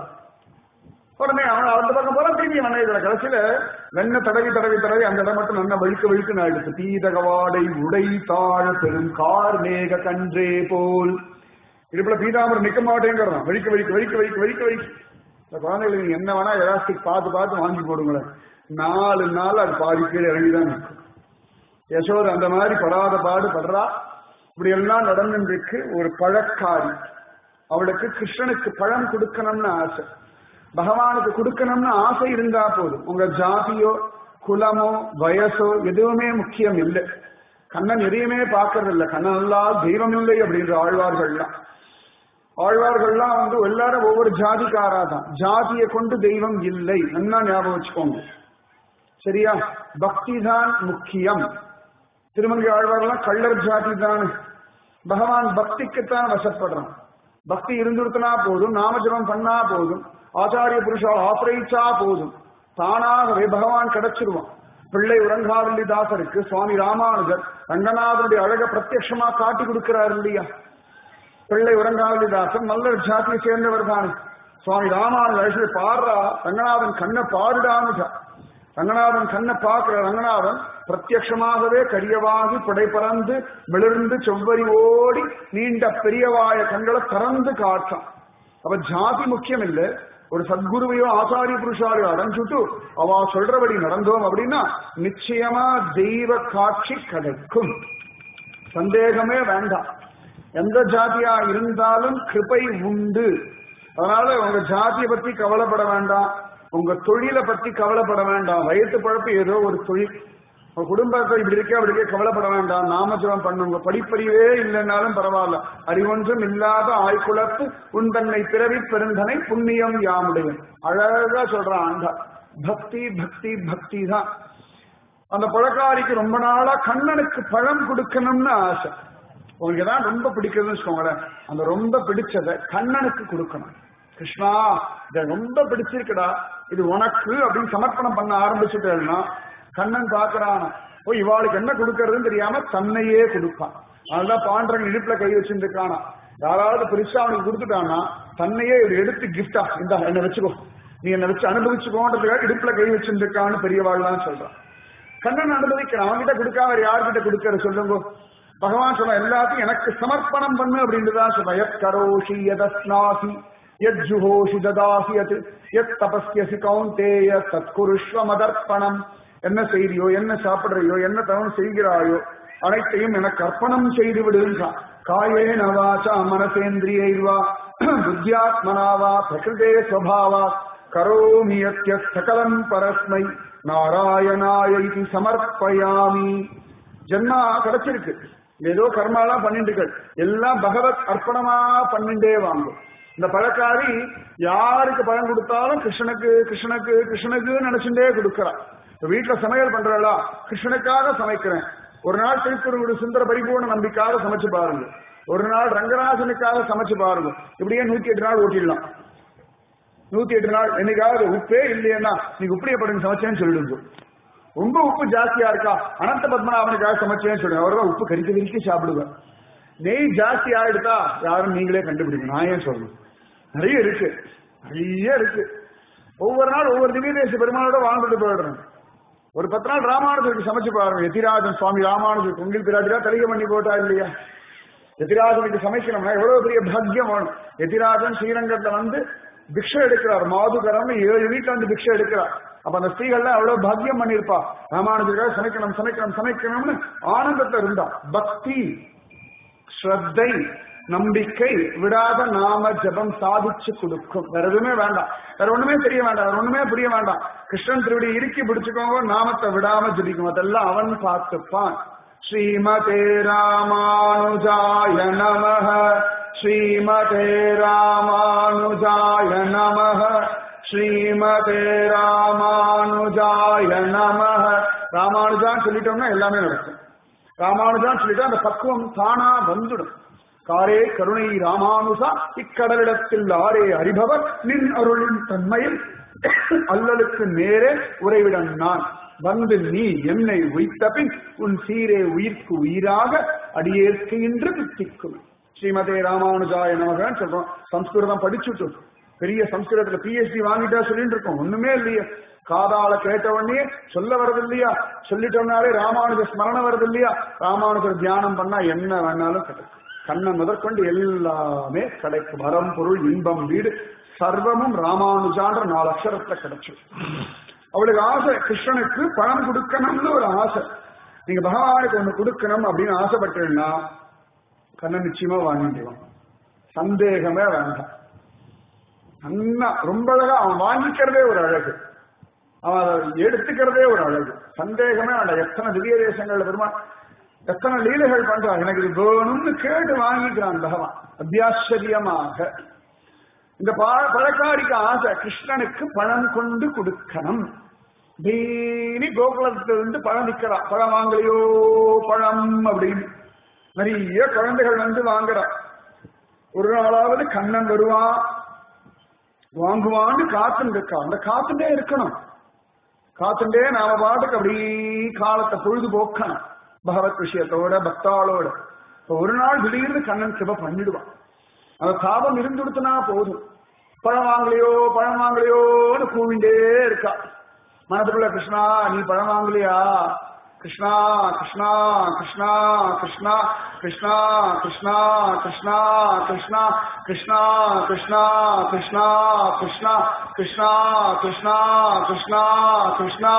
உடனே அவன் அந்த பக்கம் போல திரும்பி வெண்ணெய் கடைசியில வெண்ணெய் தடவி தடவி தடவி அந்த இடம் மட்டும் நல்லா வழுக்க வழுக்கு ஆயிடுச்சு பீதகவாடை உடை தாழ பெரும் கார் மேக கன்றே போல் இதுபோல பீதாமரம் நிக்க மாட்டேங்கிறான் வழிக்க வழிக்க வழிக்க வழிக்க வழிக்க வழிக்க இந்த குழந்தைகளுக்கு நீங்க என்ன வேணா எலாஸ்டிக் பார்த்து பார்த்து வாங்கி போடுங்களேன் நாலு நாள் அது பாதி கீழே இறங்கிதான் நிற்கும் யசோத அந்த மாதிரி படாத பாடு படுறா இப்படி எல்லாம் நடந்துருக்கு ஒரு பழக்காரி அவளுக்கு கிருஷ்ணனுக்கு பழம் கொடுக்கணும்னு ஆசை பகவானுக்கு கொடுக்கணும்னு ஆசை இருந்தா போதும் உங்க ஜாதியோ குலமோ வயசோ எதுவுமே முக்கியம் இல்லை கண்ணன் எதையுமே பார்க்கறது இல்லை கண்ணன் எல்லாம் தெய்வம் இல்லை அப்படின்ற ஆழ்வார்கள்லாம் ஆழ்வார்கள்லாம் வந்து எல்லாரும் ஒவ்வொரு ஜாதிக்காரா தான் ஜாதியை கொண்டு தெய்வம் இல்லை நல்லா ஞாபகம் வச்சுக்கோங்க சரியா பக்தி தான் முக்கியம் திருமங்கை ஆழ்வார்கள்லாம் கள்ளர் ஜாதி தான் பகவான் பக்திக்குத்தான் வசப்படுறான் பக்தி இருந்துருத்தனா போதும் நாமஜபம் பண்ணா போதும் ஆச்சாரிய புருஷால் ஆசிரியிச்சா போதும் தானாகவே பகவான் கிடைச்சிருவான் பிள்ளை உறங்காவில்லி தாசருக்கு சுவாமி ராமானுஜர் ரங்கநாதனுடைய அழக பிரத்யட்சமா காட்டி கொடுக்கிறார் இல்லையா பிள்ளை உறங்காவில்லி தாசன் நல்ல ஜாத்தியை சேர்ந்தவர் தானே சுவாமி ராமானுஜர் அழைச்சு பாடுறா ரங்கநாதன் கண்ணை பாருடான்னு ரங்கநாதன் கண்ணை பார்க்கிற ரங்கநாதன் பிரத்யட்சமாகவே கரியவாகி படை பறந்து மிளர்ந்து செவ்வரி ஓடி நீண்ட பெரியவாய கண்களை திறந்து காட்டான் அப்ப ஜாதி முக்கியம் இல்லை ஒரு சத்குருவையோ ஆச்சாரிய புருஷாரையோ அடைஞ்சுட்டு அவ சொல்றபடி நடந்தோம் அப்படின்னா நிச்சயமா தெய்வ காட்சி கிடைக்கும் சந்தேகமே வேண்டாம் எந்த ஜாதியா இருந்தாலும் கிருபை உண்டு அதனால உங்க ஜாதியை பத்தி கவலைப்பட வேண்டாம் உங்க தொழிலை பத்தி கவலைப்பட வேண்டாம் வயிற்று பழப்பு ஏதோ ஒரு தொழில் உங்க குடும்பத்தை இப்படி இருக்கே அப்படி இருக்கே கவலைப்பட வேண்டாம் நாமஜபம் பண்ணுங்க படிப்பறிவே இல்லைன்னாலும் பரவாயில்ல அறிவொன்றும் இல்லாத ஆய்குலத்து உன் தன்னை பிறவி பெருந்தனை புண்ணியம் யாமுடையன் அழகா சொல்றான் ஆண்டா பக்தி பக்தி பக்தி தான் அந்த பழக்காரிக்கு ரொம்ப நாளா கண்ணனுக்கு பழம் கொடுக்கணும்னு ஆசை உங்களுக்கு தான் ரொம்ப பிடிக்குதுன்னு வச்சுக்கோங்களேன் அந்த ரொம்ப பிடிச்சத கண்ணனுக்கு கொடுக்கணும் கிருஷ்ணா இத ரொம்ப பிடிச்சிருக்குடா இது உனக்கு அப்படின்னு சமர்ப்பணம் பண்ண ஆரம்பிச்சுட்டேன்னா கண்ணன் பாக்குறான் ஓ இவாளுக்கு என்ன கொடுக்கறதுன்னு தெரியாம தன்னையே கொடுப்பான் அதனால பாண்டரன் இடுப்புல கை வச்சுருக்கானா யாராவது பெருசா அவனுக்கு கொடுத்துட்டான்னா தன்னையே இவர் எடுத்து கிஃப்டா இந்த என்ன வச்சுக்கோ நீ என்ன வச்சு அனுபவிச்சுக்கோன்றதுக்காக இடுப்புல கை வச்சிருக்கான்னு பெரியவாள்லாம் சொல்றான் கண்ணன் அனுபவிக்கிறான் அவன்கிட்ட கொடுக்காம வேற யார்கிட்ட கொடுக்கற சொல்லுங்க பகவான் சொல்ற எல்லாத்தையும் எனக்கு சமர்ப்பணம் பண்ணு அப்படின்னு தான் சொல்றான் எத் கரோஷி எதஸ்னாசி எத் ஜுஹோஷி ததாசி எத் எத் தபஸ்யசி கௌந்தேய தத்குருஷ்வ மதர்ப்பணம் என்ன செய்தியோ என்ன சாப்பிடுறையோ என்ன தவணை செய்கிறாயோ அனைத்தையும் எனக்கு அர்ப்பணம் செய்து விடுன்றான் காயேன வாசா மனசேந்திரியைர்வா புத்தியாத்மனாவா பிரகிருதே ஸ்வபாவா கரோமி யத்ய சகலம் பரஸ்மை நாராயணாய இது சமர்ப்பயாமி ஜென்மா கிடைச்சிருக்கு ஏதோ கர்மாலாம் பண்ணிட்டுகள் எல்லாம் பகவத் அர்ப்பணமா பண்ணிட்டே வாங்கும் இந்த பழக்காரி யாருக்கு பழம் கொடுத்தாலும் கிருஷ்ணனுக்கு கிருஷ்ணனுக்கு கிருஷ்ணனுக்கு நினைச்சுட்டே கொடுக்கறா இப்ப வீட்டுல சமையல் பண்றா கிருஷ்ணனுக்காக சமைக்கிறேன் ஒரு நாள் திருக்குறள் சுந்தர பரிபூர்ண நம்பிக்காக சமைச்சு பாருங்க ஒரு நாள் ரங்கராஜனுக்காக சமைச்சு பாருங்க இப்படியே நூத்தி எட்டு நாள் ஓட்டிடலாம் நூத்தி எட்டு நாள் என்னைக்காவது உப்பே இல்லையா நீங்க உப்படியே படுங்க சமைச்சேன்னு சொல்லிடுங்க ரொம்ப உப்பு ஜாஸ்தியா இருக்கா அனந்த பத்மநாபனுக்காக சமைச்சேன்னு சொல்லுங்க அவர்தான் உப்பு கறிக்க கறிக்க சாப்பிடுவேன் நெய் ஜாஸ்தி ஆயிடுதா யாரும் நீங்களே கண்டுபிடிங்க நான் ஏன் சொல்லணும் நிறைய இருக்கு நிறைய இருக்கு ஒவ்வொரு நாள் ஒவ்வொரு திவ்ய தேச பெருமாளோட வாழ்ந்துட்டு போயிடுறேன் ஒரு பத்து நாள் ராமானுஜருக்கு சமைச்சு பாருங்க எதிராஜன் சுவாமி ராமானுஜர் உங்கள் பிராட்டியா தலிக பண்ணி போட்டா இல்லையா எதிராஜனுக்கு சமைக்கணும்னா எவ்வளவு பெரிய பாக்கியம் வேணும் எதிராஜன் ஸ்ரீரங்கத்துல வந்து பிக்ஷை எடுக்கிறார் மாதுகரம் ஏழு வீட்டுல வந்து பிக்ஷை எடுக்கிறார் அப்ப அந்த ஸ்திரீகள்லாம் அவ்வளவு பாக்கியம் பண்ணிருப்பா ராமானுஜருக்காக சமைக்கணும் சமைக்கணும் சமைக்கணும்னு ஆனந்தத்துல இருந்தா பக்தி ஸ்ரத்தை நம்பிக்கை விடாத நாம ஜபம் சாதிச்சு கொடுக்கும் வேற எதுவுமே வேண்டாம் வேற ஒண்ணுமே தெரிய வேண்டாம் வேற ஒண்ணுமே புரிய வேண்டாம் கிருஷ்ணன் திருவிடி இறுக்கி பிடிச்சுக்கோங்க நாமத்தை விடாம ஜபிக்கும் அதெல்லாம் அவன் பார்த்துப்பான் ஸ்ரீமதே ராமானுஜாய நமஹ ஸ்ரீமதே ராமானுஜாய நமஹ ஸ்ரீமதே ராமானுஜாய நமஹ ராமானுஜான்னு சொல்லிட்டோம்னா எல்லாமே நடக்கும் ராமானுஜான்னு சொல்லிட்டா அந்த பக்குவம் தானா வந்துடும் காரே கருணை ராமானுஜா இக்கடலிடத்தில் ஆரே அறிபவர் நின் அருளின் தன்மையில் அல்லலுக்கு நேரே உறைவிடன் நான் வந்து நீ என்னை உய்த்த பின் உன் சீரே உயிர்க்கு உயிராக அடியேற்கு என்று தித்திக்கும் ஸ்ரீமதே ராமானுஜாய நமகன்னு சொல்றோம் சம்ஸ்கிருதம் படிச்சுட்டோம் பெரிய சம்ஸ்கிருதத்துல பிஎச்டி வாங்கிட்டா சொல்லிட்டு இருக்கோம் ஒண்ணுமே இல்லையா காதால கேட்ட உடனே சொல்ல வருது இல்லையா சொல்லிட்டோம்னாலே ராமானுஜ ஸ்மரணம் வருது இல்லையா ராமானுஜர் தியானம் பண்ணா என்ன வேணாலும் கிடைக்கும் கண்ணன் முதற்கொண்டு எல்லாமே கிடைக்கும் வரம் பொருள் இன்பம் வீடு சர்வமும் ராமானுஜான்ற நாலு அக்ஷரத்துல கிடைச்சிடும் அவளுக்கு ஆசை கிருஷ்ணனுக்கு பணம் கொடுக்கணும்னு ஒரு ஆசை நீங்க பகவானுக்கு ஒண்ணு கொடுக்கணும் அப்படின்னு ஆசைப்பட்டீங்கன்னா கண்ணன் நிச்சயமா வாங்கிடுவான் சந்தேகமே வேண்டாம் நல்லா ரொம்ப அழகா அவன் வாங்கிக்கிறதே ஒரு அழகு அவன் அதை எடுத்துக்கிறதே ஒரு அழகு சந்தேகமே வேண்டாம் எத்தனை திவ்ய தேசங்கள்ல பெருமா எத்தனை லீலைகள் பண்றான் எனக்கு இது வேணும்னு கேட்டு வாங்கிக்கிறான் பகவான் அத்தியாச்சரியமாக இந்த ப- பழக்காரிக்கு ஆசை கிருஷ்ணனுக்கு பழம் கொண்டு கொடுக்கணும் டெய்லி கோகுலத்திலிருந்து பழம் நிக்கிறா பழம் வாங்கலையோ பழம் அப்படின்னு நிறைய குழந்தைகள் வந்து வாங்குறா ஒரு நாளாவது கண்ணன் வருவான் வாங்குவான்னு காத்துட்டு இருக்கா அந்த காத்துட்டே இருக்கணும் காத்துட்டே நாம பாட்டுக்கு அப்படி காலத்தை பொழுது போக்கணும் பகவத் விஷயத்தோட பக்தாளோட இப்ப ஒரு நாள் திடீர்னு கண்ணன் கிருப பண்ணிடுவான் அந்த தாபம் இருந்துடுத்துனா போதும் பழம் வாங்கலையோ பழம் வாங்கலையோன்னு கூவிண்டே இருக்கா மனதுக்குள்ள கிருஷ்ணா நீ பழம் வாங்கலையா கிருஷ்ணா கிருஷ்ணா கிருஷ்ணா கிருஷ்ணா கிருஷ்ணா கிருஷ்ணா கிருஷ்ணா கிருஷ்ணா கிருஷ்ணா கிருஷ்ணா கிருஷ்ணா கிருஷ்ணா கிருஷ்ணா கிருஷ்ணா கிருஷ்ணா கிருஷ்ணா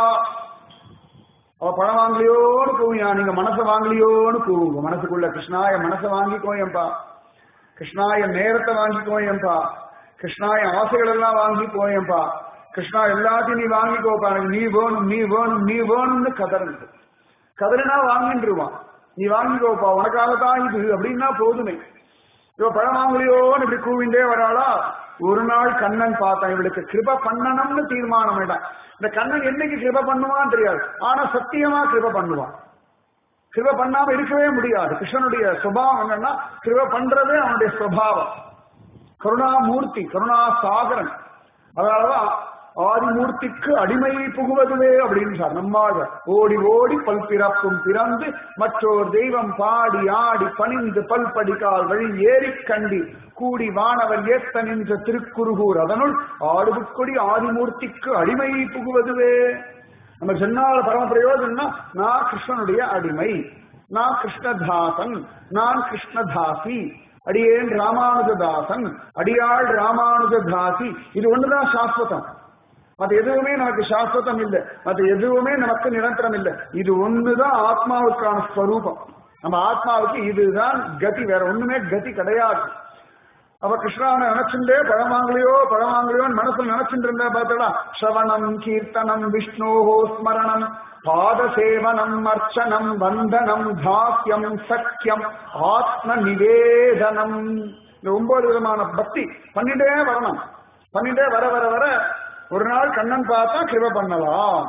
அவ பழம் வாங்கலையோன்னு கூவியா நீங்க மனசை வாங்கலையோன்னு கூவுங்க மனசுக்குள்ள கிருஷ்ணா என் மனசை வாங்கிக்கோயம்பா கிருஷ்ணா என் நேரத்தை வாங்கிக்கோயம்பா கிருஷ்ணா என் ஆசைகள் எல்லாம் வாங்கி போயம்பா கிருஷ்ணா எல்லாத்தையும் நீ வாங்கிக்கோப்பா எனக்கு நீ வேணும் நீ வேணும் நீ வேணும்னு கதறது கதறினா வாங்கின்றுவான் நீ வாங்கிக்கோப்பா உனக்காக தான் இது அப்படின்னா போதுமே இவ பழம் வாங்கலையோன்னு இப்படி கூவிண்டே வராளா ஒரு நாள் கண்ணன் பார்த்தான் இவளுக்கு கிருப பண்ணணும்னு தீர்மானம் இடம் இந்த கண்ணன் என்னைக்கு கிருப பண்ணுவான்னு தெரியாது ஆனா சத்தியமா கிருப பண்ணுவான் கிருப பண்ணாம இருக்கவே முடியாது கிருஷ்ணனுடைய சுபாவம் என்னன்னா கிருப பண்றதே அவனுடைய சுபாவம் கருணாமூர்த்தி கருணா சாகரன் அதனாலதான் ஆதிமூர்த்திக்கு அடிமை புகுவதுவே அப்படின்னு சார் நம்மாக ஓடி ஓடி பல் பிறப்பும் பிறந்து மற்றோர் தெய்வம் பாடி ஆடி பணிந்து பல் படிக்கால் வழி ஏறி கண்டி கூடி வானவர் ஏத்த நின்ற திருக்குறுகூர் அதனுள் ஆடுபுக்கொடி ஆதிமூர்த்திக்கு அடிமை புகுவதுவே நம்ம சொன்னால பரம பிரயோஜனம்னா நான் கிருஷ்ணனுடைய அடிமை நான் கிருஷ்ணதாசன் நான் கிருஷ்ணதாசி அடியேன் ராமானுஜதாசன் அடியாள் ராமானுஜதாசி இது ஒண்ணுதான் சாஸ்வதம் அது எதுவுமே நமக்கு சாஸ்வதம் இல்லை அது எதுவுமே நமக்கு நிரந்தரம் இல்லை இது ஒண்ணுதான் ஆத்மாவுக்கான ஸ்வரூபம் நம்ம ஆத்மாவுக்கு இதுதான் கதி வேற ஒண்ணுமே கதி கிடையாது அவ கிருஷ்ணாவை நினைச்சுட்டே பழம் வாங்கலையோ பழம் வாங்கலையோன்னு மனசுல நினைச்சுட்டு இருந்தா பார்த்தா ஸ்ரவணம் கீர்த்தனம் விஷ்ணோஹோ ஸ்மரணம் பாத சேவனம் அர்ச்சனம் வந்தனம் தாஸ்யம் சக்கியம் ஆத்ம நிவேதனம் இந்த ஒன்பது விதமான பக்தி பண்ணிட்டே வரணும் பண்ணிட்டே வர வர வர ஒரு நாள் கண்ணன் பார்த்தா கிருப பண்ணலாம்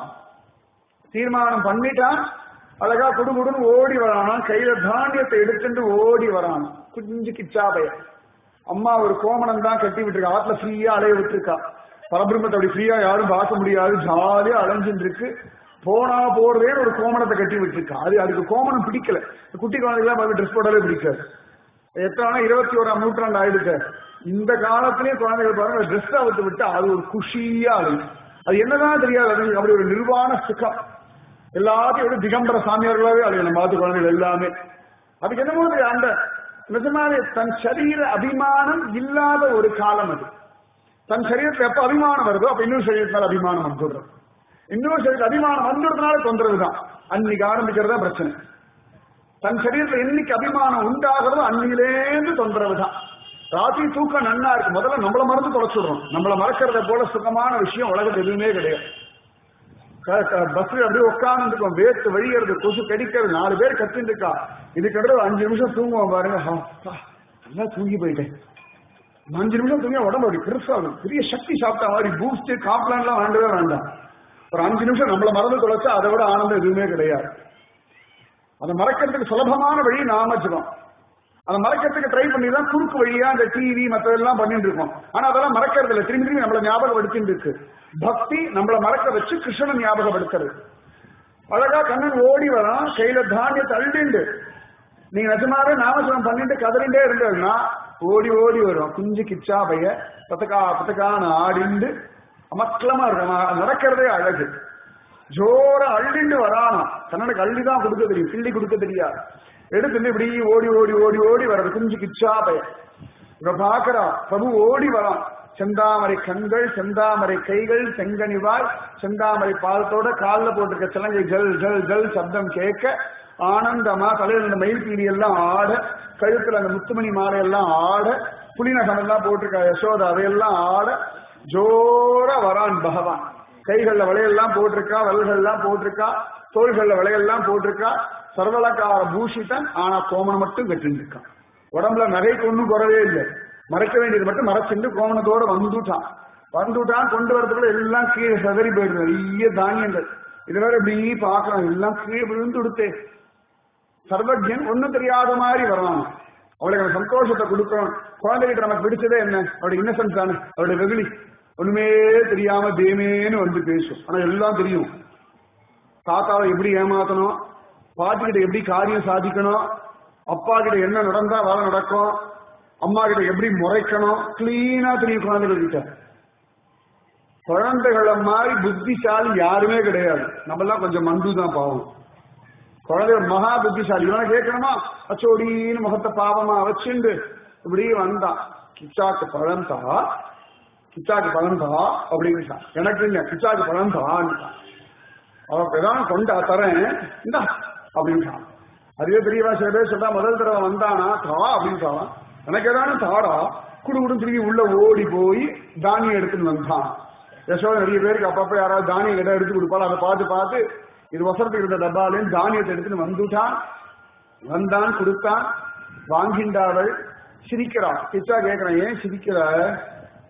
தீர்மானம் பண்ணிட்டான் அழகா குடுகுடுன்னு ஓடி வரானா கையில தானியத்தை எடுத்துட்டு ஓடி வரான் குஞ்சு கிச்சாபைய அம்மா ஒரு கோமணம் தான் கட்டி விட்டுருக்கா ஆத்துல ஃப்ரீயா அலைய விட்டுருக்கா பரபிரம்மத்தை அப்படி ஃப்ரீயா யாரும் பார்க்க முடியாது ஜாலியா அலைஞ்சுட்டு இருக்கு போனா போறதே ஒரு கோமணத்தை கட்டி விட்டுருக்கா அது அதுக்கு கோமணம் பிடிக்கல குட்டி குழந்தைகளாம் ட்ரெஸ் போடவே பிடிக்காது எத்தனை இருபத்தி ஓராம் நூற்றாண்டு ஆயிடுச்சு இந்த காலத்திலேயே குழந்தைகள் பாருங்க ட்ரெஸ் அவுத்து விட்டு அது ஒரு குஷியா அலையும் அது என்னதான் தெரியாது அது அப்படி ஒரு நிர்வாண சுகம் எல்லாத்தையும் விட திகம்பர சாமியார்களாவே அலையும் நம்ம மாத்து குழந்தைகள் எல்லாமே அதுக்கு என்னமோ தெரியாது, அந்த நிஜமாவே தன் சரீர அபிமானம் இல்லாத ஒரு காலம் அது தன் சரீரத்துல எப்ப அபிமானம் வருதோ அப்ப இன்னொரு சரீரத்தினால அபிமானம் வந்துடுறது இன்னொரு சரீரத்தில் அபிமானம் வந்துடுறதுனால தொந்தரவு தான் அன்னைக்கு ஆரம்பிக்கிறதா பிரச்சனை தன் சரீரத்துல என்னைக்கு அபிமானம் உண்டாகிறதோ அன்னிலேருந்து தொந்தரவு தான் ராத்திரி தூக்கம் நன்னா இருக்கு முதல்ல நம்மள மறந்து தொலைச்சிடுறோம் நம்மள மறக்கிறத போல சுகமான விஷயம் உலகத்துல எதுவுமே கிடையாது பஸ்ல அப்படியே உட்காந்துருக்கோம் வேர்த்து வழிகிறது கொசு கடிக்கிறது நாலு பேர் கத்திட்டு இருக்கா இதுக்கிட்ட ஒரு அஞ்சு நிமிஷம் தூங்குவோம் பாருங்க ஆ, அப்பா, நல்லா தூங்கி போயிட்டேன் அஞ்சு நிமிஷம் தூங்கியா உடம்பு அப்படி பெருசாகும் பெரிய சக்தி சாப்பிட்டா மாதிரி பூஸ்ட் காப்ளான் எல்லாம் வேண்டவே வேண்டாம் ஒரு அஞ்சு நிமிஷம் நம்மள மறந்து தொலைச்சா அதை விட ஆனந்தம் எதுவுமே கிடையாது அதை மறக்கிறதுக்கு சுலபமான வழி நாமஜபம் அதை மறக்கிறதுக்கு ட்ரை பண்ணி தான் குறுக்கு வழியா அந்த டிவி மற்றதெல்லாம் பண்ணிட்டு இருக்கோம் ஆனா அதெல்லாம் மறக்கிறது இல்லை திரும்பி திரும்பி நம்மளை ஞாபகப்படுத்திட்டு இருக்கு பக்தி நம்மளை மறக்க வச்சு கிருஷ்ணன் ஞாபகப்படுத்துறது அழகா கண்ணன் ஓடி வரான் கையில தானியத்தை அள்ளிண்டு நீங்க நிஜமாவே நாமஜபம் பண்ணிட்டு கதறிண்டே இருந்ததுன்னா ஓடி ஓடி வரும் குஞ்சு கிச்சா பைய பத்தக்கா பத்தக்கான்னு ஆடிண்டு அமக்கலமா இருக்கும் அவன் நடக்கிறதே அழகு ஜோர அள்ளிண்டு வரானா கண்ணனுக்கு அள்ளி தான் கொடுக்க தெரியும் கிள்ளி கொடுக்க தெரியாது எடுத்துட்டு இப்படி ஓடி ஓடி ஓடி ஓடி வர்றது குஞ்சு கிச்சா பைய இவ பாக்குறா பிரபு ஓடி வரான் செந்தாமரை கண்கள் செந்தாமரை கைகள் செங்கனிவாய் செந்தாமரை பாலத்தோட காலில் போட்டிருக்க சிலங்கை ஜல் ஜல் ஜல் சப்தம் கேட்க ஆனந்தமா தலையில இந்த மயில் பீடி எல்லாம் ஆட கழுத்துல அந்த முத்துமணி மாலை எல்லாம் ஆட புலிநகம் எல்லாம் போட்டிருக்க யசோதா அதையெல்லாம் ஆட ஜோர வரான் பகவான் கைகள்ல வளையெல்லாம் போட்டிருக்கா வல்கள்லாம் போட்டிருக்கா தோள்கள்ல வளையெல்லாம் போட்டிருக்கா சர்வலக்கார பூஷிதன் ஆனா கோமணம் மட்டும் கட்டிட்டு இருக்கான் உடம்புல நகைக்கு ஒண்ணும் குறவே இல்லை மறைக்க வேண்டியது மட்டும் மறைச்சிட்டு கோமணத்தோட வந்துட்டான் வந்துட்டான் கொண்டு வரதுக்குள்ள எல்லாம் கீழே சதறி போயிடுது நிறைய தானியங்கள் இது வேற இப்படி பாக்குறான் எல்லாம் கீழே விழுந்து கொடுத்தே சர்வஜன் ஒண்ணும் தெரியாத மாதிரி வரலாம் அவளுக்கு அந்த சந்தோஷத்தை கொடுக்கணும் குழந்தைகிட்ட நமக்கு பிடிச்சதே என்ன அவளுடைய இன்னசென்ஸ் தானே அவளுடைய வெகுளி ஒண்ணுமே தெரியாம தேமேன்னு வந்து பேசும் ஆனா எல்லாம் தெரியும் தாத்தாவை எப்படி ஏமாத்தணும் பாட்டி கிட்ட எப்படி காரியம் சாதிக்கணும் அப்பா கிட்ட என்ன நடந்தா வேலை நடக்கும் அம்மா கிட்ட எப்படி முறைக்கணும் கிளீனா தெரியும் குழந்தைகள் கிட்ட குழந்தைகளை மாதிரி புத்திசாலி யாருமே கிடையாது நம்மெல்லாம் கொஞ்சம் மண்டு தான் பாவம் குழந்தை மகா புத்திசாலி இவனை கேட்கணுமா அச்சோடின்னு முகத்தை பாவமா வச்சுண்டு இப்படி வந்தான் கிச்சாக்கு பழம் தா கிச்சாக்கு பழம் தா அப்படின்னு எனக்கு இல்ல கிச்சாக்கு பழம் தான்னு அவன் பிரதான கொண்டா தரேன் இந்தா அப்படின்னு அதுவே பெரியவா சில பேர் சொல்றா முதல் தடவை வந்தானா தா அப்படின்னு சொல்றான் எனக்கு ஏதான தாடா குடு குடு திரும்பி உள்ள ஓடி போய் தானியம் எடுத்துன்னு வந்தான் யசோத நிறைய பேருக்கு அப்பப்ப யாராவது தானியம் கிட்ட எடுத்து கொடுப்பாள் அதை பார்த்து பார்த்து இது வசரத்துக்கு இருந்த டப்பாலேருந்து தானியத்தை எடுத்துன்னு வந்துட்டான் வந்தான் கொடுத்தான் வாங்கின்றாள் சிரிக்கிறான் கிச்சா கேட்கிறான் ஏன் சிரிக்கிற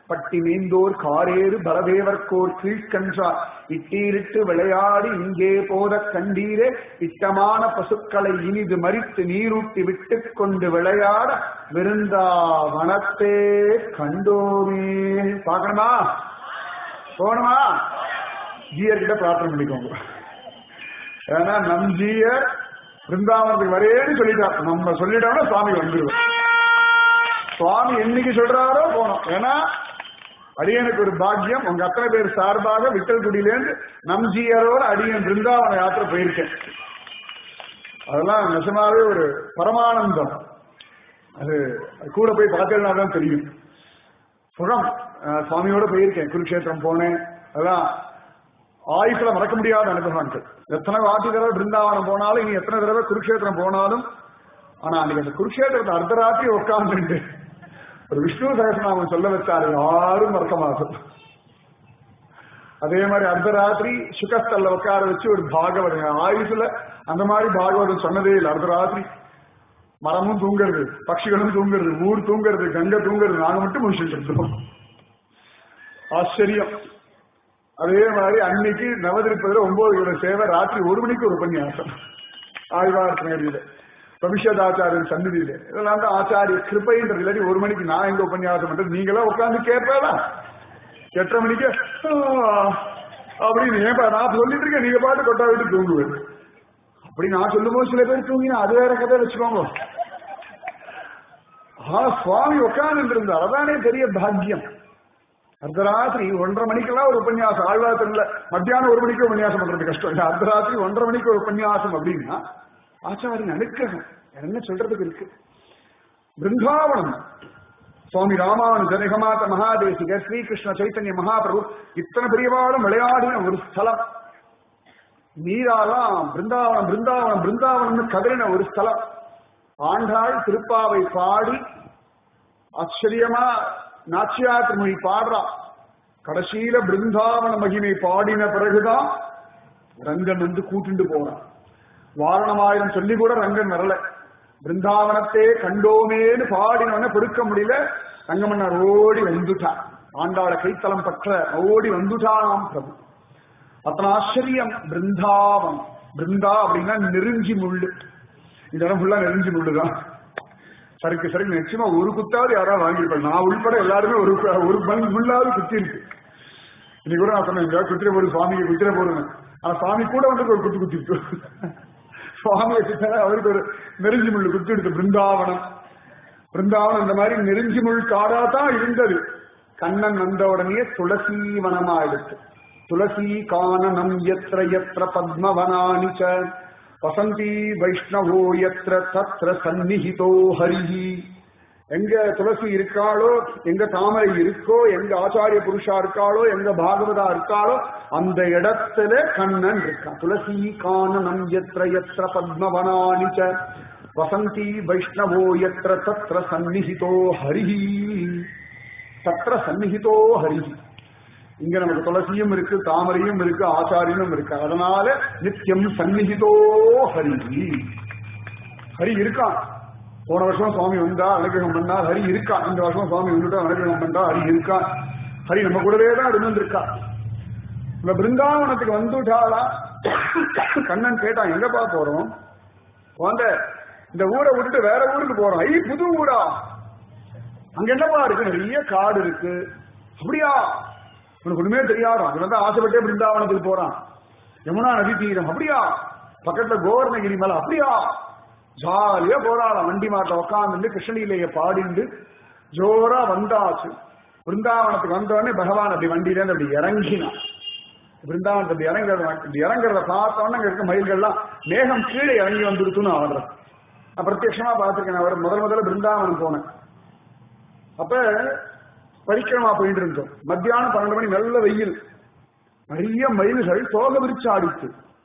பட்டி மீந்தோர் காரேறு பலதேவர்க்கோர் கீழ்கன்றார் இட்டீரிட்டு விளையாடி இங்கே போத கண்டீரே இட்டமான பசுக்களை இனிது மறித்து நீரூட்டி விட்டு கொண்டு விளையாட விருந்தாவனத்தே கண்டோமே பார்க்கணுமா போகணுமா ஜீயர் கிட்ட பிரார்த்தனை பண்ணிக்கோங்க ஏன்னா நம் ஜீயர் பிருந்தாவனத்துக்கு வரேன்னு சொல்லிட்டார் நம்ம சொல்லிட்டோம்னா சுவாமி வந்துருவோம் சுவாமி என்னைக்கு சொல்றாரோ போனோம் ஏன்னா அடியனுக்கு ஒரு பாக்கியம் உங்க அத்தனை பேர் சார்பாக விட்டல்குடியிலேருந்து நம் ஜீயரோட அடியன் பிருந்தாவன யாத்திரை போயிருக்கேன் அதெல்லாம் நிஜமாவே ஒரு பரமானந்தம் அது கூட போய் பார்த்தேன்னா தான் தெரியும் சுகம் அஹ், சுவாமியோட போயிருக்கேன் குருக்ஷேத்திரம் போனேன் அதெல்லாம் ஆயுசுல மறக்க முடியாத அனுபவங்கள் எத்தனை வாட்டி தடவை பிருந்தாவனம் போனாலும் இனி எத்தனை தடவை குருக்ஷேத்திரம் போனாலும் ஆனா அன்னைக்கு அந்த குருக்ஷேத்திரத்தை அர்த்தராத்திரி உட்கார்ந்துட்டு ஒரு விஷ்ணு சகசநாமம் சொல்ல வச்சாரு யாரும் மறக்க மாட்டோம் அதே மாதிரி அர்த்தராத்திரி சுகஸ்தல்ல உட்கார வச்சு ஒரு பாகவதம் ஆயுசுல அந்த மாதிரி பாகவதம் சொன்னதே இல்லை அர்த்தராத்திரி மரமும் தூங்குறது பட்சிகளும் தூங்குறது ஊர் தூங்குறது கங்கை தூங்குறது நாங்க மட்டும் முடிச்சுட்டு இருந்தோம் ஆச்சரியம் அதே மாதிரி அன்னைக்கு நவதிருப்பதில் ஒன்பது கிலோ சேவை ராத்திரி ஒரு மணிக்கு ஒரு உபன்யாசம் ஆழ்வார் நேரில் பவிஷ்யத் ஆச்சாரியன் சந்நிதியில இதெல்லாம் தான் ஆச்சாரிய கிருப்பைன்றது இல்லாட்டி ஒரு மணிக்கு நான் எங்க உபன்யாசம் பண்றது நீங்களா உட்கார்ந்து கேட்பேடா எட்டரை மணிக்கு ஆ, அப்படின்னு ஏன்பா நான் சொல்லிட்டு இருக்கேன் நீங்க பாட்டு கொட்டா விட்டு தூங்குவேன் அப்படி நான் சொல்லும்போது சில பேர் தூங்கினா அது வேற கதை வச்சுக்கோங்க ஆனா சுவாமி உட்கார்ந்து இருந்தார் அதானே பெரிய பாக்கியம் அர்த்தராத்திரி ஒன்றரை மணிக்கெல்லாம் ஒரு உபன்யாசம் ஆழ்வாரத்துல மத்தியானம் ஒரு மணிக்கு உபன்யாசம் பண்றது கஷ்டம் இல்ல அர்த்தராத்திரி ஒன்றரை மணிக்கு ஒரு உபன்யாசம் அப்படின்னா ஆச்சாரியன் அனுக்கிரகம் என்ன சொல்றதுக்கு இருக்கு பிருந்தாவனம் சுவாமி ராமானு ஜனகமாத மகாதேசிகர் ஸ்ரீகிருஷ்ண சைத்தன்ய மகாபிரபு இத்தனை பெரியவாளும் விளையாடின ஒரு ஸ்தலம் மீராலாம் பிருந்தாவனம் பிருந்தாவனம் பிருந்தாவனம்னு கதறின ஒரு ஸ்தலம் ஆண்டாள் திருப்பாவை பாடி ஆச்சரியமா நாச்சியார் திருமொழி பாடுறா கடைசியில பிருந்தாவன மகிமை பாடின பிறகுதான் ரங்கன் வந்து கூட்டிண்டு போறான் வாரணமாயிரம் சொல்லி கூட ரங்கன் வரல பிருந்தாவனத்தே கண்டோமேன்னு பாடினவன பெருக்க முடியல ரங்கமன்னர் ஓடி வந்துட்டான் ஆண்டாள கைத்தலம் பற்ற ஓடி வந்துட்டானாம் பிரபு அத்தனை ஆச்சரியம் பிருந்தாவன் பிருந்தா அப்படின்னா நெருஞ்சி முள்ளு இந்த இடம் ஃபுல்லா நெருஞ்சி முள்ளு தான் சருக்கு சருக்கு நிச்சயமா ஒரு குத்தாவது யாராவது வாங்கியிருப்பாங்க நான் உள்பட எல்லாருமே ஒரு ஒரு மண் முள்ளாவது குத்தி இருக்கு இன்னைக்கு கூட நான் சொன்னேன் இங்க குத்திர போடு சுவாமிக்கு குத்திர போடுங்க ஆனா சுவாமி கூட வந்து ஒரு குத்து குத்திட்டு சுவாமி வச்சுட்டா அவருக்கு ஒரு நெருஞ்சி முள்ளு குத்தி எடுத்து பிருந்தாவனம் பிருந்தாவனம் இந்த மாதிரி நெருஞ்சி முள் காடா தான் இருந்தது கண்ணன் வந்த உடனே துளசி வனமாயிடுச்சு துளசி கானனம் எத்திர எத்திர பத்மவனானி ச வசந்தி வைஷ்ணவோ எத்திர தத்ர சந்நிஹிதோ ஹரிஹி எங்க துளசி இருக்காளோ எங்க தாமரை இருக்கோ எங்க ஆச்சாரிய புருஷா இருக்காளோ எங்க பாகவதா இருக்காளோ அந்த இடத்துல கண்ணன் இருக்கான் துளசி கானனம் எத்திர எத்திர பத்மவனானி ச வசந்தி வைஷ்ணவோ எத்திர தத்ர சந்நிஹிதோ ஹரிஹி தத்ர சந்நிஹிதோ ஹரிஹி இங்க நமக்கு துளசியும் இருக்கு தாமரையும் இருக்கு ஆச்சாரியனும் இருக்கு அதனால நித்தியம் சந்நிஹிதோ ஹரி ஹரி இருக்கான் போன வருஷம் சுவாமி வந்தா அனுகிரகம் பண்ணா ஹரி இருக்கான் இந்த வருஷம் சுவாமி வந்துட்டா அனுகிரகம் பண்ணா ஹரி இருக்கான் ஹரி நம்ம கூடவே தான் இருந்திருக்கா இந்த பிருந்தாவனத்துக்கு வந்துட்டாளா கண்ணன் கேட்டான் எங்கப்பா போறோம் குழந்தை இந்த ஊரை விட்டுட்டு வேற ஊருக்கு போறோம் ஐ புது ஊரா அங்க என்னப்பா இருக்கு நிறைய காடு இருக்கு அப்படியா உனக்கு ஒண்ணுமே தெரியாது அது வந்து ஆசைப்பட்டே பிருந்தாவனத்துக்கு போறான் யமுனா நதி தீரம் அப்படியா பக்கத்துல கோவர்ணகிரி மலை அப்படியா ஜாலியா போறாளாம் வண்டி மாட்ட உட்காந்துட்டு கிருஷ்ணலீலைய பாடிண்டு ஜோரா வந்தாச்சு பிருந்தாவனத்துக்கு வந்தோடனே பகவான் அப்படி வண்டியில இருந்து அப்படி இறங்கினான் பிருந்தாவனத்தை அப்படி இறங்குறத இப்படி இறங்குறத பார்த்தோன்னே அங்க இருக்க மயில்கள்லாம் மேகம் கீழே இறங்கி வந்துடுத்துன்னு ஆடுறேன் நான் பிரத்யட்சமா பார்த்திருக்கேன் அவர் முதல் முதல்ல பிருந்தாவனம் போனேன் அப்ப பரிக்கிரமா போயிட்டு இருந்தோம் மத்தியானம் பன்னெண்டு மணி நல்ல வெயில் நிறைய மயில்கள் தோக விரிச்சு ஆடிச்சு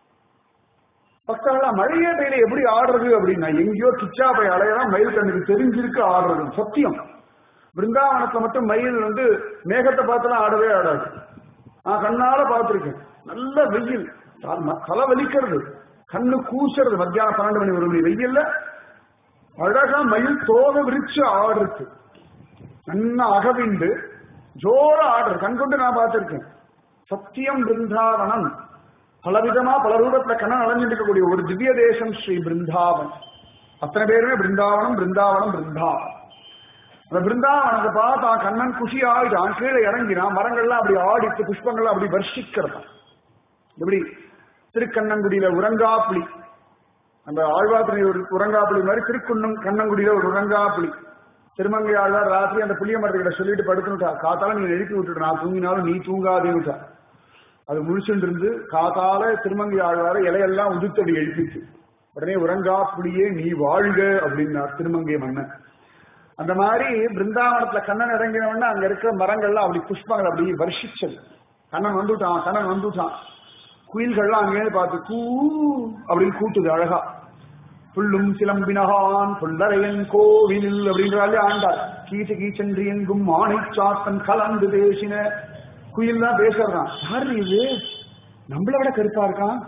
பக்தர்களா மழையே பெய்யல எப்படி ஆடுறது அப்படின்னா எங்கேயோ கிச்சா போய் அலையலாம் மயில் கண்ணுக்கு தெரிஞ்சிருக்கு ஆடுறது சத்தியம் பிருந்தாவனத்துல மட்டும் மயில் வந்து மேகத்தை பார்த்துலாம் ஆடவே ஆடாது நான் கண்ணால பார்த்திருக்கேன் நல்ல வெயில் த- தலை வலிக்கிறது கண்ணு கூசுறது மத்தியானம் பன்னெண்டு மணி ஒரு மணி வெயில்ல அழகா மயில் தோக விரிச்சு ஆடுறது நல்லா அகவிண்டு ஜோர ஆடுறது கண் கொண்டு நான் பார்த்திருக்கேன் சத்தியம் பிருந்தாவனம் பலவிதமா பல ரூபத்துல கண்ணன் அலைஞ்சிட்டு இருக்கக்கூடிய ஒரு திவ்ய தேசம் ஸ்ரீ பிருந்தாவன் அத்தனை பேருமே பிருந்தாவனம் பிருந்தாவனம் பிருந்தாவனம் அந்த பிருந்தாவனத்தை பார்த்தா கண்ணன் குஷி ஆயிட்டான் கீழே இறங்கினான் மரங்கள்லாம் அப்படி ஆடித்து புஷ்பங்கள்லாம் அப்படி வர்ஷிக்கிறதா எப்படி திருக்கண்ணங்குடியில உறங்காப்புலி அந்த ஆழ்வாத்திரை ஒரு உறங்காப்புலி மாதிரி திருக்குன்னம் கண்ணங்குடியில ஒரு உறங்காப்புலி திருமங்கை ஆழ்வார் ராத்திரி அந்த புளிய மரத்துக்கிட்ட சொல்லிட்டு படுத்துனுட்டா காத்தால நீ எழுப்பி விட்டுட்டு நான் தூங்கினாலும் நீ தூங்காதே விட்டா அது முழிச்சுட்டு இருந்து காத்தால திருமங்கை ஆழ்வார இலையெல்லாம் உதுத்தடி எழுப்பிச்சு உடனே உறங்காப்புலியே நீ வாழ்க அப்படின்னார் திருமங்கை மன்னன் அந்த மாதிரி பிருந்தாவனத்துல கண்ணன் இறங்கினவொடனே அங்க இருக்கிற மரங்கள்லாம் அப்படி புஷ்பங்கள் அப்படி வருஷிச்சது கண்ணன் வந்துட்டான் கண்ணன் வந்துட்டான் குயில்கள்லாம் அங்கேயே பார்த்து கூ அப்படின்னு கூட்டுது அழகா புல்லும் சிலம்பினகான் புல்லரையன் கோவில் அப்படின்றாலே ஆண்டார் கீச்ச கீச்சென்று எங்கும் ஆணை சாத்தன் கலந்து பேசின குயில் தான் பேசுறான் யாரு இது நம்மளை விட கருப்பா இருக்கான்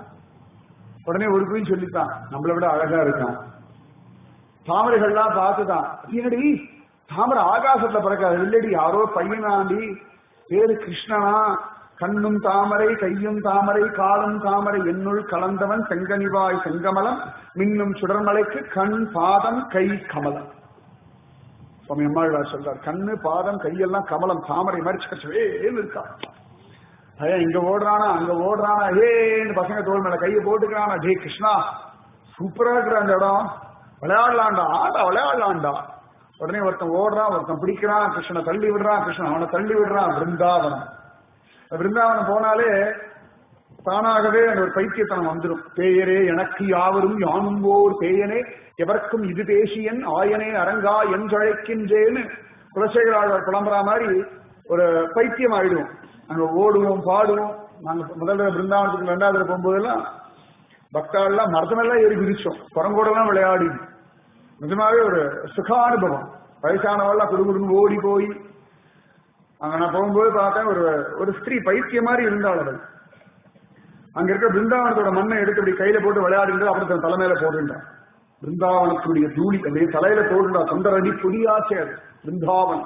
உடனே ஒரு குயில் சொல்லித்தான் நம்மளை விட அழகா இருக்கான் தாமரைகள்லாம் பார்த்துதான் என்னடி தாமரை ஆகாசத்துல பறக்காது இல்லடி யாரோ பையனாண்டி பேரு கிருஷ்ணனா கண்ணும் தாமரை கையும் தாமரை காலும் தாமரை என்னுள் கலந்தவன் செங்கனிவாய் செங்கமலம் மின்னும் சுடர்மலைக்கு கண் பாதம் கை கமலம் சுவாமி அம்மாழ்வார் சொல்றார் கண்ணு பாதம் கையெல்லாம் கமலம் தாமரை மாதிரி சச்சவேன்னு இருக்கா பையன் இங்க ஓடுறானா அங்க ஓடுறானா ஏன்னு பசங்க தோல் மேல கையை போட்டுக்கிறானா டே கிருஷ்ணா சூப்பரா இருக்கிற அந்த இடம் விளையாடலாண்டா ஆண்டா விளையாடலாண்டா உடனே ஒருத்தன் ஓடுறான் ஒருத்தன் பிடிக்கிறான் கிருஷ்ணனை தள்ளி விடுறான் கிருஷ்ணன் அவனை தள்ளி விடுறான் பிருந்தாவனம் பிருந்தாவனம் போனாலே தானாகவே அந்த ஒரு பைத்தியத்தனம் வந்துடும் பேயரே எனக்கு யாவரும் யானும் ஓர் பேயனே எவர்க்கும் இது பேசியன் ஆயனே அரங்கா என்றழைக்கின்றேன்னு குலசேகர ஆழ்வார் புலம்புறா மாதிரி ஒரு பைத்தியம் ஆயிடுவோம் அங்க ஓடுவோம் பாடுவோம் நாங்க முதல்ல பிருந்தாவனத்துக்கு ரெண்டாவது போகும்போதெல்லாம் பக்தாள்லாம் மரத்தமெல்லாம் ஏறி குதிச்சோம் குரங்கோடெல்லாம் விளையாடி நிஜமாவே ஒரு சுகானுபவம் வயசானவெல்லாம் குடுகுடுன்னு ஓடி போய் அங்க நான் போகும்போது பார்த்தேன் ஒரு ஒரு ஸ்திரீ பைத்திய மாதிரி இருந்தாள் அவள் அங்க இருக்க பிருந்தாவனத்தோட மண்ணை எடுத்து அப்படி கையில போட்டு விளையாடிட்டு அப்புறம் தன் தலைமையில போட்டுட்டான் பிருந்தாவனத்துடைய தூளி அப்படியே தலையில போட்டுட்டா தொண்டரடி பொடியாச்சே அது பிருந்தாவனம்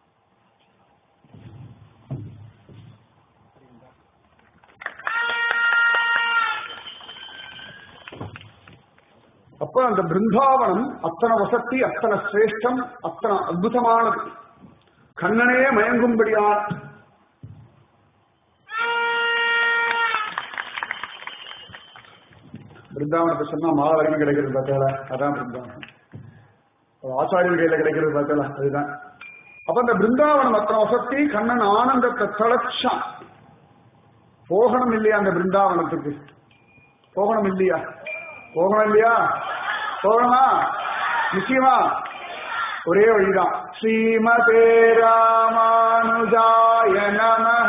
அப்ப அந்த பிருந்தாவனம் அத்தனை வசதி அத்தனை சிரேஷ்டம் அத்தனை அற்புதமானது கண்ணனே மயங்கும்படியான பிருந்தாவனத்தை சொன்னா மாவரைக்கும் கிடைக்கிறது பார்த்தால அதான் பிருந்தாவனம் ஒரு ஆச்சாரியன் கையில கிடைக்கிறது பார்த்தால அதுதான் அப்ப அந்த பிருந்தாவனம் அத்தனை வசதி கண்ணன் ஆனந்தத்தை தளச்சான் போகணும் இல்லையா அந்த பிருந்தாவனத்துக்கு போகணும் இல்லையா போகணும் இல்லையா போகணுமா நிச்சயமா ஒரே வழிதான் ஸ்ரீமதே ராமானுஜாய நமஹ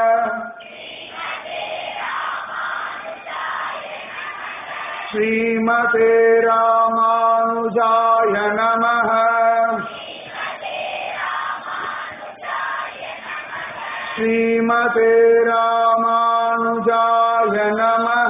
ஸ்ரீமதே ராமானுஜாய நமஹ ஸ்ரீமதே ராமானுஜாய நமஹ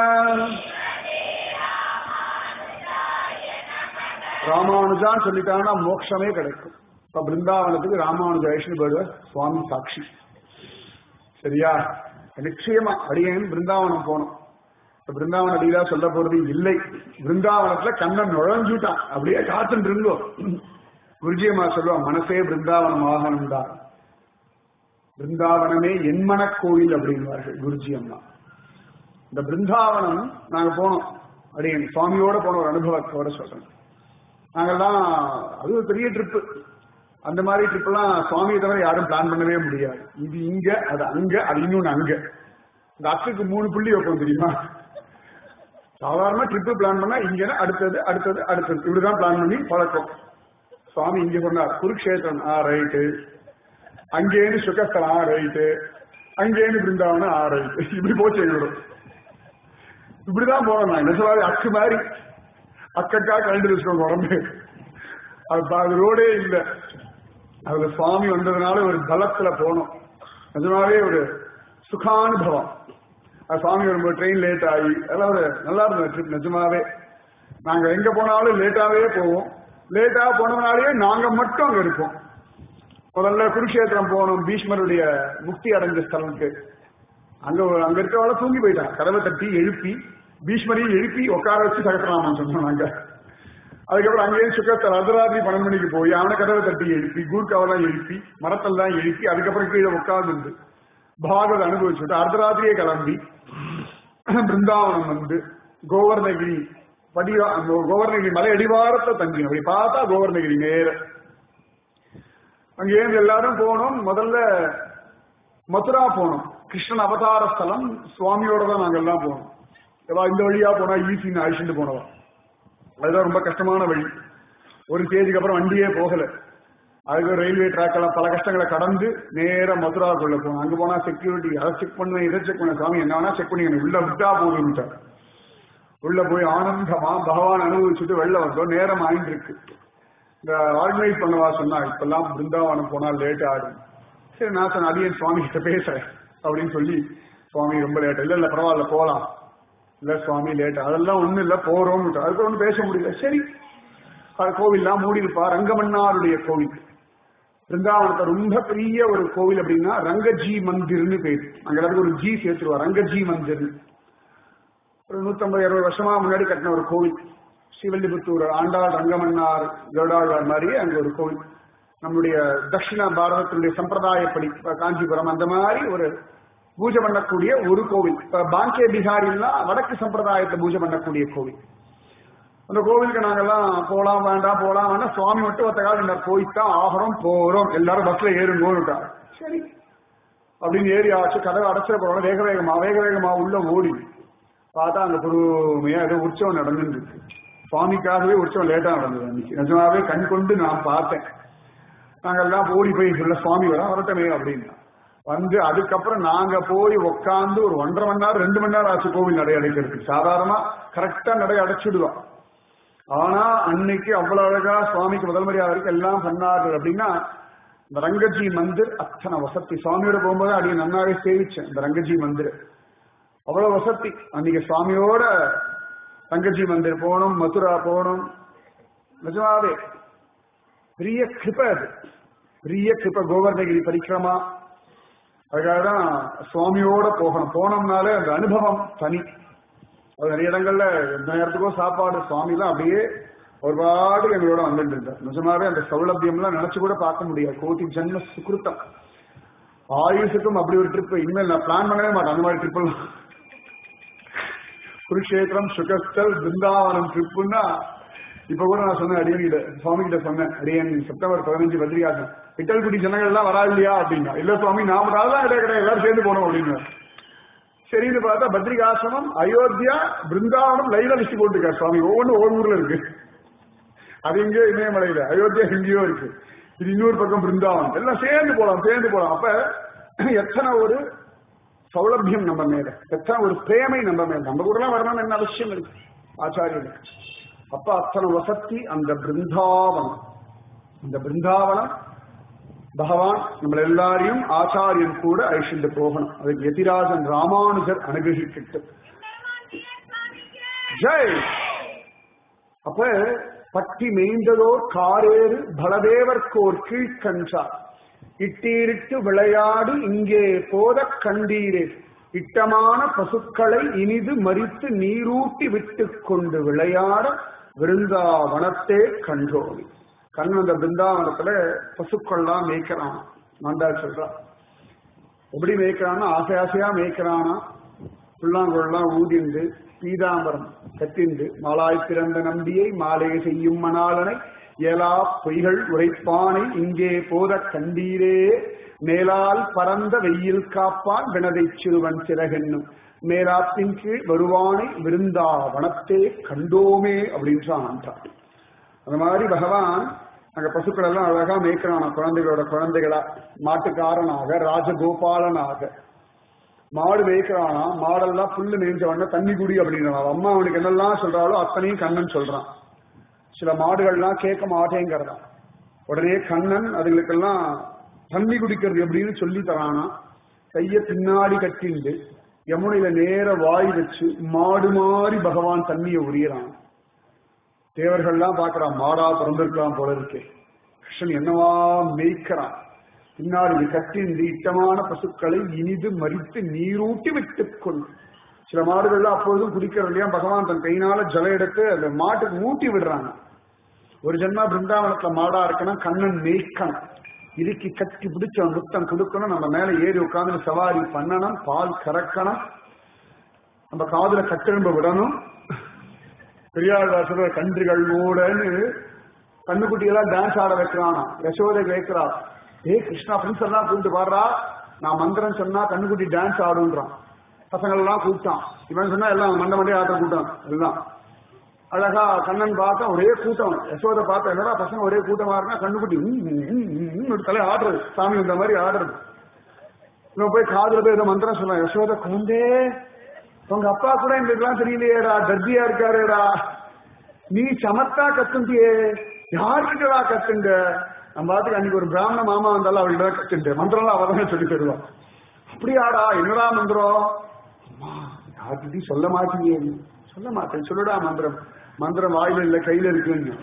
ராமானுஜான்னு சொல்லிட்டாங்கன்னா மோட்சமே கிடைக்கும் இப்ப பிருந்தாவனத்துக்கு ராமானுஜாயிஷ்னு போடுவார் சுவாமி சாட்சி சரியா நிச்சயமா அடியேன் பிருந்தாவனம் போனோம் இப்ப பிருந்தாவன அடியா சொல்ல போறது இல்லை பிருந்தாவனத்துல கண்ணன் நுழைஞ்சுட்டான் அப்படியே காத்துட்டு இருந்தோம் குருஜியம்மா சொல்லுவான் மனசே பிருந்தாவனம் ஆகணும் தான் பிருந்தாவனமே என்மன கோயில் அப்படின்வார்கள் குருஜி அம்மா இந்த பிருந்தாவனம் நாங்க போனோம் அடியேன் சுவாமியோட போன ஒரு அனுபவத்தோட சொல்றேன் நாங்கெல்லாம் அது ஒரு பெரிய ட்ரிப்பு அந்த மாதிரி ட்ரிப் எல்லாம் சுவாமியை தவிர யாரும் பிளான் பண்ணவே முடியாது இது இங்க அது அங்க அது இன்னொன்னு அங்க இந்த அக்குக்கு மூணு புள்ளி வைப்போம் தெரியுமா சாதாரண ட்ரிப்பு பிளான் பண்ணா இங்க அடுத்தது அடுத்தது அடுத்தது இப்படிதான் பிளான் பண்ணி பழக்கம் சுவாமி இங்க சொன்னார் குருக்ஷேத்திரம் ஆ ரைட்டு அங்கேருந்து சுகஸ்தலம் ஆ ரைட்டு அங்கேருந்து பிருந்தாவனம் ஆ ரைட்டு இப்படி போச்சு எங்களோட இப்படிதான் போறோம் நான் நிஜமாவே அக்கு மாதிரி அக்கக்கா கழண்டு வச்சுக்கோங்க உடம்பு அது அது ரோடே இல்லை அதுல சுவாமி வந்ததுனால ஒரு பலத்துல போனோம் நிஜமாவே ஒரு சுகானுபவம் அது சுவாமி வரும்போது ட்ரெயின் லேட் ஆகி அதெல்லாம் ஒரு நல்லா இருந்தது ட்ரிப் நிஜமாவே நாங்க எங்க போனாலும் லேட்டாவே போவோம் லேட்டா போனதுனாலேயே நாங்க மட்டும் அங்க இருப்போம் முதல்ல குருஷேத்திரம் போனோம் பீஷ்மருடைய முக்தி அடைஞ்ச ஸ்தலத்துக்கு அங்க அங்க இருக்கிறவள தூங்கி போயிட்டான் கதவை தட்டி எழுப்பி பீஷ்மரையும் எழுப்பி உட்கார வச்சு சகசராமன் சொன்னோம் நாங்க அதுக்கப்புறம் அங்கேயே சுக்கத்தில் அர்த்தராத்திரி பன்னெண்டு மணிக்கு போய் அவனை கதவை தட்டி எழுப்பி கூர்க்காவெல்லாம் எழுப்பி மரத்தெல்லாம் எழுப்பி அதுக்கப்புறம் கீழே உட்கார்ந்து பாகவத அனுபவிச்சுட்டு அர்த்தராத்திரியே கிளம்பி பிருந்தாவனம் வந்து கோவர்ணகிரி படிவா அந்த கோவர்ணகிரி மலை அடிவாரத்தை தங்கினோம் அப்படி பார்த்தா கோவர்ணகிரி நேர அங்கேருந்து எல்லாரும் போனோம் முதல்ல மதுரா போனோம் கிருஷ்ணன் அவதார ஸ்தலம் சுவாமியோட தான் நாங்க எல்லாம் போனோம் ஏதா இந்த வழியா போனா ஈஸின்னு அழிச்சுட்டு போனவா அதுதான் ரொம்ப கஷ்டமான வழி ஒரு ஸ்டேஜுக்கு அப்புறம் வண்டியே போகல அதுக்கு ரயில்வே ட்ராக் எல்லாம் பல கஷ்டங்களை கடந்து நேரா மதுராக்குள்ள போனோம் அங்க போனா செக்யூரிட்டி அதை செக் பண்ணுவேன் இதை செக் பண்ண சாமி என்ன வேணா செக் பண்ணி உள்ள விட்டா போதும்ட்டார் உள்ள போய் ஆனந்தமா பகவான் அனுபவிச்சுட்டு வெளில வந்தோம் நேரம் ஆயிட்டு இருக்கு இந்த ஆர்கனைஸ் பண்ணவா சொன்னா இப்பெல்லாம் பிருந்தாவனம் போனா லேட் ஆகும் சரி நான் சொன்ன அடியன் சுவாமி கிட்ட பேசுறேன் அப்படின்னு சொல்லி சுவாமி ரொம்ப லேட் இல்ல இல்ல பரவாயில்ல போலாம் இல்ல சுவாமி லேட் அதெல்லாம் ஒண்ணும் இல்ல போறோம் அதுக்கு ஒன்றும் பேச முடியல சரி அது கோவில்லாம் மூடி இருப்பா ரங்கமன்னாருடைய கோவில் பிருந்தாவனத்தை ரொம்ப பெரிய ஒரு கோவில் அப்படின்னா ரங்கஜி மந்திர்னு பேர் அங்க எல்லாத்துக்கும் ஒரு ஜி சேர்த்துருவா ரங்கஜி மந்திர் ஒரு நூத்தம்பது இருபது வருஷமா முன்னாடி கட்டின ஒரு கோவில் ஸ்ரீவல்லிபுத்தூர் ஆண்டாள் ரங்கமன்னார் கருடாழ்வார் மாதிரியே அங்க ஒரு கோவில் நம்முடைய தட்சிண பாரதத்தினுடைய சம்பிரதாயப்படி இப்ப காஞ்சிபுரம் அந்த மாதிரி ஒரு பூஜை பண்ணக்கூடிய ஒரு கோவில் இப்ப பாங்கே பிகாரிலாம் வடக்கு சம்பிரதாயத்தை பூஜை பண்ணக்கூடிய கோவில் அந்த கோவிலுக்கு நாங்கெல்லாம் போலாம் வேண்டாம் போலாம் வேண்டாம் சுவாமி மட்டும் ஒத்த காலம் என்ன போய்த்தான் ஆகிறோம் போறோம் எல்லாரும் பஸ்ல ஏறுங்கோன்னுட்டாங்க சரி அப்படின்னு ஏறி ஆச்சு கதவை அடைச்சிட போறோம் வேக வேகமா வேக வேகமா உள்ள ஓடி பார்த்தா அந்த பொறுமையா ஏதோ உற்சவம் நடந்துருக்கு சுவாமிக்காகவே உற்சவம் லேட்டா நடந்தது அன்னைக்கு நிஜமாவே கண் கொண்டு நான் பார்த்தேன் நாங்கெல்லாம் ஓடி போய் சொல்ல சுவாமி வர வரட்டமே அப்படின்னா வந்து அதுக்கப்புறம் நாங்க போய் உட்காந்து ஒரு ஒன்றரை மணி நேரம் ரெண்டு மணி நேரம் ஆச்சு கோவில் நடை அடைக்கிறதுக்கு சாதாரணமா கரெக்டா நடை அடைச்சிடுவான் ஆனா அன்னைக்கு அவ்வளவு அழகா சுவாமிக்கு முதல் மரியாதை வரைக்கும் எல்லாம் பண்ணார்கள் அப்படின்னா இந்த ரங்கஜி மந்திர் அத்தனை வசதி சுவாமியோட போகும்போது அடிய நன்னாவே சேவிச்சேன் இந்த ரங்கஜி மந்திர் அவ்வளவு வசதி அன்னைக்கு சுவாமியோட ரங்கஜி மந்திர் போகணும் மதுரா போகணும் நிஜமாவே பெரிய கிருப்ப அது பெரிய கிருப்ப கோவர்ணகிரி பரிக்கிரமா அதுக்காக தான் சுவாமியோட போகணும் போனோம்னாலே அந்த அனுபவம் தனி அது நிறைய இடங்கள்ல எந்த நேரத்துக்கோ சாப்பாடு சுவாமிலாம் அப்படியே ஒரு பாடு எங்களோட வந்துட்டு இருந்தார் நிஜமாவே அந்த சௌலபியம்லாம் நினைச்சு கூட பார்க்க முடியாது கோட்டி ஜன்ம சுகிருத்தம் ஆயுஷுக்கும் அப்படி ஒரு ட்ரிப் இனிமேல் நான் பிளான் பண்ணவே மாட்டேன் அந்த மாதிரி ட்ரிப் எல்லாம் குருஷேத்திரம் சுகஸ்தல் பிருந்தாவனம் ட்ரிப்புன்னா இப்ப கூட நான் சொன்னேன் அடியன் கிட்ட சுவாமி கிட்ட சொன்னேன் அடியன் செப்டம்பர் பதினஞ்சு பத்ரிகாசம் விட்டல்குடி ஜனங்கள் எல்லாம் வரா இல்லையா அப்படின்னா இல்ல சுவாமி நாம தான் கிடையாது கிடையாது எல்லாரும் சேர்ந்து போனோம் அப்படின்னு சரின்னு பார்த்தா பத்ரிகாசிரமம் அயோத்தியா பிருந்தாவனம் லைவ்ல லிஸ்ட் போட்டுருக்காரு சுவாமி ஒவ்வொன்றும் ஒவ்வொரு ஊர்ல இருக்கு அது எங்கேயோ இமயமலையில அயோத்தியா எங்கேயோ இருக்கு இது இன்னொரு பக்கம் பிருந்தாவனம் எல்லாம் சேர்ந்து போலாம் சேர்ந்து போலாம் அப்ப எத்தனை ஒரு சௌலபியம் நம்ம மேல எத்தனை ஒரு பிரேமை நம்ம மேல நம்ம கூட எல்லாம் வரணும்னு என்ன அவசியம் இருக்கு ஆச்சாரியனுக்கு அப்ப அத்தனை வசத்தி அந்த பிருந்தாவனம் அந்த பிருந்தாவனம் பகவான் நம்ம எல்லாரையும் ஆச்சாரியன் கூட அழிச்சுட்டு போகணும் அதுக்கு எதிராஜன் ராமானுஜர் அனுகிரகிக்கட்டும் ஜெய் அப்ப பட்டி மேய்ந்ததோர் காரேறு பலதேவர்க்கோர் கீழ்கன்றார் இட்டீரிட்டு விளையாடு இங்கே போத கண்டீரே இட்டமான பசுக்களை இனிது மறித்து நீரூட்டி விட்டு கொண்டு விளையாட விருந்தாவனத்தே கண்டோவி கண்ணன் அந்த பிருந்தாவனத்துல பசுக்கள்லாம் மேய்க்கிறான் மண்டா சொல்றான் எப்படி மேய்க்கிறான்னா ஆசை ஆசையா மேய்க்கிறானா புல்லாங்குழலாம் ஊதிண்டு பீதாம்பரம் கத்திண்டு மாலாய் பிறந்த நம்பியை மாலை செய்யும் மணாளனை ஏலா பொய்கள் உரைப்பானை இங்கே போத கண்டீரே மேலால் பறந்த வெயில் காப்பான் வினதை சிறுவன் சிறகென்னும் மேலாத்தின் கீழ் வருவானை விருந்தா வனத்தே கண்டோமே அப்படின்றான் அந்த மாதிரி பகவான் அங்க பசுக்கள் எல்லாம் அழகா மேய்க்கிறான குழந்தைகளோட குழந்தைகளா மாட்டுக்காரனாக ராஜகோபாலனாக மாடு மேய்க்கிறானா மாடெல்லாம் புல்லு மேய்ஞ்ச உடனே தண்ணி குடி அப்படிங்கிறான் அம்மா அவனுக்கு என்னெல்லாம் சொல்றாளோ அத்தனையும் கண்ணன் சொல்றான் சில மாடுகள்லாம் கேட்க மாட்டேங்கிறதான் உடனே கண்ணன் அதுகளுக்கெல்லாம் தண்ணி குடிக்கிறது எப்படின்னு சொல்லி தரானா கைய பின்னாடி கட்டிண்டு யமுனையில நேர வாய் வச்சு மாடு மாறி பகவான் தண்ணியை உரியறான் தேவர்கள்லாம் பாக்குறான் மாடா பிறந்திருக்கலாம் போல இருக்கே கிருஷ்ணன் என்னவா மேய்க்கிறான் பின்னால் இது கட்டின்றி இட்டமான பசுக்களை இனிது மறித்து நீரூட்டி விட்டுக் கொள் சில மாடுகள்லாம் அப்பொழுதும் குடிக்கிற இல்லையா பகவான் தன் கையினால ஜலம் எடுத்து அந்த மாட்டுக்கு ஊட்டி விடுறாங்க ஒரு ஜென்மா பிருந்தாவனத்துல மாடா இருக்கணும் கண்ணன் மேய்க்கணும் இறுக்கி கட்டி பிடிச்ச முத்தம் கொடுக்கணும் நம்ம மேல ஏறி உட்கார்ந்து சவாரி பண்ணணும் பால் கறக்கணும் நம்ம காதுல கட்டெழும்ப விடணும் பெரியாழ்வார் சொல்ற கன்றுகள் மூடன்னு கண்ணுக்குட்டியெல்லாம் டான்ஸ் ஆட வைக்கிறானா யசோதை கேட்கிறா ஏ கிருஷ்ணா ஃப்ரெண்ட்ஸ் எல்லாம் கூப்பிட்டு பாடுறா நான் மந்திரம் சொன்னா கண்ணுக்குட்டி டான்ஸ் ஆடுன்றான் பசங்கள் எல்லாம் கூப்பிட்டான் இவன் சொன்னா எல்லாம் மண்ட மண்டே ஆட்ட கூட்டம் எல்லாம் அழகா கண்ணன் பார்த்தா ஒரே கூட்டம் யசோதை பார்த்தா என்னடா பசங்க ஒரே கூட்டமா இருக்கா கண்ணுக்குட்டி ம், ம், ம், ம், ஒரு தலை ஆடுறது சாமி இந்த மாதிரி ஆடுறது இவன் போய் காதுல போய் ஏதோ மந்திரம் சொன்னான் யசோதை குழந்தே உங்க அப்பா கூட எங்களுக்குலாம் தெரியலையேடா தர்ஜியா இருக்காரேடா நீ சமத்தா கத்துந்தியே யாருக்கிட்டடா கத்துங்க நம்ம பாத்துக்கு அன்னைக்கு ஒரு பிராமண மாமா வந்தாலும் அவள்கிட்ட தான் கத்துட்டு மந்திரம்லாம் அவ தான் சொல்லி தருவான் அப்படியாடா என்னடா மந்திரம் அம்மா யார்கிட்டயும் சொல்ல மாட்டீங்க நீ. சொல்ல மாட்டேன் சொல்லுடா மந்திரம் மந்திரம் வாயில இல்ல கையில இருக்குன்னு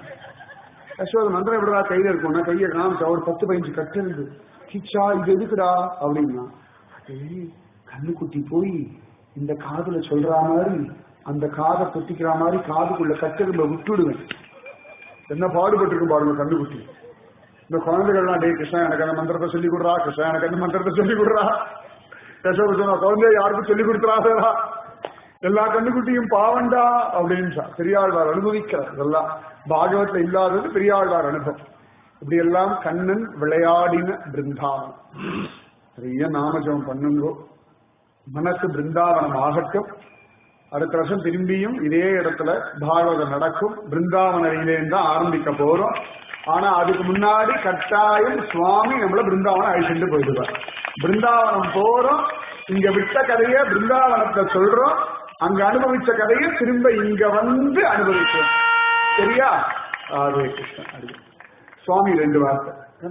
யசோத மந்திரம் எப்படிடா கையில இருக்கும்னா கையை காமிச்சா ஒரு பத்து பதினஞ்சு கட்டு இருக்கு கிச்சா இது எதுக்குடா அப்படின்னா ஏய் கண்ணுக்குட்டி போய் இந்த காதுல சொல்ற மாதிரி அந்த காதை கொத்திக்கிற மாதிரி காதுக்குள்ள கட்டெரும்ப விட்டுடுவேன் என்ன பாடுபட்டிருக்கும் பாருங்க கண்ணுக்குட்டி இந்த குழந்தைகள்லாம் டே கிருஷ்ணா எனக்கு அந்த மந்திரத்தை சொல்லி கொடுறா கிருஷ்ணா எனக்கு அந்த மந்திரத்தை சொல்லி கொடுறா யசோத சொன்னா குழந்தைய யாருக்கும் சொல்லி கொடுத்துறாதா எல்லா கண்ணுக்குட்டியும் பாவண்டா அப்படின்னு பெரியாழ்வார் அனுபவிக்கிறார் இதெல்லாம் பாகவத்துல இல்லாதது பெரியாழ்வார் அனுபவம் இப்படி எல்லாம் கண்ணன் விளையாடின பிருந்தாவனம் நிறைய நாமஜபம் பண்ணுங்கோ மனசு பிருந்தாவனம் ஆகட்டும் அடுத்த வருஷம் திரும்பியும் இதே இடத்துல பாகவதம் நடக்கும் பிருந்தாவனையிலேருந்து தான் ஆரம்பிக்க போறோம் ஆனா அதுக்கு முன்னாடி கட்டாயம் சுவாமி நம்மள பிருந்தாவனம் அழிச்சுட்டு போயிடுவார் பிருந்தாவனம் போறோம் இங்க விட்ட கதைய பிருந்தாவனத்தை சொல்றோம் அங்க அனுபவிச்ச கதையை திரும்ப இங்க வந்து அனுபவிச்சோம் சரியா ஆதே கிருஷ்ணன் ஹரி. சுவாமி ரெண்டு வார்த்தை என்ன?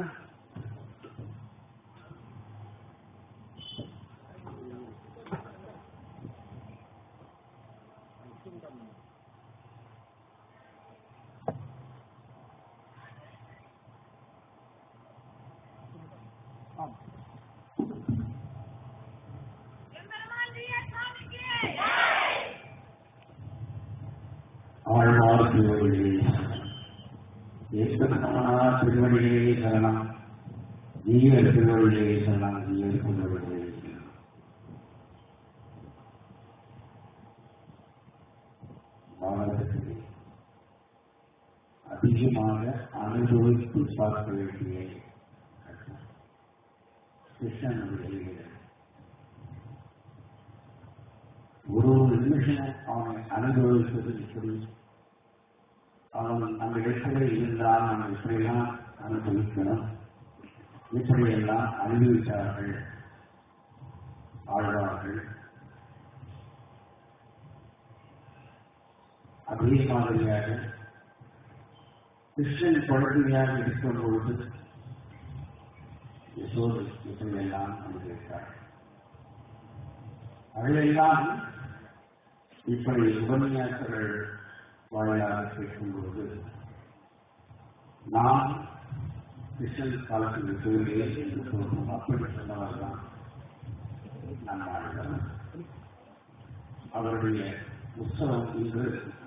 ஆழ்வார் திருவடிகளே ஏற்பட்டவனா திருவடிகளே சரணம் நீர் திருவடிகளே சரணம் நீர் திருவடிகளே சரணம் பாரதத்திலே அதிகமாக அனுபவித்து பார்க்க வேண்டிய கிருஷ்ணனுடைய ஒரு ஒரு நிமிஷம் அவனை அனுபவிப்பது எப்படி அவன் அந்த இடத்துல இருந்தால் நம்ம இப்படியெல்லாம் அனுபவிக்கணும் இப்படியெல்லாம் அனுபவித்தார்கள் ஆழ்வார்கள் அதே மாதிரியாக கிருஷ்ணன் குழந்தையாக இருக்கும் பொழுது யசோதை இப்படியெல்லாம் அனுபவித்தார்கள் அதையெல்லாம் இப்படி உபன்யாசங்கள் வாயிலாக கேட்கும்போது நாம் கிருஷ்ணன் காலத்தில் இருக்கிறே என்று சொல்லும் அப்படி சொன்னவர்தான் நம்மாழ்வார் அவருடைய உற்சவம் இன்று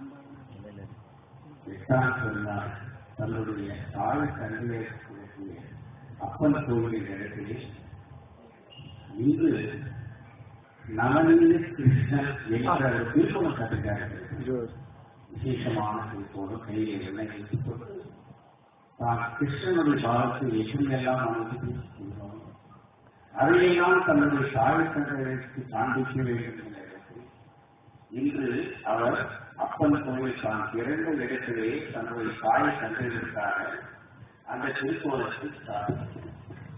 எட்டாம் சொன்னார் தன்னுடைய தாய் கண்களை அப்பன் கோவிலின் இடத்திலே இன்று நவநீத கிருஷ்ணன் என்ற ஒரு திருப்பணம் கட்டுகிறார்கள் விசேஷமான திருப்போடு கையை எண்ணெய் வைத்துக் கொண்டு தான் கிருஷ்ணனுடைய பாவத்தை எப்படியெல்லாம் அனுபவிக்கின்றோம் அதையெல்லாம் தன்னுடைய தாழ்த்தங்களுக்கு காண்பிக்க வேண்டும் என்ற இடத்தில் இன்று அவர் அப்பன் கோவில் தான் பிறந்த இடத்திலே தன்னுடைய தாயை கண்டதற்காக அந்த திருக்கோலத்தை ஸ்தாபித்தார்.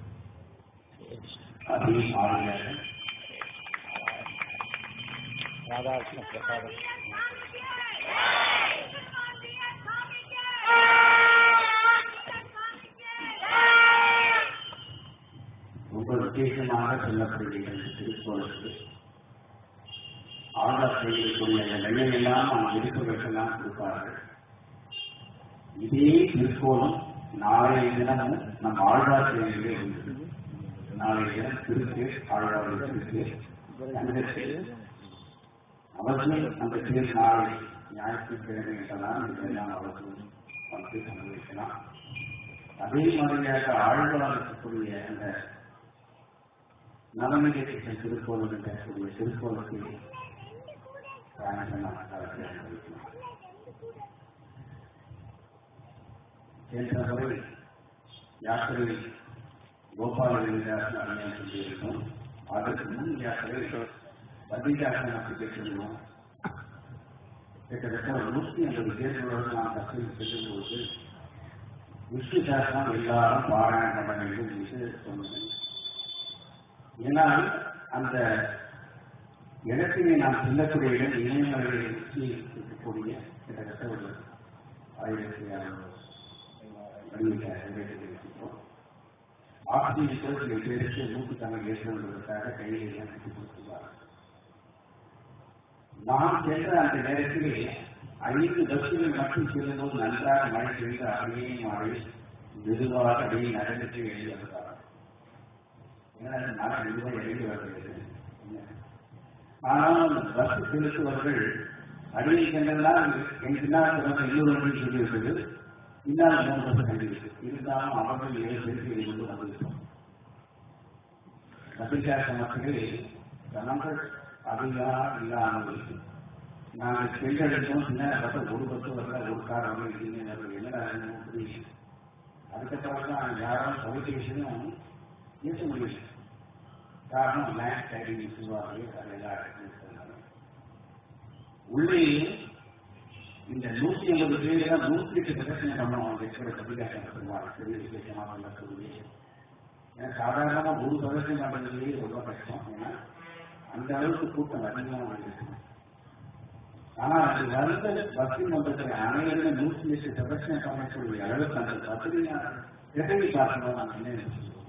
அதே மாதிரியாக ராதாகிருஷ்ண பிரசாதம் ரொம்ப விசேஷமாக சொல்லக்கூடிய இந்த திருக்கோலத்தில் ஆதார் செய்யக்கூடிய நிலையெல்லாம் நாம் இருப்பவர்களெல்லாம் கொடுப்பார்கள் இதே திருக்கோலம் நாளைய தினமும் நம் ஆழ்வார் செய்தியிலே உண்டு தினம் திருக்கு ஆழ்வாருடைய திருக்கு தங்கச்சி அவர்களும் அந்த தேர் நாளை ஞாயிற்றுக்கிழமை என்றெல்லாம் இதெல்லாம் அவர்கள் வந்து அனுபவிக்கலாம் அதே மாதிரியாக ஆழ்வார் இருக்கக்கூடிய அந்த நலமிகை திருக்கோவில் இருக்கக்கூடிய திருக்கோளுக்கு பயணம் காலத்தில் அனுபவிக்கலாம் சென்ற முறை யாத்திரை கோபால விகாசம் அணியம் சொல்லியிருக்கோம் அதற்கு முன் யாத்திரை பதிகாசம் அப்படி சொல்லுவோம் கிட்டத்தட்ட ஒரு நூற்றி ஐம்பது பேர்களோடு நாம் கற்று செல்லும்போது விஷ்ணு சாஸ்திரம் எல்லாரும் பாராயணம் பண்ண வேண்டும் என்று சொன்னேன் ஏன்னால் அந்த இடத்திலே நாம் செல்லக்கூடிய இடம் இணையமலையை சுற்றி இருக்கக்கூடிய கிட்டத்தட்ட ஒரு ஆயிரத்தி அறுநூறு வடிவமைக்கிறோம் ஆக்சிஜன் சில பேருக்கு மூக்கு தமிழ் ஏற்றுவதற்காக கையில் கட்டி கொடுத்துள்ளார் நான் சென்ற அந்த நேரத்திலே ஐந்து பஸ்ஸுகள் மட்டும் செல்லும்போது நன்றாக மழை பெய்து அப்படியே மழை மெதுவாக அப்படியே நடந்துட்டு வெளியே வந்தார் ஏன்னா மழை மெதுவாக இறங்கி வருகிறது ஆனால் பஸ் செலுத்துவர்கள் அடியை சென்றெல்லாம் என் பின்னால் சிறந்த இன்னொரு வழி சொல்லியிருக்கிறது பின்னால் மூணு பஸ் கண்டிருக்கு இருந்தாலும் அவர்கள் ஏழு பேருக்கு வெளிக்கொண்டு வந்திருக்கிறோம் கபிச்சாச மக்களே ஜனங்கள் அதிகம் இல்லாமல் நாங்கள் சென்றெடுத்தோம் பின்னால் பார்த்தா ஒரு பஸ் வரல ஒரு கார் வந்து என்னடா புரியுது அதுக்கப்புறம் தான் யாரும் தொலைபேசியும் பேச முடியல காரணம் லேண்ட் டைடிங் சொல்லுவாங்க அதெல்லாம் உள்ளே இந்த நூத்தி ஐம்பது பேர் தான் நூத்தி எட்டு பிரதர்சனம் பண்ணுவோம் வெற்றி கபிகாசம் சொல்லுவாங்க பெரிய விசேஷமாக சொல்லக்கூடிய ஏன்னா சாதாரணமா ஒரு பிரதர்சனம் பண்ணுறதுலேயே ரொம்ப கஷ்டம் ஏன்னா அந்த அளவுக்கு கூட்டம் அதிகமாக இருக்கு ஆனா அது வருந்த பக்தி மன்றத்தில் அனைவருமே நூற்றி எட்டு பிரதர்சனம் பண்ணக்கூடிய அளவுக்கு அந்த பத்திரிகை எதவி பார்க்கணும் நான் என்ன சொல்லுவோம்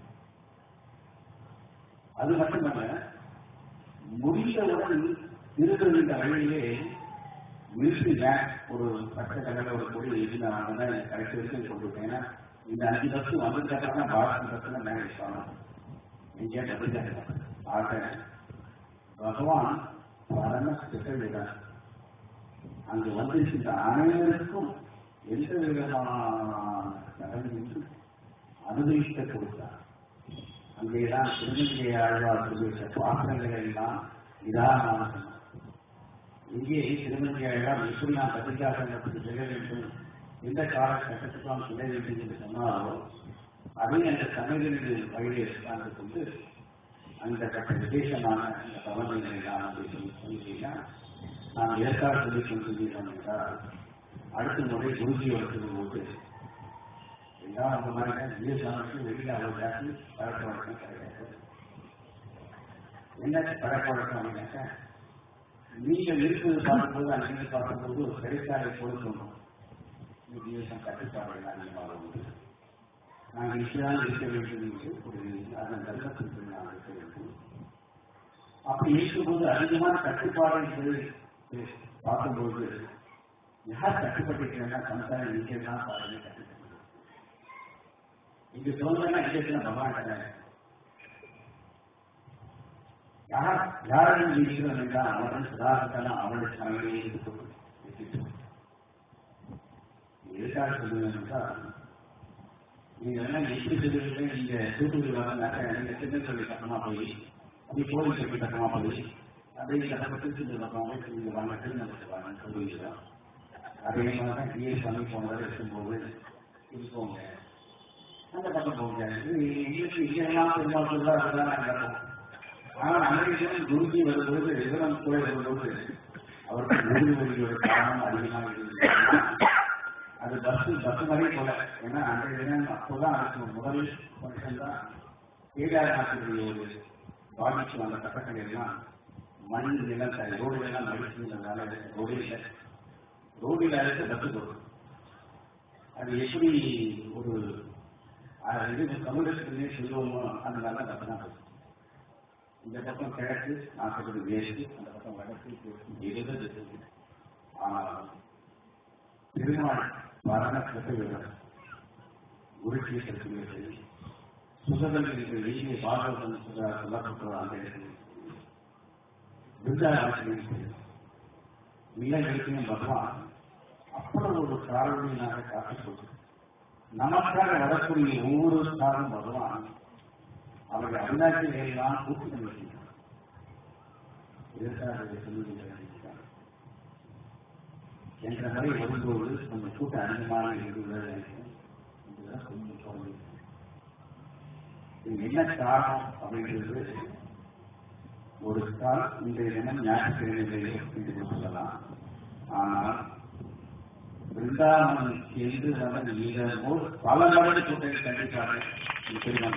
அது மட்டுமல்ல முடிந்தவுடன் இருக்கிற வழியிலே மிலிட்ரி பேங்க் ஒரு பச்சை கலர்ல ஒரு கொடி எழுதி நான் வந்து கடைசி வரைக்கும் கொண்டு விட்டேன் ஏன்னா இந்த அஞ்சு பஸ் வந்ததுக்கு அப்புறம் தான் பாரத் பஸ்ல மேனேஜ் பண்ணணும் எங்கேயா டபுள் ஆக பகவான் பரம ஸ்பெஷல் அங்கு வந்திருக்கின்ற அனைவருக்கும் எந்த விதமான கடமையும் அனுபவிக்க கொடுத்தார் அங்கேதான் திருநங்கை ஆழ்வார் சொல்லிவிட்ட பாத்திரங்களை எல்லாம் நிதானமாக சொன்னார் இங்கே திருமணி ஆழ்வார் எப்படி நாம் பதிகாசங்கத்துக்கு செல்ல வேண்டும் எந்த காலகட்டத்துக்கு நாம் செல்ல வேண்டும் என்று சொன்னாலோ அதை அந்த தமிழின் வழியை உட்கார்ந்து கொண்டு அந்த கட்ட விசேஷமான அந்த பவன்களை நாம் சொல்லிட்டீங்கன்னா நாம் ஏற்காடு சொல்லிக் கொண்டிருக்கிறோம் என்றால் அடுத்த முறை குருஜியோட சொல்லும்போது எல்லாம் அந்த மாதிரி தான் ஜிஎஸ்ஆருக்கு வெளியில் அவ்வளோ ஜாஸ்தி பழக்க வழக்கம் கிடையாது என்ன பழக்க வழக்கம் அப்படின்னாக்கா நீங்கள் இருப்பது பார்க்கும்போது அங்கே பார்க்கும்போது சிறைச்சாலை போல தோணும் ஜிஎஸ்எம் கட்டுப்பாடுகள் அதிகமாக உண்டு நாங்கள் இப்படிதான் இருக்க வேண்டும் என்று ஒரு அதன் தர்மத்திற்கு நாம் இருக்க வேண்டும் அப்படி இருக்கும்போது அதிகமான கட்டுப்பாடுகள் பார்க்கும்போது யார் கட்டுப்பட்டிருக்கிறேன்னா சம்சாரம் இங்கே தான் பாருங்க கட்டுப்பட்டு இங்க தோன்றா இங்கே பகவான் யார் யாரும் இருக்கிறோம் என்றால் அவர்கள் சுதாகத்தான் அவளுடைய சமையலே எதுக்காக சொல்லுவேன் என்றால் நீங்க எல்லாம் எப்படி சொல்லுவீங்க நீங்க தூத்துக்குடி வரனாக்க நீங்க திருநெல்வேலி கட்டமா போய் அப்படி கோவில் சொல்லி கட்டமா போய் அப்படியே கட்டப்பட்டு சிந்து பக்கம் நீங்க வாங்க திருநெல்வேலி வாங்க சொல்லுவீங்க அதே மாதிரி தான் டிஏ சாமி போனதாக இருக்கும்போது இது போங்க அந்த பக்கம் போங்க எங்களுக்கு இங்கெல்லாம் பெருமாள் சொல்லா அதெல்லாம் நடக்கும் ஆனா அமெரிக்கன் குருஜி வரும்போது விவரம் கூட வரும்போது அவருக்கு குருஜி மொழியோட காரணம் அதிகமாக இருந்தது அது பஸ் பஸ் மாதிரி போல ஏன்னா அன்றைய தினம் அப்போதான் அதுக்கு முதல் ஃபங்க்ஷன் தான் கேதார்நாத்துடைய ஒரு பாதிச்சு வந்த கட்டங்கள் எல்லாம் மண் நிலம் ரோடு எல்லாம் மடிச்சுன்றதுனால ரோடு இல்லை ரோடில் அழைத்து பஸ் போடும் அது எப்படி ஒரு இது தமிழகத்திலே சொல்லுவோமோ அந்த மாதிரி தான் பஸ் தான் போகும் இந்த பக்கம் கிழக்கு நான் சொல்றது மேற்கு அந்த பக்கம் வடக்கு இருபது ஆனால் திருநாள் மரண கிருத்தவிடம் குருட்சி சக்திகளை சுகதல் இருக்கிற வெளியே பாகவதன் சொல்லப்பட்ட அந்த இடத்தில் விருதாராசிரியர் மிக நெருக்கியும் பகவான் அப்புறம் ஒரு காரணியாக காட்டிக் கொடுத்து நமக்காக வரக்கூடிய ஒவ்வொரு ஸ்தானம் பகவான் அவர்கள் அவிநாசிகளை எல்லாம் கூட்டி கொண்டிருக்கிறார் இதற்காக இதை சொல்லுகிறார் என்ற முறை வரும்போது கொஞ்சம் கூட்ட அதிகமாக இருக்கிறது இதுதான் கொஞ்சம் தோல்வி இது என்ன காரணம் அப்படின்றது ஒரு கால் இன்றைய தினம் ஞாயிற்றுக்கிழமையிலேயே என்று சொல்லலாம் ஆனால் பிருந்தாவனம் என்று வந்த நீங்கள் போல் பல மடங்கு கூட்டத்தை கண்டிப்பாக பெருமாள்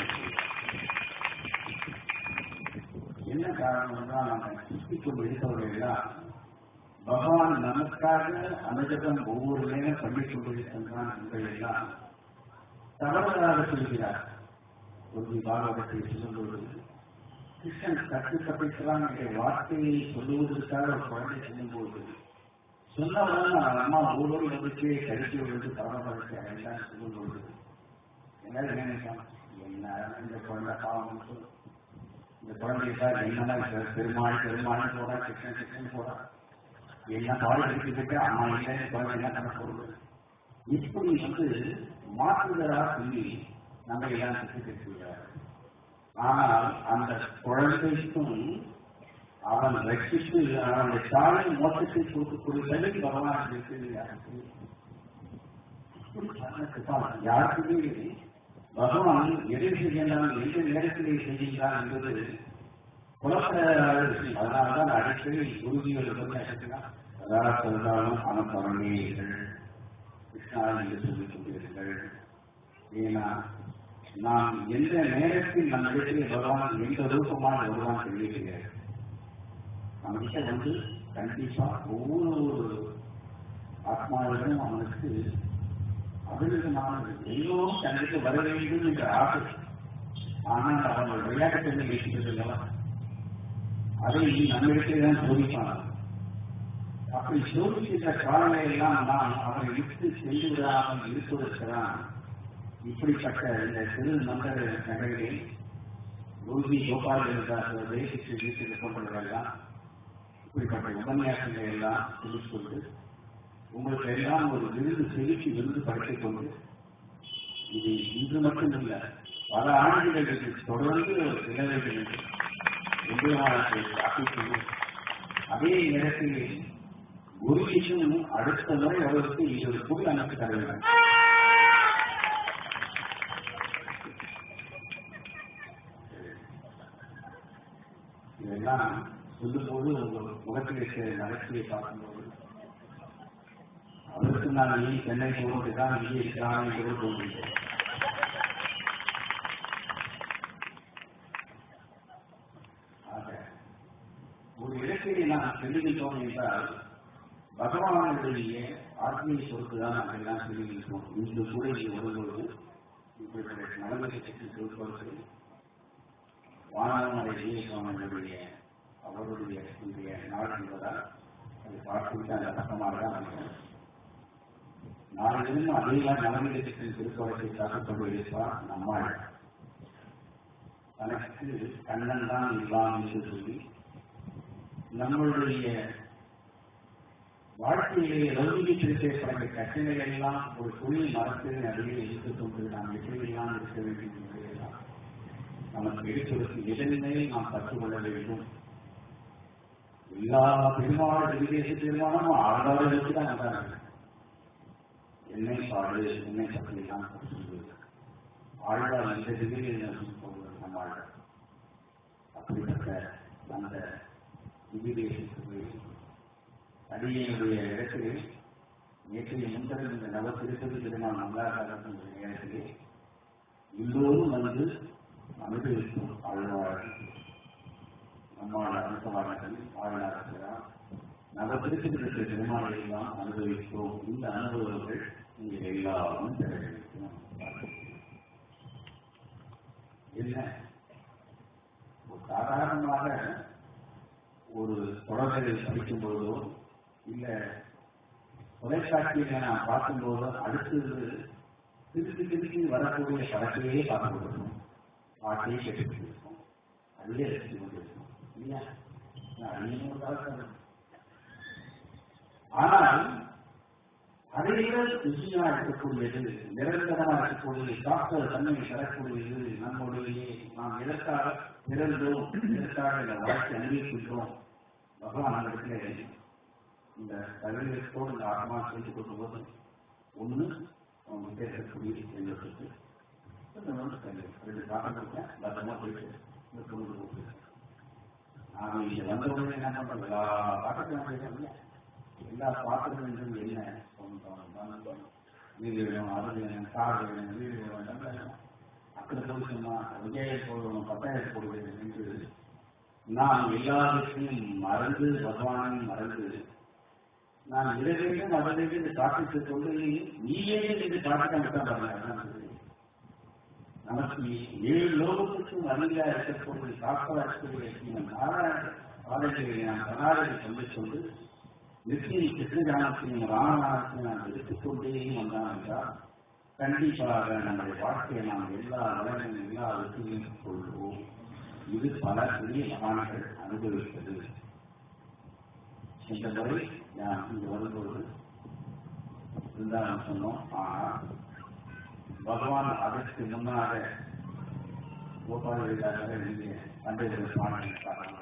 என்ன காரணம்னா நம்ம சுற்றி கொண்டு இருப்பவர்களெல்லாம் பகவான் நமக்காக அனுஜகம் ஒவ்வொரு நேரம் பண்ணிக் கொண்டிருக்கின்றான் என்பதையெல்லாம் தவறுதலாக சொல்கிறார் ஒரு பாகவத்தை சொல்லும்போது கிருஷ்ணன் கற்று தப்பிக்கலாம் என்ற வார்த்தையை சொல்லுவதற்காக ஒரு குழந்தை சொல்லும்போது சொன்னவர்கள் நான் அம்மா ஊரோடு வந்துச்சு கடிச்சு விழுந்து தவறப்படுத்த வேண்டாம் சொல்லும்போது எல்லாரும் நினைக்கலாம் என்ன இந்த குழந்தை பாவம் சொல்லு. இந்த குழந்தைக்காக என்னன்னா பெருமாள் பெருமாள் போறா கிருஷ்ணன் கிருஷ்ணன் போறா என்ன பால் எடுத்துக்கிட்டு அம்மா இல்லை குழந்தை என்ன பண்ண போறது இப்படி வந்து மாற்றுதலா சொல்லி நம்ம எல்லாம் கற்றுக்கிறார் ஆனால் அந்த குழந்தைக்கும் அவன் ரட்சித்து அவனுடைய தாயை மோசத்தை கொடுக்கக்கூடிய தகுதி பகவான் இருக்கிறார் யாருக்குமே பகவான் எதை செய்யலாம் எந்த நேரத்திலே செய்கின்றான் என்பது புலப்படாத விஷயம் அதனால்தான் அடிக்கடி குருஜிகள் அதாவது சொல்றாலும் அவன் குழந்தைகள் கிருஷ்ணா என்று சொல்லிக் கொண்டிருங்கள் ஏன்னா நாம் எந்த நேரத்தில் நம்ம இடத்திலே பகவான் எந்த ரூபமாக வருவான் தெரிவிக்கிறார் நம்ம கிட்ட வந்து கண்டிப்பா ஒவ்வொரு ஆத்மாவிலும் அவனுக்கு அபிநந்தமானது எல்லோரும் தனக்கு வர வேண்டும் என்ற ஆசை ஆனால் அவர்கள் விளையாட்டத்தை வைக்கிறது அல்லவா அதை நம்மிடத்தில் தான் சோதிப்பான் அப்படி சோதிக்கின்ற காலங்களையெல்லாம் நாம் அவரை விட்டு சென்று விடாமல் இருப்பதற்குதான் இப்படிப்பட்ட இந்த சிறு மந்திர நகரிலே குருஜி கோபால் என்றார் தேசிக்கு வீட்டில் போன்றவர்கள்லாம் இப்படிப்பட்ட உபன்யாசங்களை எல்லாம் சொல்லிக் கொண்டு உங்களுக்கு எல்லாம் ஒரு விருது செலுத்தி விருது படைத்துக் கொண்டு இது இன்று மட்டுமில்ல பல ஆண்டுகளுக்கு தொடர்ந்து நிலவுகிறது அதே நேரத்தில் குருஜிக்கும் அடுத்த முறை அவருக்கு இது ஒரு புது அமைப்பு தர வேண்டும் இதெல்லாம் சொல்லும்போது உங்கள் முகத்தில் இருக்கிற நகைச்சுவை பார்க்கும்போது அவருக்கு நான் நீ சென்னை போகிறது தான் இங்கே இருக்கிறான் என்று தோன்றுகிறேன் ஆக ஒரு இடத்திலே நாம் செல்லுகின்றோம் என்றால் பகவானுடைய ஆத்மீக பொறுத்து தான் நாம் எல்லாம் செல்லுகின்றோம் இன்று கூட இங்கே வரும்போது இப்படிப்பட்ட நலமதி சக்தி சொல்வது வானமலை ஜீவசுவாமிகளுடைய அவருடைய இன்றைய நாள் என்பதால் அதை பார்த்துவிட்டு அந்த பக்கமாக தான் அமைக்கும் நாளிலும் அதேதான் நலமிடத்தின் திருக்கோலத்தை காத்துக் கொண்டிருப்பார் நம்மாள் தனக்கு கண்ணன் தான் இல்லாம் என்று சொல்லி நம்மளுடைய வாழ்க்கையிலே லௌகிகத்திற்கே பல கட்டளைகள் எல்லாம் ஒரு புள்ளி மரத்தின் அருகில் எடுத்துக் கொண்டு நாம் எப்படியெல்லாம் இருக்க வேண்டும் என்பதையெல்லாம் நமக்கு எடுத்துரைக்கும் எதனை நாம் கற்றுக்கொள்ள வேண்டும் எல்லா பெருமாள் விதேச தீர்மானமும் ஆழ்வார்களுக்கு தான் வந்தாங்க என்னை பாடு என்னை பற்றி எல்லாம் சொல்லுவது ஆழ்வார் இந்த திகில் நம்ம ஆழ்வார் அப்படிப்பட்ட அந்த விதேசத்துக்கு அடியனுடைய இடத்திலே நேற்றைய முன்தரம் இந்த நவ திருப்பதி திருநாள் மங்களாகாரம் நேரத்திலே எல்லோரும் வந்து அனுபவிக்கும் ஆழ்வார் நம்மால் அனுபவார்கள் ஆழ்வார்கள் நவ திருப்பதி திருநாளை எல்லாம் அனுபவித்தோம் இந்த அனுபவங்கள் இங்கே எல்லாரும் பெற வேண்டும் என்ன சாதாரணமாக ஒரு தொடர்களை படிக்கும் போதோ இல்ல தொலைக்காட்சியில நான் பார்க்கும்போதோ அடுத்தது திருப்பி திருப்பி வரக்கூடிய படத்தையே பார்க்க கொடுக்கணும் பாட்டையே கேட்டுட்டு இருக்கோம் அதுவே ரசித்து கொண்டு இருக்கோம் இல்லையா அழியும் ஒரு காலத்தில் ஆனால் அதைவிட ருசியா இருக்கக்கூடியது நிரந்தரமா இருக்கக்கூடியது சாப்பிட்ட தன்மை தரக்கூடியது நம்முடைய நாம் எதற்காக பிறந்தோம் எதற்காக இந்த வாழ்க்கை அனுபவிக்கின்றோம் பகவான் அந்த இடத்துல இந்த கவிஞத்தோடு இந்த ஆத்மா செய்து கொள்ளும் போது ஒன்று அவங்க பேசக்கூடிய எங்களுக்கு ரெண்டு காரணம் இருக்கேன் பத்திரமா போயிட்டு இந்த பொண்ணு போட்டு நான் இங்க வந்த உடனே என்ன பண்றேன் எல்லா பாட்டத்தையும் பேசுறேன் எல்லா பாத்திரங்களும் என்ன சொந்தம் பந்தம் வீடு வேணும் அது வேணும் கார் வேணும் வீடு வேணும் எல்லாம் வேணும் அப்படி சொல்லுமா விஜய போடணும் பத்தாயிரம் போடுவது என்று நான் எல்லாவற்றையும் மறந்து பகவானை மறந்து நான் இதை வேண்டும் அதை வேண்டும் என்று பிரார்த்தித்து கொண்டு நீயே என்று பிரார்த்திக்காம தான் பாருங்க நமக்கு ஏழு லோகத்துக்கும் அருகிலா இருக்கக்கூடிய சாஸ்திராட்சியை நாராயண பாதைகளை நான் கர்நாடகை சொல்லி கொண்டு நித்திய கிருஷ்ணஜானத்தையும் ராமநாதத்தையும் நாம் எடுத்துக்கொண்டே வந்தான் என்றால் கண்டிப்பாக நம்முடைய வாழ்க்கையை நாம் எல்லா வளங்களும் எல்லா வெற்றியும் கொள்வோம் இது பல பெரிய மகான்கள் அனுபவித்தது இந்த முறை நான் இங்கு வரும்போது இருந்தாலும் சொன்னோம் ஆனால் பகவான் அதற்கு முன்னாக கோபால வீடாக நீங்க பண்டைய சுவாமி காரணம்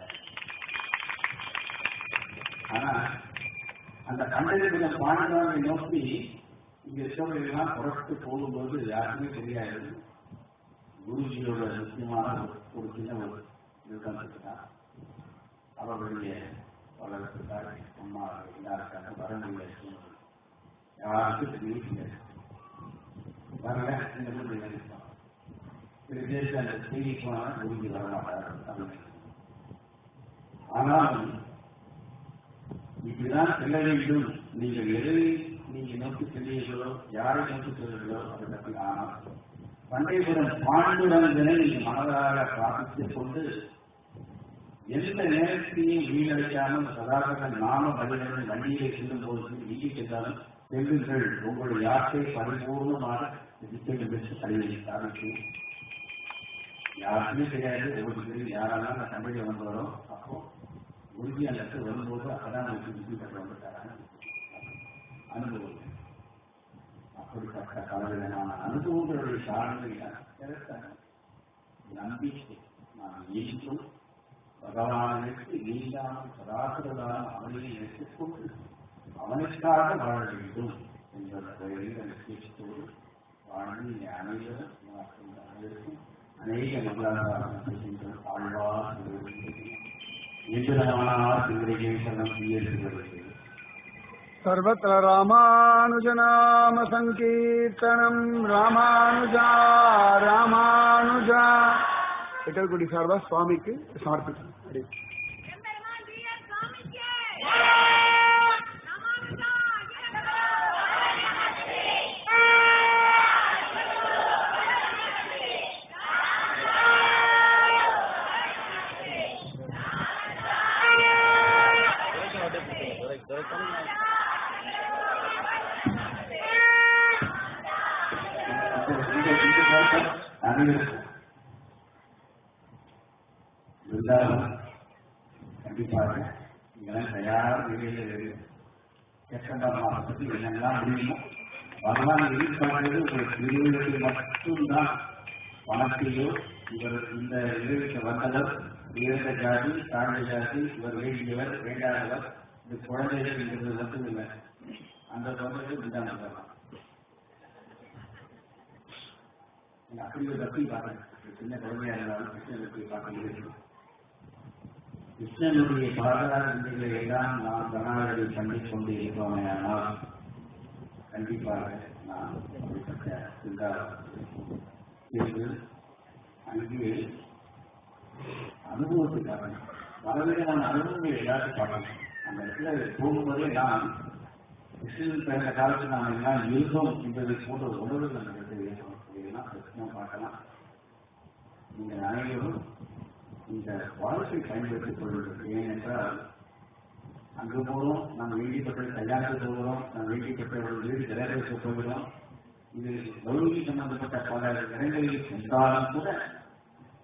ஆனா அந்த கண்டறிந்த பாண்டவனை நோக்கி இங்க இருக்கவர்களெல்லாம் புறப்பட்டு போகும்போது யாருக்குமே தெரியாது குருஜியோட முக்கியமான ஒரு- ஒரு சின்ன ஒரு இதுதான் இருக்குதான் அவர்களுடைய வளர்ப்புக்காக அம்மா எல்லாருக்காக வர முடியாது யாருக்கும் தெரியல வரல இந்த மாதிரி நினைப்போம் சில பேருக்கு அந்த செய்தி போனால் குருஜி வரமாட்டார் அப்படின்னு ஆனாலும் இப்படிதான் செல்ல வேண்டும் நீங்கள் எதை நீங்க நோக்கி செல்வீர்களோ யாரை நோக்கி செல்வீர்களோ அதை பற்றி ஆனால் பண்டைபுரம் பாண்டுரங்கனை நீங்கள் மனதாக பிரார்த்தித்துக் கொண்டு எந்த நேரத்தையும் வீணடிக்காமல் சதாசகன் நாம பதிலுடன் வண்டியிலே செல்லும் போது நீங்கி சென்றாலும் செல்லுங்கள் உங்களுடைய யாக்கை பரிபூர்ணமாக திட்டம் பெற்று தலையை சாதித்து யாருக்குமே தெரியாது உங்களுக்கு தெரியும் யாராலும் அந்த தமிழில் வந்து வரும் அப்போ உறுதி அந்த இடத்துல வரும்போது அப்பதான் உங்களுக்கு விதி பெற்ற வந்துட்டாங்க அனுபவம் அப்படிப்பட்ட பலவிதமான அனுபவங்களுடைய காரணங்கள் நம்பிக்கை நான் என்றும் பகவானுக்கு நீண்டாமல் சதாசிரதான அவனை எடுத்துக்கொண்டு அவனுக்காக வாழ வேண்டும் என்ற பெயரில் லட்சியத்தோடு வாழ்ந்து அனைவரும் மற்றும் அனைவருக்கும் அநேக மங்களாதாரம் செய்கின்ற ஆழ்வார் இந்திரனார் சிவரிகேசனம் உயர்த்துகிறது सर्वत्र रामानुजनाम सङ्कीर्तनम् रामानुजा रामानुजा விட்டல்குடி சார்பா சுவாமிக்கு சமர்ப்பிக்கும் அப்படி. எம்பெருமான் வீரர் சுவாமிக்கே ராமானுஜா அனைவருக்கும் இருந்தாலும் கண்டிப்பாக நீங்களாம் தயார் நிலையில் செப்டம்பர் மாதத்துக்கு என்னெல்லாம் முடியுமோ பகவான் எதிர்பார்க்கிறது ஒரு திருவிழத்தில் மட்டும்தான் பணத்தையோ இவர் இந்த நிலைக்கு வந்தவர் உயர்ந்த ஜாதி தாழ்ந்த ஜாதி இவர் வேண்டியவர் வேண்டாதவர் இது குழந்தைகள் என்றது மட்டும் இல்லை அந்த குழந்தைகள் இதுதான் சொல்லலாம் நீங்க அப்படி ஒரு பக்தி பார்க்கணும் சின்ன குழந்தையா இருந்தாலும் கிருஷ்ணனை போய் பார்க்க முடியும் கிருஷ்ணனுடைய பாதகார நிலைகளை எல்லாம் நாம் கர்நாடகை கண்டிக் கொண்டு இருக்கிறோமே ஆனால் கண்டிப்பாக நாம் அப்படிப்பட்ட சிந்தாரத்தில் அங்கே அனுபவத்துக்காக பலவிதமான அனுபவங்கள் எல்லாத்தையும் பார்க்கணும் அந்த இடத்துல போகும்போதே நாம் கிருஷ்ணன் பிறந்த காலத்தில் நாம் எல்லாம் இருந்தோம் என்பதை போன்ற உணர்வு அந்த இடத்துல ஏற்படும் இதெல்லாம் பிரச்சனை பார்க்கலாம் நீங்கள் அனைவரும் இந்த வாழ்க்கை பயன்படுத்திக் கொள்வது ஏனென்றால் அங்கு போகிறோம் நாம் வேண்டிப்பட்ட கல்யாணத்துக்கு போகிறோம் நாம் வேண்டிப்பட்ட ஒரு வீடு கிரகத்துக்கு போகிறோம் இது கௌரவி சம்பந்தப்பட்ட பல இடங்களில் சென்றாலும் கூட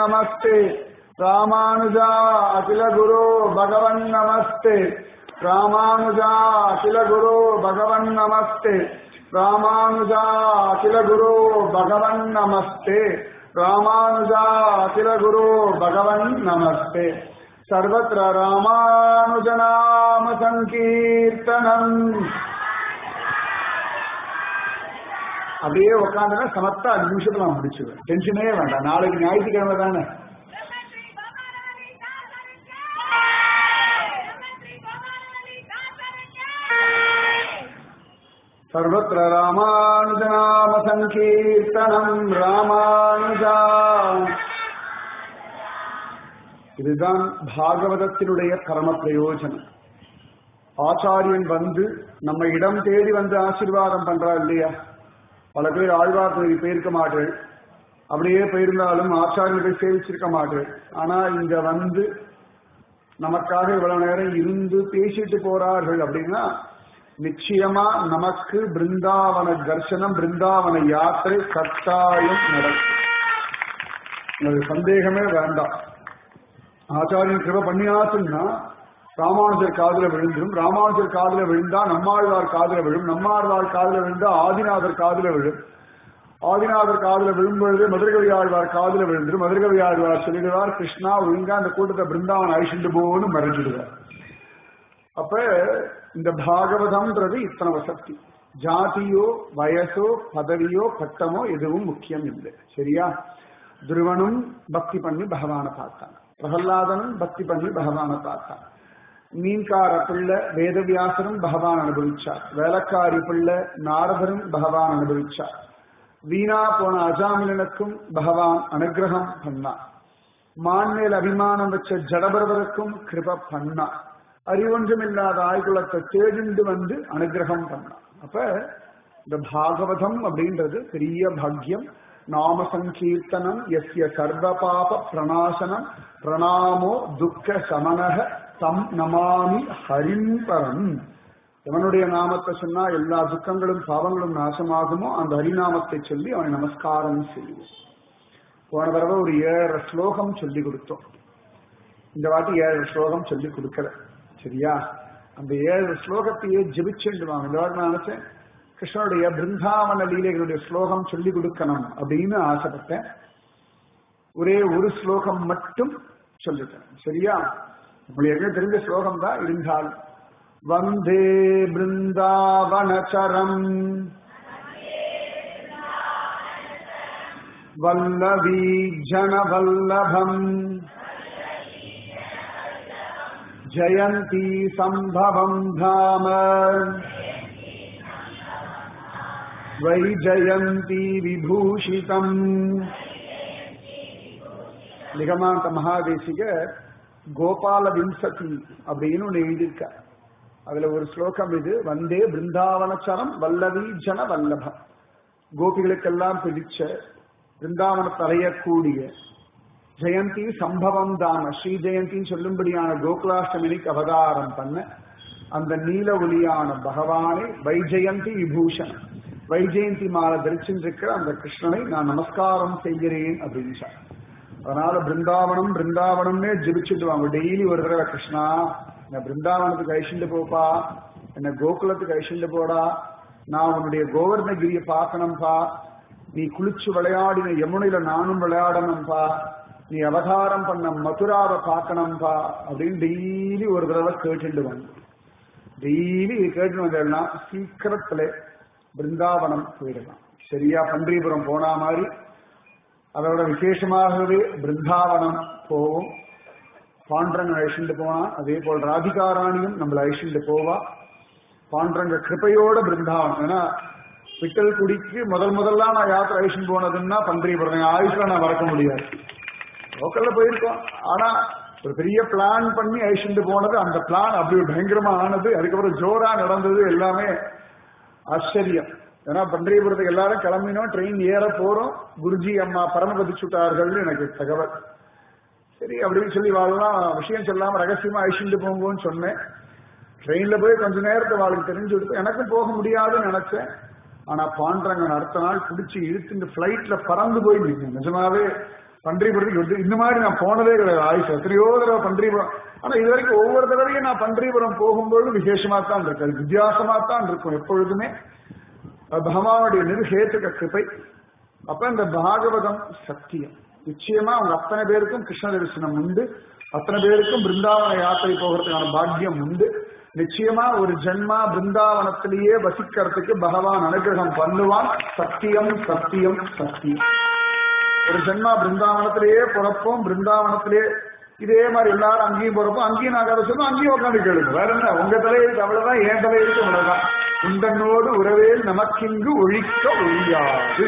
நமஸ்தே ராமானுஜா அகில குரு பகவன் நமஸ்தே ராமானுஜா அகில குரு பகவன் நமஸ்தே ராமானுஜா அகில குரு பகவன் நமஸ்தே ராமானுஜா அகில குரு பகவன் நமஸ்தே சர்வத்திர ராமானுஜநாம சங்கீர்த்தனம் அப்படியே உட்காந்துனா சமத்தா அஞ்சு நிமிஷத்துல நான் முடிச்சுவேன் டென்ஷனே வேண்டாம் நாளைக்கு ஞாயிற்றுக்கிழமை தானே பிரம்மஸ்ரீ பகவானவதி தாசரஞ்சே பிரம்மஸ்ரீ பகவானவதி தாசரஞ்சே சர்வத்திர ராமானுஜநாம சங்கீர்த்தனம் ராமானுஜா இதுதான் பாகவதத்தினுடைய பரம பிரயோஜனம் ஆச்சாரியன் வந்து நம்ம இடம் தேடி வந்து ஆசீர்வாதம் பண்றா இல்லையா பல பேர் ஆழ்வார் தேடி போயிருக்க மாட்டேன் அப்படியே போயிருந்தாலும் ஆச்சாரியன் போய் சேவிச்சிருக்க மாட்டேன் ஆனா இங்க வந்து நமக்காக இவ்வளவு நேரம் இருந்து பேசிட்டு போறார்கள் அப்படின்னா நிச்சயமா நமக்கு பிருந்தாவன தர்சனம் பிருந்தாவன யாத்திரை கட்டாயம் நடக்கும் அது சந்தேகமே வேண்டாம் ஆச்சாரியன் கிருப பண்ணியாச்சுன்னா ராமானுஜர் காதுல விழுந்துரும் ராமானுஜர் காதுல விழுந்தா நம்மாழ்வார் காதுல விழும் நம்மாழ்வார் காதுல விழுந்தா ஆதிநாதர் காதுல விழும் ஆதிநாதர் காதுல விழும்பொழுது மதுரகவி ஆழ்வார் காதுல விழுந்துரும் மதுரகவி ஆழ்வார் சொல்லிடுவார் கிருஷ்ணா ஒழுங்கா அந்த கூட்டத்தை பிருந்தாவன் அழிச்சுட்டு போன்னு மறைஞ்சிடுவார் அப்ப இந்த பாகவதம்ன்றது இத்தனை வசதி ஜாதியோ வயசோ பதவியோ பட்டமோ எதுவும் முக்கியம் இல்லை சரியா துருவனும் பக்தி பண்ணி பகவானை பார்த்தான் பிரகலாதனும் பக்தி பண்ணி பகவானை பார்த்தான் மீன்கார பிள்ளை வேதவியாசரும் பகவான் அனுபவிச்சார் வேலைக்காரி பிள்ளை நாரதரும் பகவான் அனுபவிச்சார் வீணா போன அஜாமிலனுக்கும் பகவான் அனுகிரகம் பண்ணான் மான் மேல் அபிமானம் வச்ச ஜடபரவருக்கும் கிருப பண்ணா அறிவொன்றுமில்லாத ஆய்குலத்தை தேடிண்டு வந்து அனுகிரகம் பண்ணான் அப்ப இந்த பாகவதம் அப்படின்றது பெரிய பாக்கியம் நாம சங்கீர்த்தனம் எஸ்ய சர்வ பாப பிரணாசனம் பிரணாமோ துக்க சமனக தம் நமாமி ஹரிம்பரம் எவனுடைய நாமத்தை சொன்னா எல்லா துக்கங்களும் பாவங்களும் நாசமாகுமோ அந்த ஹரிநாமத்தை சொல்லி அவனை நமஸ்காரம் செய்வோம் போன தடவை ஒரு ஏழரை ஸ்லோகம் சொல்லி கொடுத்தோம் இந்த வாட்டி ஏழு ஸ்லோகம் சொல்லி கொடுக்கல சரியா அந்த ஏழு ஸ்லோகத்தையே ஜெபிச்சுடுவாங்க இந்த வாட்டி நான் நினைச்சேன் கிருஷ்ணனுடைய பிருந்தாவன லீலைகளுடைய ஸ்லோகம் சொல்லி கொடுக்கணும் அப்படின்னு ஆசைப்பட்டேன் ஒரே ஒரு ஸ்லோகம் மட்டும் சொல்லிட்டேன் சரியா உங்களுக்கு ஏற்கனவே தெரிஞ்ச ஸ்லோகம் தான் இருந்தால் வந்தே பிருந்தாவனச்சரம் வல்லவி ஜனவல்லபம் ஜயந்தி சம்பவம் தாம வைஜயந்தி விபூஷிதம் நிகமாந்த மகாதேசிக கோபால விம்சதி அப்படின்னு ஒண்ணு எழுதியிருக்க அதுல ஒரு ஸ்லோகம் இது வந்தே பிருந்தாவனச்சரம் வல்லவி ஜன வல்லபம் கோபிகளுக்கெல்லாம் பிடிச்ச பிருந்தாவனத்தை அறையக்கூடிய ஜெயந்தி சம்பவம் தான ஸ்ரீ ஜெயந்தின்னு சொல்லும்படியான கோகுலாஷ்டமினிக்கு அவதாரம் பண்ண அந்த நீல ஒளியான பகவானை வைஜெயந்தி விபூஷன் வைஜெயந்தி மாலை தரிச்சிருக்கிற அந்த கிருஷ்ணனை நான் நமஸ்காரம் செய்கிறேன் அப்படின்னு சொன்னார். அதனால பிருந்தாவனம் பிருந்தாவனம்னே ஜெபிச்சுடுவாங்க டெய்லி ஒரு தடவை கிருஷ்ணா என்ன பிருந்தாவனத்துக்கு அழிச்சுட்டு போப்பா என்ன கோகுலத்துக்கு அழிச்சுட்டு போடா நான் உன்னுடைய கோவர்ணகிரியை பார்க்கணும்பா நீ குளிச்சு விளையாடின யமுனையில நானும் விளையாடணும்பா நீ அவதாரம் பண்ண மதுராவை பார்க்கணும்பா அப்படின்னு டெய்லி ஒரு தடவை கேட்டுட்டு வந்து டெய்லி இது கேட்டு வந்தேன்னா சீக்கிரத்துல பிருந்தாவனம் போயிடலாம் சரியா பன்றிபுரம் போனா மாதிரி அதோட விசேஷமாகவே பிருந்தாவனம் போவோம் பாண்டரங்க அழிச்சுட்டு போனா அதே போல் ராதிகாராணியும் நம்மளை அழிச்சுட்டு போவா பாண்டரங்க கிருப்பையோட பிருந்தாவனம் ஏன்னா விட்டல் குடிக்கு முதல் முதல்ல நான் யாத்திரை அழிச்சுட்டு போனதுன்னா பன்றிபுரம் என் ஆயுஷ்ல நான் மறக்க முடியாது லோக்கல்ல போயிருக்கோம் ஆனா ஒரு பெரிய பிளான் பண்ணி அழிச்சுட்டு போனது அந்த பிளான் அப்படி ஒரு பயங்கரமா ஆனது அதுக்கப்புறம் ஜோரா நடந்தது எல்லாமே ஆச்சரியம் ஏன்னா பன்றியபுரத்துக்கு எல்லாரும் கிளம்பினோம் ட்ரெயின் ஏற போறோம் குருஜி அம்மா பரமபதி சுட்டார்கள்னு எனக்கு தகவல் சரி அப்படின்னு சொல்லி வாழலாம் விஷயம் சொல்லாம ரகசியமா அழிச்சுட்டு போங்கன்னு சொன்னேன் ட்ரெயின்ல போய் கொஞ்ச நேரத்தை வாழ்க்கை தெரிஞ்சு கொடுத்து எனக்கும் போக முடியாதுன்னு நினைச்சேன் ஆனா பாண்டரங்கன் அடுத்த நாள் பிடிச்சி இழுத்து இந்த பிளைட்ல பறந்து போய் நின்னேன் நிஜமாவே பன்றிபுரத்துக்கு வந்து இந்த மாதிரி நான் போனதே கிடையாது ஆயுஷ் எத்தனையோ தடவை பன்றிபுரம் ஆனா இது வரைக்கும் ஒவ்வொரு தடவையும் நான் பன்றிபுரம் போகும்பொழுது விசேஷமா தான் இருக்கு அது வித்தியாசமா தான் இருக்கும் எப்பொழுதுமே அது பகவானுடைய நிருஹேத்துக கிருபை அப்ப இந்த பாகவதம் சத்தியம் நிச்சயமா அவங்க அத்தனை பேருக்கும் கிருஷ்ண தரிசனம் உண்டு அத்தனை பேருக்கும் பிருந்தாவன யாத்திரை போகிறதுக்கான பாக்கியம் உண்டு நிச்சயமா ஒரு ஜென்மா பிருந்தாவனத்திலேயே வசிக்கிறதுக்கு பகவான் அனுகிரகம் பண்ணுவான் சத்தியம் சத்தியம் சத்தியம் ஒரு ஜென்மா பிருந்தாவனத்திலேயே பிறப்போம் பிருந்தாவனத்திலே இதே மாதிரி எல்லாரும் அங்கேயும் பிறப்போம் அங்கேயும் நான் கதை சொல்லுவோம் அங்கேயும் உட்காந்து கேளுங்க வேற என்ன உங்க தலையெழுத்து அவ்வளவுதான் என் தலையெழுத்து அவ்வளவுதான் உண்டனோடு உறவேல் நமக்கிங்கு ஒழிக்க ஒழியாது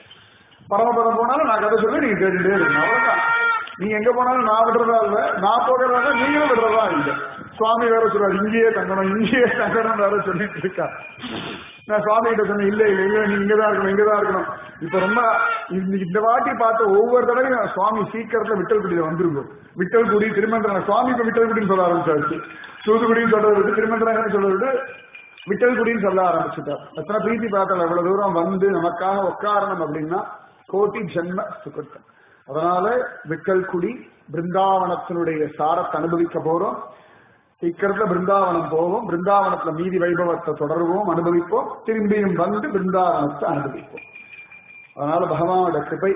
பரமபதம் போனாலும் நான் கதை சொல்லி நீங்க கேட்டுட்டே இருக்கணும் அவ்வளவுதான் நீ எங்க போனாலும் நான் விடுறதா இல்ல நான் போகிறதா நீங்களும் விடுறதா இல்ல சுவாமி வேற சொல்றாரு இங்கேயே தங்கணும் இங்கேயே தங்கணும் வேற சொல்லிட்டு இருக்கா நான் சுவாமி கிட்ட சொன்னேன் இல்ல இல்ல இல்ல நீ இங்கதான் இருக்கணும் இங்கதான் இருக்கணும் இப்ப ரொம்ப இந்த- இந்த வாட்டி பார்த்த ஒவ்வொரு தடவையும் சுவாமி சீக்கிரத்துல விட்டல்குடியில வந்துருக்கும் விட்டல்குடி திருமந்திரம் சுவாமி இப்ப விட்டல்குடின்னு சொல்ல ஆரம்பிச்சாச்சு தூத்துக்குடின்னு சொல்றது விட்டு திருமந்திரங்கன்னு சொல்றது விட்டு விட்டல்குடின்னு சொல்ல ஆரம்பிச்சுட்டார் எத்தனை பிரீத்தி பார்க்கல இவ்வளவு தூரம் வந்து நமக்காக உட்காரணும் அப்படின்னா கோட்டி ஜென்ம சுகத்தம் அதனால விட்டல்குடி பிருந்தாவனத்தினுடைய சாரத்தை அனுபவிக்க போறோம் சீக்கிரத்துல பிருந்தாவனம் போவோம் பிருந்தாவனத்துல மீதி வைபவத்தை தொடருவோம் அனுபவிப்போம் திரும்பியும் வந்து பிருந்தாவனத்தை அனுபவிப்போம் அதனால பகவானோட கிருபை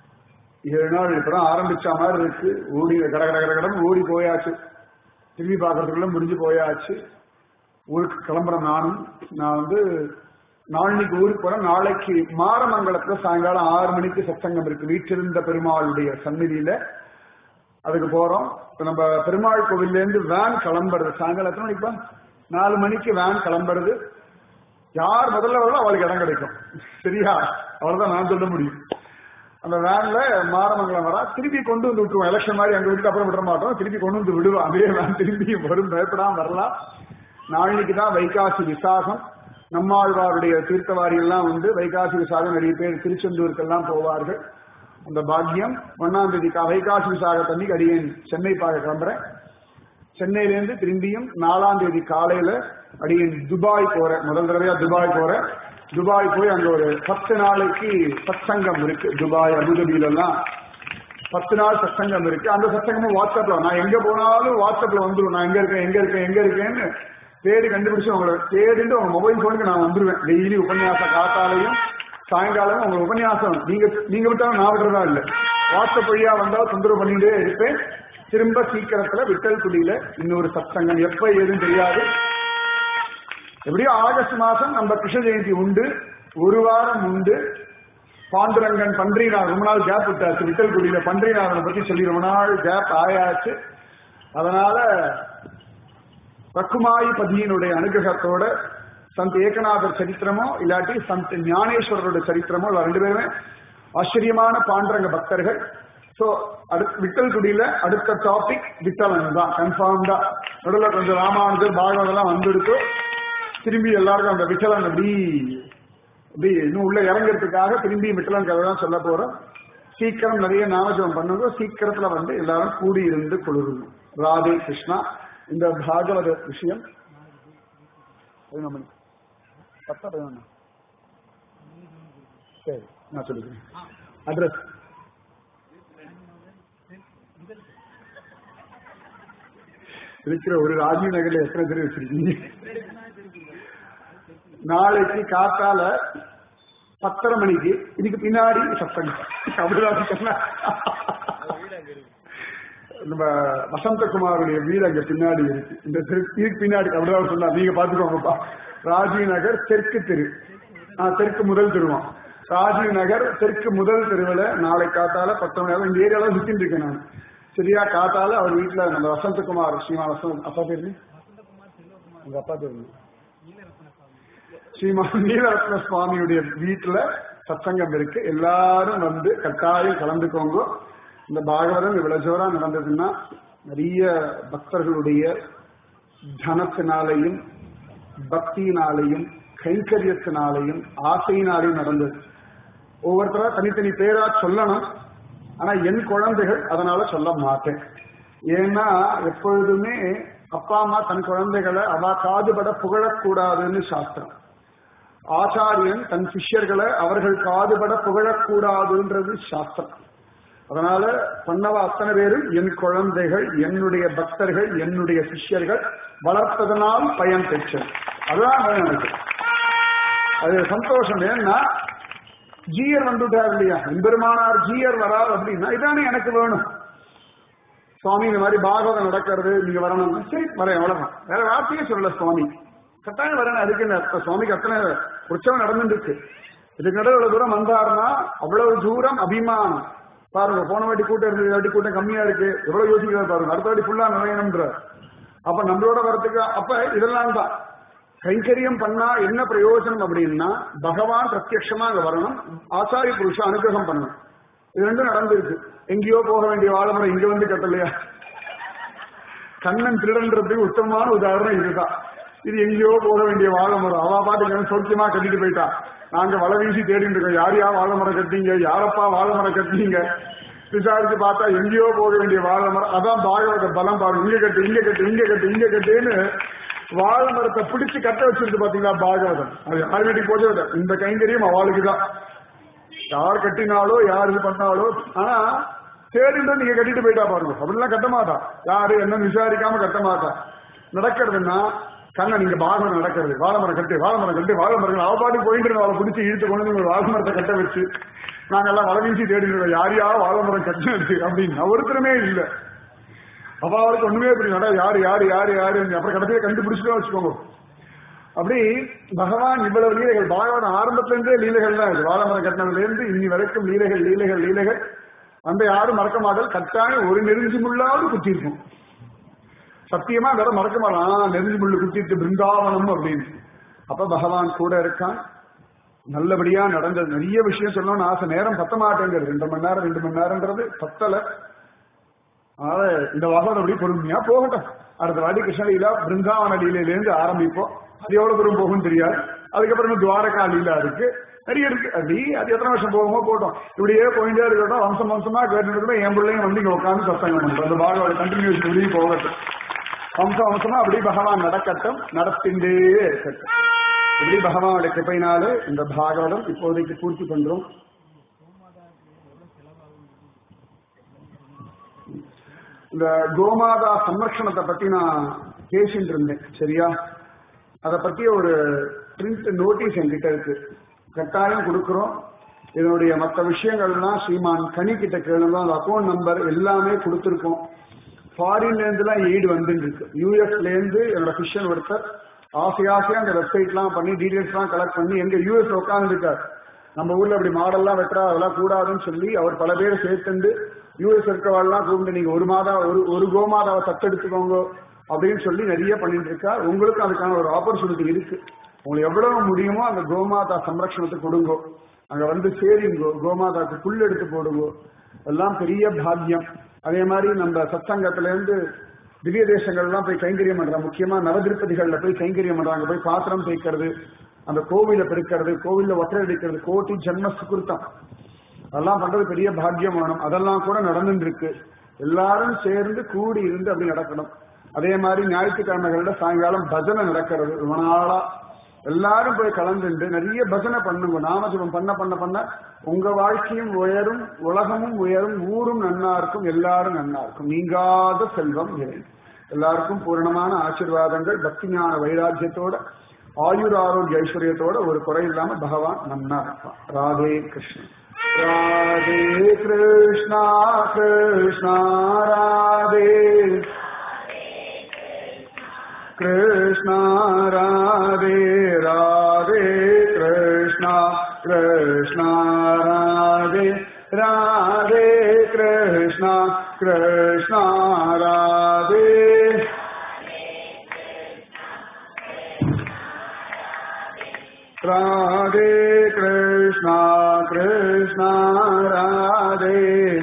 ஏழு நாள் இப்பதான் ஆரம்பிச்ச மாதிரி இருக்கு ஓடி கட கட கட கடன் ஓடி போயாச்சு திரும்பி பார்க்கறதுக்குள்ள முடிஞ்சு போயாச்சு ஊருக்கு கிளம்புறேன் நானும் நான் வந்து நாளைக்கு ஊருக்கு போறேன் நாளைக்கு மாரமங்கலத்துல சாயங்காலம் ஆறு மணிக்கு சத்சங்கம் இருக்கு வீற்றிருந்த பெருமாளுடைய சந்நிதியில அதுக்கு போறோம் இப்ப நம்ம பெருமாள் கோவில்ல இருந்து வேன் கிளம்புறது சாயங்காலம் எத்தனை மணிப்பா நாலு மணிக்கு வேன் கிளம்புறது யார் முதல்ல வரலாம் அவளுக்கு இடம் கிடைக்கும் சரியா அவ்வளவுதான் நான் சொல்ல முடியும் அந்த வேன்ல மாரமங்கலம் வரா திருப்பி கொண்டு வந்து விட்டுருவோம் எலெக்ஷன் மாதிரி அங்க விட்டு அப்புறம் விட மாட்டோம் திருப்பி கொண்டு வந்து விடுவோம் அதே வேன் திரும்பி வரும் பயப்படாம வரலாம் நாளைக்கு தான் வைகாசி விசாகம் நம்மாழ்வாருடைய தீர்த்தவாரி எல்லாம் உண்டு வைகாசி விசாகம் நிறைய பேர் திருச்செந்தூருக்கெல்லாம் போவார்கள் அந்த பாக்கியம் ஒன்னாம் தேதி கா- வைகாசி விசாகத்தன்னைக்கு அடியேன் சென்னை பார்க்க கிளம்புறேன் சென்னையிலேருந்து திரும்பியும் நாலாம் தேதி காலையில அடியேன் துபாய் போறேன் முதல் தடவையா துபாய் போறேன் துபாய் போய் அங்க ஒரு பத்து நாளைக்கு சத்சங்கம் இருக்கு துபாய் அபுதாபியில எல்லாம் பத்து நாள் சத்சங்கம் இருக்கு அந்த சத்சங்கமும் வாட்ஸ்அப்ல நான் எங்க போனாலும் வாட்ஸ்அப்ல வந்துடும் நான் எங்க இருக்கேன் எங்க இருக்கேன் எங்க இருக்கேன்னு தேடி கண்டுபிடிச்சு உங்களை தேடிட்டு உங்க மொபைல் போனுக்கு நான் வந்துருவேன் டெய்லி உபன்யாசம் காத்தாலையும் சாயங்காலம் உங்க உபன்யாசம் நீங்க நீங்க விட்டாலும் நான் விடுறதா இல்ல வாட்ஸ்அப் வழியா வந்தா தொந்தரவு பண்ணிட்டே இருப்பேன் திரும்ப சீக்கிரத்துல விட்டல் குடியில இன்னொரு சத்சங்கம் எப்ப ஏதுன்னு தெரியாது எப்படியோ ஆகஸ்ட் மாசம் நம்ம கிருஷ்ண ஜெயந்தி உண்டு ஒரு வாரம் உண்டு பாண்டுரங்கன் பன்றிநாதன் ரொம்ப நாள் கேப் விட்டாச்சு விட்டல்குடியில பன்றிநாதனை பத்தி சொல்லி ரொம்ப நாள் கேப் ஆயாச்சு அதனால ரக்குமாயி பதியினுடைய அனுகிரகத்தோட சந்த் ஏகநாதர் சரித்திரமோ இல்லாட்டி சந்த் ஞானேஸ்வரரோட சரித்திரமோ இல்ல ரெண்டு பேருமே ஆச்சரியமான பாண்டரங்க பக்தர்கள் சோ அடுத்த விட்டல்குடியில அடுத்த டாபிக் விட்டலன் தான் கன்ஃபார்ம் தான் நடுவில் கொஞ்சம் ராமானுஜர் பாகவதம் எல்லாம் வந்துடுத்து திரும்பி எல்லாருக்கும் அந்த விட்டலன் அப்படி அப்படி இன்னும் உள்ள இறங்குறதுக்காக திரும்பி விட்டலன் கதை தான் சொல்ல போறோம் சீக்கிரம் நிறைய நாமஜபம் பண்ணுங்க சீக்கிரத்துல வந்து எல்லாரும் கூடி இருந்து குளிரணும் ராதே கிருஷ்ணா இந்த பாகவத விஷயம் பதினொன்று மணி பத்தா பதினொன்னா சரி நான் சொல்லிக்கிறேன் அட்ரஸ் இருக்கிற ஒரு ராஜீவ் நகர்ல எத்தனை பேர் வச்சிருக்கீங்க நாளைக்கு காத்தால பத்தரை மணிக்கு இதுக்கு பின்னாடி சத்தங்கம் அப்படிதான் சொன்னா நம்ம வசந்தகுமாருடைய வீடு அங்க பின்னாடி இருக்கு இந்த தெரு இதுக்கு பின்னாடி அப்படிதான் சொன்னா நீங்க பாத்துக்கோங்கப்பா ராஜீவ் நகர் தெற்கு தெரு ஆ, தெற்கு முதல் தெருவான் ராஜீவ் நகர் தெற்கு முதல் தெருவில் நாளை காத்தால பத்து மணி நேரம் இந்த ஏரியால சுத்திட்டு இருக்கேன் நான் சரியா காத்தால அவர் வீட்டுல நம்ம வசந்தகுமார் ஸ்ரீமா வசந்த் அப்பா பேரு உங்க அப்பா பேரு ஸ்ரீமான் நீலரத்ன சுவாமியுடைய வீட்டுல சத்சங்கம் இருக்கு எல்லாரும் வந்து கட்டாயம் கலந்துக்கோங்க இந்த பாகவதம் இவ்வளவு ஜோரா நடந்ததுன்னா நிறைய பக்தர்களுடைய தனத்தினாலையும் பக்தியினாலையும் கைங்கரியத்தினாலையும் ஆசையினாலையும் நடந்தது ஒவ்வொருத்தரா தனித்தனி பேரா சொல்லணும் ஆனா என் குழந்தைகள் அதனால சொல்ல மாட்டேன் ஏன்னா எப்பொழுதுமே அப்பா அம்மா தன் குழந்தைகளை அவ காதுபட புகழக்கூடாதுன்னு சாஸ்திரம் ஆச்சாரியன் தன் சிஷ்யர்களை அவர்கள் காதுபட புகழக்கூடாதுன்றது சாஸ்திரம் அதனால பண்ணவ அத்தனை பேரும் என் குழந்தைகள் என்னுடைய பக்தர்கள் என்னுடைய சிஷ்யர்கள் வளர்ப்பதனால் பயன் பெற்றது அதுதான் பயன் எனக்கு அது சந்தோஷம் ஏன்னா ஜீயர் வந்துட்டார் இல்லையா எம்பெருமானார் ஜீயர் வரார் அப்படின்னா இதானே எனக்கு வேணும் சுவாமி இந்த மாதிரி பாகவதம் நடக்கிறது நீங்க வரணும் சரி வரேன் அவ்வளவுதான் வேற வார்த்தையே சொல்லல சுவாமி கட்டாயம் வரேன் அதுக்கு என்ன அர்த்தம்? சுவாமிக்கு அத்தனை உற்சவம் நடந்துட்டு இருக்கு இதுக்கு நடுவில் இவ்வளவு தூரம் வந்தாருன்னா அவ்வளவு தூரம் அபிமானம் பாருங்க போன வாட்டி கூட்டம் இருந்தது இந்த வாட்டி கூட்டம் கம்மியா இருக்கு எவ்வளவு யோசிக்கிறார் பாருங்க அடுத்த வாட்டி ஃபுல்லா நிறையணும்ன்ற அப்ப நம்மளோட வரதுக்கு அப்ப இதெல்லாம் தான் கைங்கரியம் பண்ணா என்ன பிரயோஜனம் அப்படின்னா பகவான் பிரத்யட்சமா அங்க வரணும் ஆச்சாரிய புருஷன் அனுகிரகம் பண்ணணும் இது ரெண்டும் நடந்திருக்கு எங்கேயோ போக வேண்டிய வாழமுறை இங்க வந்து கட்டலையா கண்ணன் திருடன்றதுக்கு உத்தமமான உதாரணம் இதுதான் இது எங்கேயோ போக வேண்டிய வாழமரம் அவ பாட்டுக்கு சௌக்கியமா கட்டிட்டு போயிட்டா நாங்க வலை வீசி தேடிட்டு இருக்கோம் யார் யார் வாழைமரம் கட்டிங்க யாரப்பா வாழைமரம் கட்டினீங்க விசாரிச்சு பார்த்தா எங்கேயோ போக வேண்டிய வாழைமரம் அதான் பாகவத பலம் பாருங்க இங்க கட்டு இங்க கட்டு இங்க கட்டு இங்க கட்டுன்னு வாழை மரத்தை பிடிச்சு கட்ட வச்சிருக்கு பாத்தீங்களா பாகவதம் அது யார் வீட்டுக்கு போச்சோ இல்லை. இந்த கைங்கரியம் அவளுக்கு தான் யார் கட்டினாலோ யார் இது பண்ணாலோ ஆனா தேடிட்டு நீங்க கட்டிட்டு போயிட்டா பாருங்க அப்படிலாம் கட்ட மாட்டா யாரு என்ன விசாரிக்காம கட்ட மாட்டா நடக்கிறதுன்னா கண்ண நீங்க பாகம் நடக்கிறது வாழைமரம் கட்டு வாழைமரம் கட்டு வாழைமரம் அவ பாட்டு போயிட்டு இருந்த அவளை பிடிச்சி இழுத்து கொண்டு வந்து ஒரு வாழைமரத்தை கட்ட வச்சு நாங்கெல்லாம் வலை வீசி தேடி இருக்கோம் யார் யார் வாழைமரம் கட்டினது அப்படின்னு ஒருத்தருமே இல்லை அப்ப அவருக்கு ஒண்ணுமே புரியல நடா யாரு யாரு யாரு யாரு அப்புறம் கடைசியில கண்டுபிடிச்சுட்டு வச்சுக்கோங்க அப்படி பகவான் இவ்வளவு லீலைகள் பாகவன் ஆரம்பத்துல இருந்தே லீலைகள் தான் இருக்கு வாழமரம் கட்டினதுல இருந்து இன்னி வரைக்கும் லீலைகள் லீலைகள் லீலைகள் அந்த யாரும் மறக்க மாட்டல் கட்டாயம் ஒரு நெருஞ்சி முள்ளாவது குத்தி இருக்கும் சத்தியமா வேற மறக்க மாட்டான் நெருஞ்சி முள்ளு குத்திட்டு பிருந்தாவனம் அப்படின்னு அப்ப பகவான் கூட இருக்கான் நல்லபடியா நடந்தது நிறைய விஷயம் சொல்லணும்னு ஆசை நேரம் பத்த மாட்டேங்கிறது ரெண்டு மணி நேரம் ரெண்டு மணி நேரம்ன்றது பத்தல அதனால இந்த வாசம் அப்படி பொறுமையா போகட்டும் அடுத்த வாட்டி கிருஷ்ணலீலா பிருந்தாவன லீலையிலேருந்து ஆரம்பிப்போம் அது எவ்வளவு தூரம் போகும் தெரியாது அதுக்கப்புறம் இன்னும் துவாரகா லீலா இருக்கு நிறைய இருக்கு அப்படி அது எத்தனை வருஷம் போகுமோ போட்டோம் இப்படியே போயிட்டே இருக்கட்டும் வம்சம் வம்சமா கேட்டு இருக்கட்டும் என் பிள்ளைங்க வந்து இங்க உட்காந்து சத்தம் பண்ணுறோம் அந்த பாகவத கண்டினியூஸ் இப்படி போகட்டும் வம்சம் வம்சமா அப்படி பகவான் நடக்கட்டும் நடத்திண்டே இருக்கட்டும் இப்படி பகவானுடைய கிருப்பையினாலே இந்த பாகவதம் இப்போதைக்கு பூர்த்தி பண்றோம் இந்த கோமாதா சம்ரக்ஷணத்தை பத்தி நான் பேசிட்டு இருந்தேன் சரியா அதை பத்தி ஒரு பிரிண்ட் நோட்டீஸ் என்கிட்ட இருக்கு கட்டாயம் கொடுக்கிறோம் இதனுடைய மற்ற விஷயங்கள்லாம் ஸ்ரீமான் கனி கிட்ட கேளுங்க அந்த அக்கௌண்ட் நம்பர் எல்லாமே கொடுத்துருக்கோம் ஃபாரின்ல இருந்துலாம் எய்டு வந்துட்டு இருக்கு யூஎஸ்ல இருந்து என்னோட ஃபிஷன் ஒருத்தர் ஆசை ஆசையா அந்த வெப்சைட்லாம் பண்ணி டீடைல்ஸ்லாம் கலெக்ட் பண்ணி எங்க யூஎஸ் உட்காந்துருக்காரு நம்ம ஊர்ல அப்படி மாடல்லாம் வெட்டுறா அதெல்லாம் கூடாதுன்னு சொல்லி அவர் பல பேரை சேர்த்துண்டு யூஎஸ் இருக்கவாள்லாம் கூப்பிட்டு நீங்க ஒரு மாதா ஒரு ஒரு கோமாதாவை தத்தெடுத்துக்கோங்க அப்படின்னு சொல்லி நிறைய பண்ணிட்டு இருக்கா உங்களுக்கும் அதுக்கான ஒரு ஆப்பர்ச்சுனிட்டி இருக்கு உங்களுக்கு எவ்வளவு முடியுமோ அந்த கோமாதா சம்ரக்ஷணத்துக்கு கொடுங்கோ அங்க வந்து சேரிங்கோ கோமாதாக்கு புல் எடுத்து போடுங்கோ எல்லாம் பெரிய பாக்கியம் அதே மாதிரி நம்ம சத்சங்கத்துல இருந்து திவ்ய தேசங்கள்லாம் போய் கைங்கரியம் பண்றாங்க முக்கியமா நவதிருப்பதிகள்ல போய் கைங்கரியம் பண்றாங்க போய் பாத்திரம் தேய்க்கிறது அந்த கோவில பெருக்கிறது கோவில்ல ஒற்றை அடிக்கிறது கோட்டி ஜென்ம சுகிருத்தம் அதெல்லாம் பண்றது பெரிய பாக்கியம் வேணும் அதெல்லாம் கூட நடந்துட்டு இருக்கு எல்லாரும் சேர்ந்து கூடி இருந்து அப்படி நடக்கணும் அதே மாதிரி ஞாயிற்றுக்கிழமைகள்ல சாயங்காலம் பஜனை நடக்கிறது ரொம்ப நாளா எல்லாரும் போய் கலந்துண்டு நிறைய பஜனை பண்ணுங்க நாமஜபம் பண்ண பண்ண பண்ண உங்க வாழ்க்கையும் உயரும் உலகமும் உயரும் ஊரும் நன்னா இருக்கும் எல்லாரும் நன்னா இருக்கும் நீங்காத செல்வம் இறை எல்லாருக்கும் பூரணமான ஆசீர்வாதங்கள் பக்தி ஞான வைராக்கியத்தோட ஆயுர் ஆரோக்கிய ஐஸ்வர்யத்தோட ஒரு குறை இல்லாம பகவான் நன்னா இருப்பான் ராதே கிருஷ்ணன் ராதே கிருஷ்ணா கிருஷ்ணா ராதே कृष्णा राधे राधे कृष्णा कृष्णा राधे राधे कृष्णा कृष्णा राधे राधे कृष्णा कृष्णा राधे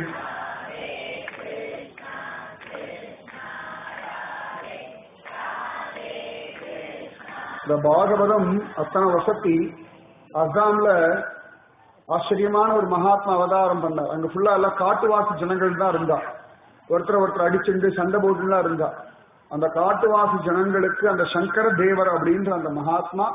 இந்த பாகவதம் அத்தனை வசதி அசாம்ல ஆச்சரியமான ஒரு மகாத்மா அவதாரம் பண்ணார் அங்க ஃபுல்லா எல்லாம் காட்டுவாசி ஜனங்கள் தான் இருந்தா ஒருத்தர் ஒருத்தர் அடிச்சுண்டு சண்டை போட்டுலாம் இருந்தா அந்த காட்டுவாசி ஜனங்களுக்கு அந்த சங்கர தேவர் அப்படின்ற அந்த மகாத்மா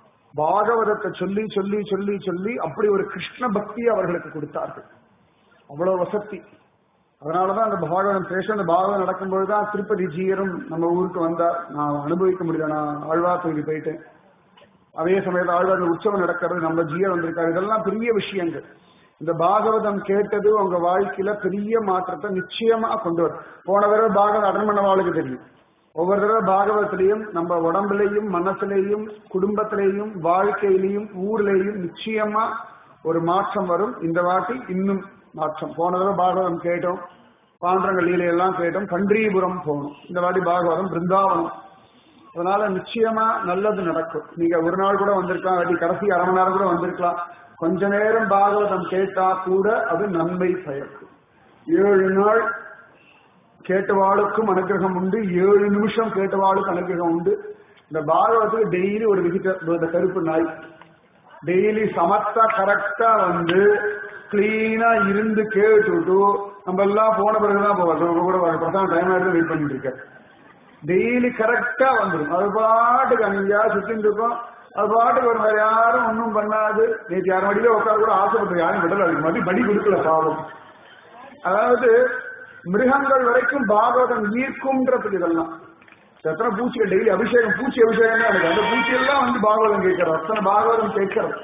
பாகவதத்தை சொல்லி சொல்லி சொல்லி சொல்லி அப்படி ஒரு கிருஷ்ண பக்தி அவர்களுக்கு கொடுத்தார்கள் அவ்வளவு வசதி அதனாலதான் அந்த பாகவதம் பேச அந்த பாகவதம் நடக்கும்போது தான் திருப்பதி ஜீயரும் நம்ம ஊருக்கு வந்தார் நான் அனுபவிக்க முடியல நான் ஆழ்வார்த்துக்கு போயிட்டேன் அதே சமயத்தில் ஆழ்வார் உற்சவம் நடக்கிறது நம்ம ஜீயர் வந்திருக்காரு இதெல்லாம் பெரிய விஷயங்கள் இந்த பாகவதம் கேட்டது உங்க வாழ்க்கையில பெரிய மாற்றத்தை நிச்சயமா கொண்டு வரும் போன தடவை பாகவதம் அட்டன் பண்ணவாளுக்கு தெரியும் ஒவ்வொரு தடவை பாகவத்திலையும் நம்ம உடம்புலையும் மனசுலையும் குடும்பத்திலையும் வாழ்க்கையிலையும் ஊர்லேயும் நிச்சயமா ஒரு மாற்றம் வரும் இந்த வாட்டி இன்னும் மாற்றம் போன தடவை பாகவதம் கேட்டோம் பாண்டரங்க லீலையெல்லாம் கேட்டோம் பண்டீபுரம் போகணும் இந்த வாட்டி பாகவதம் பிருந்தாவனம் அதனால நிச்சயமா நல்லது நடக்கும் நீங்க ஒரு நாள் கூட வந்திருக்கலாம் இல்லாட்டி கடைசி அரை மணி நேரம் கூட வந்திருக்கலாம் கொஞ்ச நேரம் பாகவதம் கேட்டா கூட அது நன்மை பயக்கும் ஏழு நாள் கேட்டவாளுக்கும் அனுகிரகம் உண்டு ஏழு நிமிஷம் கேட்டவாளுக்கு அனுகிரகம் உண்டு இந்த பாகவத்துக்கு டெய்லி ஒரு விசிட்டர் இந்த கருப்பு நாய் டெய்லி சமத்தா கரெக்டா வந்து கிளீனா இருந்து கேட்டுட்டு நம்ம எல்லாம் போன பிறகுதான் போவோம் கூட பிரதான டைம் ஆயிட்டு வெயிட் பண்ணிட்டு இருக்கேன் டெய்லி கரெக்டா வந்துடும் அது பாட்டுக்கு அங்கேயா சுத்திட்டு இருக்கும் அது பாட்டுக்கு ஒரு வேற யாரும் ஒன்றும் பண்ணாது நேற்று யார் மடியில உட்கார கூட ஆசைப்பட்டு யாரும் விடல அதுக்கு மாதிரி படி கொடுக்கல பாவம் அதாவது மிருகங்கள் வரைக்கும் பாகவதம் ஈர்க்கும்ன்றதுக்கு இதெல்லாம் எத்தனை பூச்சிகள் டெய்லி அபிஷேகம் பூச்சி அபிஷேகம் தான் எனக்கு அந்த பூச்சி எல்லாம் வந்து பாகவதம் கேட்கறது அத்தனை பாகவதம் கேட்கறது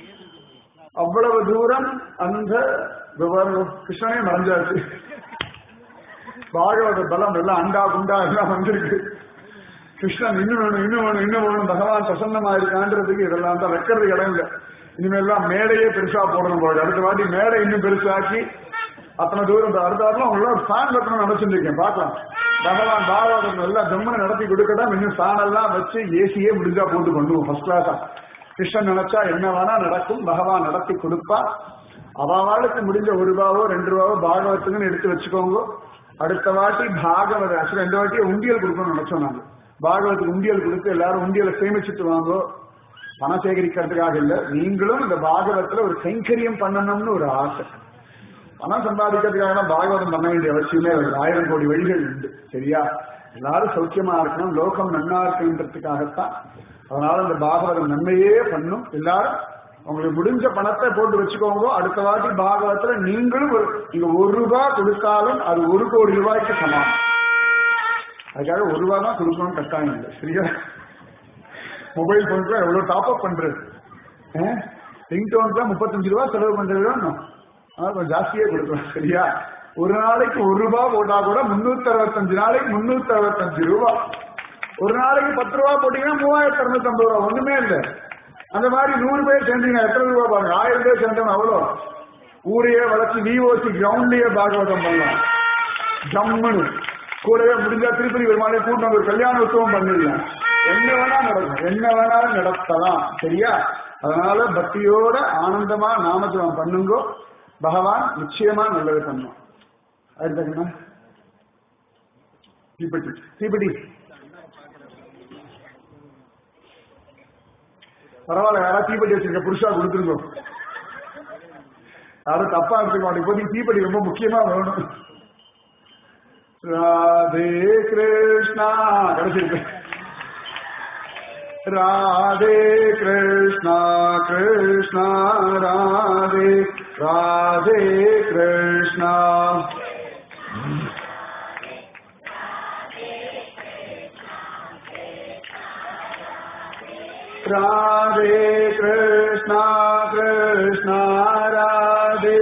அவ்வளவு தூரம் அந்த விவரம் கிருஷ்ணனே மறைஞ்சாச்சு பாகவத பலம் எல்லாம் அண்டா குண்டா எல்லாம் வந்திருக்கு கிருஷ்ணன் இன்னும் வேணும் இன்னும் வேணும் இன்னும் வேணும் பகவான் பிரசன்னமா இருக்கான்றதுக்கு இதெல்லாம் தான் வைக்கிறது இடம் இல்லை இனிமேல்லாம் மேடையே பெருசா போடணும் போது அடுத்த வாட்டி மேடை இன்னும் பெருசாக்கி அத்தனை தூரம் இந்த அடுத்த வாரம் உங்களோட ஒரு ஃபேன் வைக்கணும்னு நினைச்சிட்டு இருக்கேன் பார்க்கலாம் பகவான் பாகவதம் எல்லாம் ஜம்முன்னு நடத்தி கொடுக்கட்டும் இன்னும் ஃபேன் எல்லாம் வச்சு ஏசியே முடிஞ்சா போட்டு கொண்டு ஃபர்ஸ்ட் கிளாஸா கிருஷ்ணன் நினைச்சா என்ன வேணா நடக்கும் பகவான் நடத்தி கொடுப்பா அவளுக்கு முடிஞ்ச ஒரு ரூபாவோ ரெண்டு ரூபாவோ பாகவத்துக்குன்னு எடுத்து வச்சுக்கோங்க அடுத்த வாட்டி பாகவத ஆக்சுவலா ரெண்டு வாட்டி உண்டியல் கொடுக்கணும்னு நினைச்சோம் நாங்க பாகவத்துக்கு உண்டியல் கொடுத்து எல்லாரும் உண்டியலை சேமிச்சுட்டு வாங்கோ பணம் சேகரிக்கிறதுக்காக இல்ல நீங்களும் இந்த பாகவத்துல ஒரு கைங்கரியம் பண்ணணும்னு ஒரு ஆசை பணம் சம்பாதிக்கிறதுக்காக பாகவதம் பண்ண வேண்டிய அவசியமே இல்லை ஆயிரம் கோடி வழிகள் உண்டு சரியா எல்லாரும் சௌக்கியமா இருக்கணும் லோகம் நன்னா இருக்குன்றதுக்காகத்தான் அதனால இந்த பாகவதம் நன்மையே பண்ணும் எல்லாரும் உங்களுக்கு முடிஞ்ச பணத்தை போட்டு வச்சுக்கோங்க அடுத்த வாட்டி பாகவத்துல நீங்களும் ஒரு நீங்க ஒரு ரூபாய் கொடுத்தாலும் அது ஒரு கோடி ரூபாய்க்கு சமம் அதுக்காக ஒரு ரூபாய் தான் கொடுக்கணும்னு கட்டாயம் இல்லை சரியா மொபைல் போனுக்கு எவ்வளவு டாப் அப் பண்றது ரிங் டோனுக்குலாம் முப்பத்தஞ்சு ரூபா செலவு பண்றது அதனால கொஞ்சம் ஜாஸ்தியே கொடுக்கணும் சரியா ஒரு நாளைக்கு ஒரு ரூபாய் போட்டா கூட முன்னூத்தி அறுபத்தஞ்சு நாளைக்கு முன்னூத்தி அறுபத்தஞ்சு ரூபாய் ஒரு நாளைக்கு பத்து ரூபா போட்டீங்கன்னா மூவாயிரத்தி அறுநூத்தி ஐம்பது ரூபா ஒண்ணுமே இல்லை அந்த மாதிரி நூறு பேர் சேர்ந்தீங்க எத்தனை ரூபா பாருங்க ஆயிரம் பேர் சேர்ந்தோம் அவ்வளோ ஊரையே வளர்ச்சி விஓசி கிரவுண்ட்லயே பாகவதம் பண்ணலாம் ஜம்முன்னு கூடவே முடிஞ்சா திருப்பதி பெருமாளை கூட்டம் ஒரு கல்யாண உற்சவம் பண்ணிடலாம் என்ன வேணா நடக்கும் என்ன வேணாலும் நடத்தலாம் சரியா அதனால பக்தியோட ஆனந்தமா நாமஜபம் பண்ணுங்கோ பகவான் நிச்சயமா நல்லது பண்ணும் அடுத்ததுன்னா தீப்பெட்டி தீப்பெட்டி பரவாயில்ல யாராவது தீப்பெட்டி வச்சிருக்க புருஷா கொடுத்துருங்க யாரும் தப்பா எடுத்துக்க மாட்டேங்க இப்போதைக்கு தீப்பெட்டி ரொம்ப முக்கியமா வேணும் ராதே கிருஷ்ணா கிடைச்சிருக்கு ராதே கிருஷ்ணா கிருஷ்ணா ராதே ராதே கிருஷ்ணா ராதே கிருஷ்ணா கிருஷ்ணா ராதே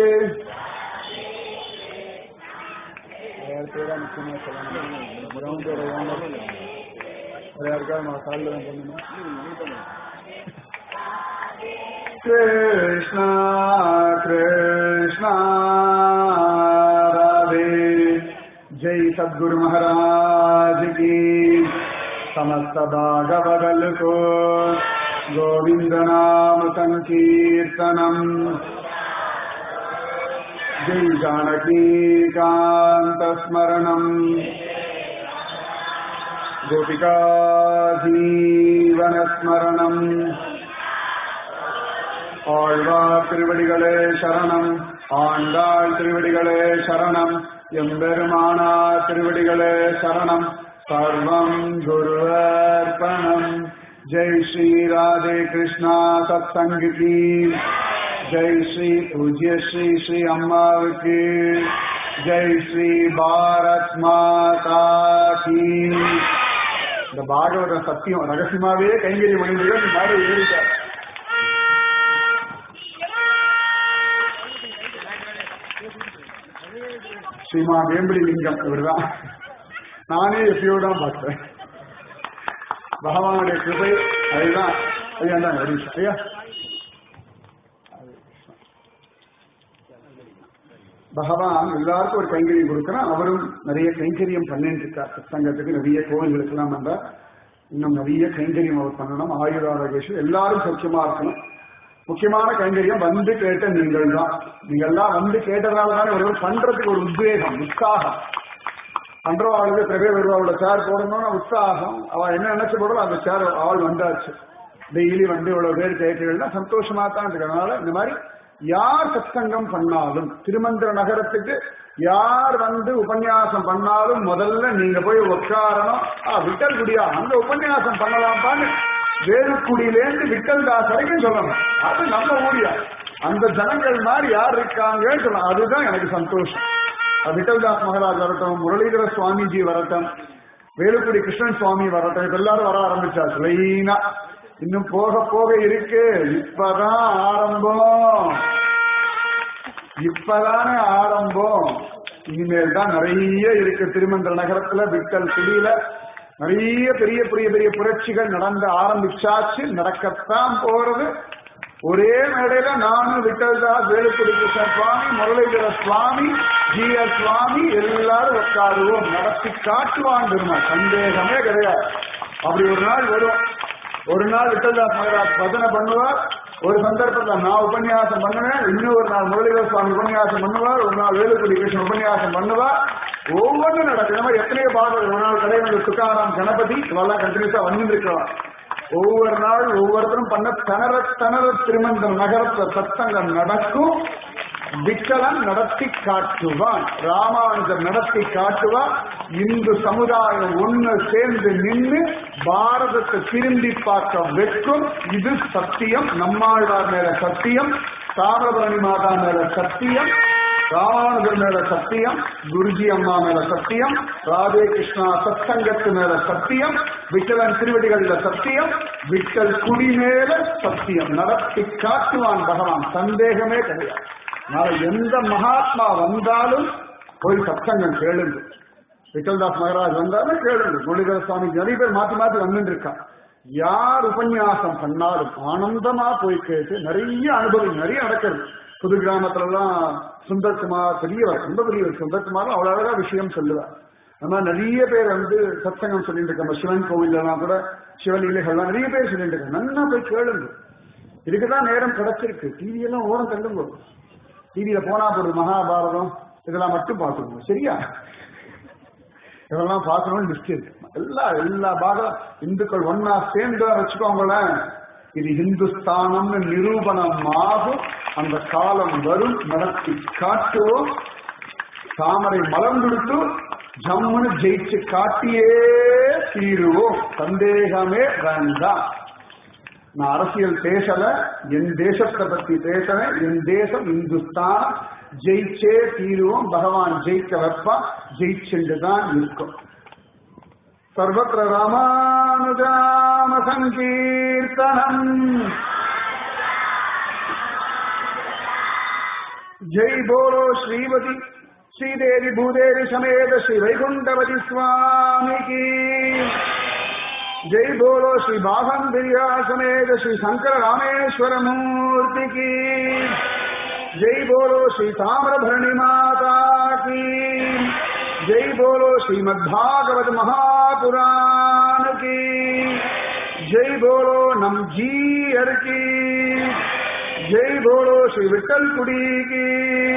நிச்சயமா சொல்லணும் கிரவுண்டோட ஓனர் வேற யாருக்காவது நான் காலில் தான் பண்ணணும் कृष्णा कृष्णा राधे जय सद्गुरु महाराज की समस्त भागवदल को गोविंद नाम संकीर्तनम जय जानकी कांत स्मरणम गोपिका जीवन स्मरणम ஆழ்வார் திருவடிகளே சரணம் ஆண்டாள் திருவடிகளே சரணம் எம்பெருமானார் திருவடிகளே சரணம் சர்வம் குருவர்ப்பணம் ஜெய் ஸ்ரீ ராதே கிருஷ்ணா சத்சங்கி ஜெய் ஸ்ரீ பூஜ்ய ஸ்ரீ ஸ்ரீ அம்மாவுக்கு ஜெய் ஸ்ரீ பாரத் மாதா கி இந்த பாகவத சத்தியம் ரகசியமாவே கைங்கரி மனிதர்கள் மாறி ஏறிட்டார் ஸ்ரீமா வேம்படி லிங்கம் இவர்தான் நானே எப்பயோ தான் பார்த்தேன் பகவானுடைய கிருபை அதுதான் ஐயா தான் ஹரிஷ் ஐயா பகவான் எல்லாருக்கும் ஒரு கைங்கரியம் கொடுக்கிறான் அவரும் நிறைய கைங்கரியம் பண்ணிட்டு இருக்கார் சங்கத்துக்கு நிறைய கோவில்களுக்கு எல்லாம் நம்ம இன்னும் நிறைய கைங்கரியம் அவர் பண்ணணும் ஆயுராரோகேஷம் எல்லாரும் சௌக்கியமா இருக்கணும் முக்கியமான கைங்கரியம் வந்து கேட்ட நீங்கள் தான் நீங்க எல்லாம் வந்து கேட்டதால தானே ஒரு பண்றதுக்கு ஒரு உத்வேகம் உற்சாகம் பண்றவாளுக்கு சில பேர் வருவாளோட சேர் போடணும்னு உற்சாகம் அவ என்ன நினைச்சு போடணும் அந்த சேர் ஆள் வந்தாச்சு டெய்லி வந்து இவ்வளவு பேர் கேட்கறதுனா சந்தோஷமா தான் இருக்கு அதனால இந்த மாதிரி யார் சத்சங்கம் பண்ணாலும் திருமந்திர நகரத்துக்கு யார் வந்து உபன்யாசம் பண்ணாலும் முதல்ல நீங்க போய் உட்காரணும் ஆ விட்டல் குடியா அங்க உபன்யாசம் பண்ணலாம்பான்னு வேலுக்குடியிலேருந்து விட்டல் தாஸ் வரைக்கும் சொல்லணும் அது நம்ம ஊரியா அந்த ஜனங்கள் மாதிரி யார் இருக்காங்கன்னு சொல்லணும் அதுதான் எனக்கு சந்தோஷம் அது விட்டல்தாஸ் மகாராஜ் வரட்டும் முரளிதர சுவாமிஜி வரட்டும் வேலுக்குடி கிருஷ்ணன் சுவாமி வரட்டும் இப்ப எல்லாரும் வர ஆரம்பிச்சாச்சு லைனா இன்னும் போக போக இருக்கு இப்பதான் ஆரம்பம் இப்பதானே ஆரம்பம் இனிமேல் தான் நிறைய இருக்கு திருமந்திர நகரத்துல விட்டல் குடியில நிறைய பெரிய பெரிய பெரிய புரட்சிகள் நடந்து ஆரம்பிச்சாச்சு நடக்கத்தான் போறது ஒரே மேடையில நானும் விட்டல்தாஸ் வேலுக்குடி கிருஷ்ண சுவாமி முரளிதர சுவாமி ஜி எஸ் சுவாமி எல்லாரும் உட்காருவோம் நடத்தி காட்டுவான் பெருமாள் சந்தேகமே கிடையாது அப்படி ஒரு நாள் வரும் ஒரு நாள் விட்டல்தாஸ் மகராஜ் பஜனை பண்ணுவார் ஒரு சந்தர்ப்பத்தில் நான் உபன்யாசம் பண்ணுவேன் இன்னொரு நாள் முரளிதர சுவாமி உபன்யாசம் பண்ணுவார் ஒரு நாள் வேலுக்குடி கிருஷ்ணன் உபன்யாசம் பண்ணுவார் ஒவ்வொன்றும் நடக்கும் இந்த மாதிரி எத்தனையோ பாடல் ஒரு நாள் கடைவந்த துக்காராம் கணபதி இவெல்லாம் கண்டினியூஸா வந்து இருக்கிறார் ஒவ்வொரு நாள் ஒவ்வொருத்தரும் பண்ண தணர தணர திருமந்திர நகரத்துல சத்தங்கம் நடக்கும் விக்கலன் நடத்தி காட்டுவான் ராமானுஜர் நடத்தி காட்டுவான் இந்து சமுதாயம் ஒண்ணு சேர்ந்து நின்று பாரதத்தை திரும்பி பார்க்க வைக்கும் இது சத்தியம் நம்மாழ்வார் மேல சத்தியம் தாமிரபரணி மாதா மேல சத்தியம் ராமானுஜர் மேல சத்தியம் குருஜி அம்மா மேல சத்தியம் ராதே கிருஷ்ணா சத்சங்கத்து மேல சத்தியம் விட்டலன் திருவடிகள்ல சத்தியம் விட்டல் குடி மேல சத்தியம் நடத்தி காட்டுவான் பகவான் சந்தேகமே கிடையாது நாளை எந்த மகாத்மா வந்தாலும் போய் சத்சங்கம் கேளுங்க விட்டல்தாஸ் மகராஜ் வந்தாலும் கேளுங்க முரளிதர சுவாமி நிறைய பேர் மாத்தி மாத்தி வந்துட்டு இருக்கான் யார் உபன்யாசம் பண்ணாலும் ஆனந்தமா போய் கேட்டு நிறைய அனுபவம் நிறைய நடக்கிறது புது கிராமத்துல எல்லாம் சுந்தர்குமார் பெரியவர் ரொம்ப பெரியவர் சுந்தர்குமார் அவ்வளவு அழகா விஷயம் சொல்லுவார் நம்ம நிறைய பேர் வந்து சத்சங்கம் சொல்லிட்டு இருக்காங்க சிவன் கோவில் எல்லாம் கூட சிவலீலைகள்லாம் நிறைய பேர் சொல்லிட்டு இருக்காங்க நல்லா போய் கேளுங்க இதுக்குதான் நேரம் கிடைச்சிருக்கு டிவி எல்லாம் ஓரம் தள்ளுங்க டிவியில போனா போடுது மகாபாரதம் இதெல்லாம் மட்டும் பார்த்துக்கணும் சரியா இதெல்லாம் பார்க்கணும்னு லிஸ்ட் இருக்கு எல்லா எல்லா பாகம் இந்துக்கள் ஒன்னா சேர்ந்து வச்சுக்கோங்களேன் இது ஹிந்துஸ்தானம்னு நிரூபணம் ஆகும் அந்த காலம் வரும் நடத்தி காட்டுவோம் தாமரை மலர்ந்துடுத்து ஜம்முன்னு ஜெயிச்சு காட்டியே தீருவோம் சந்தேகமே வேண்டாம் நான் அரசியல் பேசல என் தேசத்தை பத்தி பேசுறேன் என் தேசம் இந்துஸ்தான் ஜெயிச்சே தீருவோம் பகவான் ஜெயிக்க வைப்பான் ஜெயிச்சுட்டு தான் இருக்கும் சர்வத்திர ராமானுஜாம சங்கீர்த்தனம் ஜெய் போலோ ஸ்ரீமதி ஸ்ரீதேவி பூதேவி சமேத ஸ்ரீ வைகுண்டவதி சுவாமி கி जय बोलो श्री बाहन बिरिया समेत श्री शंकर रामेश्वर मूर्ति की जय बोलो श्री ताम्रभरणी माता की जय बोलो श्रीमद्भागवत महापुराण की जय बोलो नमजीयर की जय बोलो श्री विठलपुरी की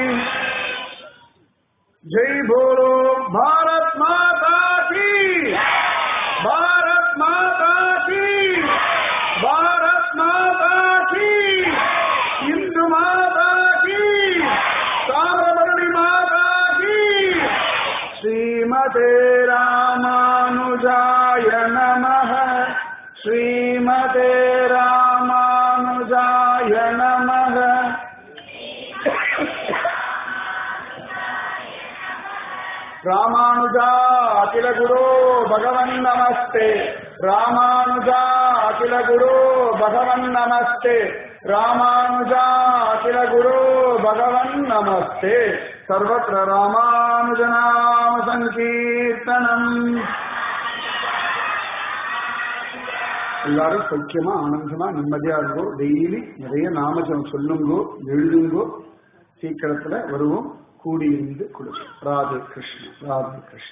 जय बोलो भारत माता की भारत माता की भारत माता की हिंदू माता की सामरवर्णी माता की श्रीमते रामानुजाय नमः श्रीमते रामानुजाय नमः ராமானுஜா அகில குரு பகவன் நமஸ்தே ராமானுஜா அகில குரு பகவன் நமஸ்தே ராமானுஜா அகில குரு பகவன் நமஸ்தே சர்வத்திர ராமானுஜநாம சங்கீர்த்தனம் எல்லாரும் சௌக்கியமா ஆனந்தமா நிம்மதியா இருக்கோ டெய்லி நிறைய நாமஜம் சொல்லுங்கோ எழுதுங்கோ சீக்கிரத்துல வருவோம் கூடியிருந்து கொடுக்கும் ராதே கிருஷ்ணன் ராதே கிருஷ்ணன்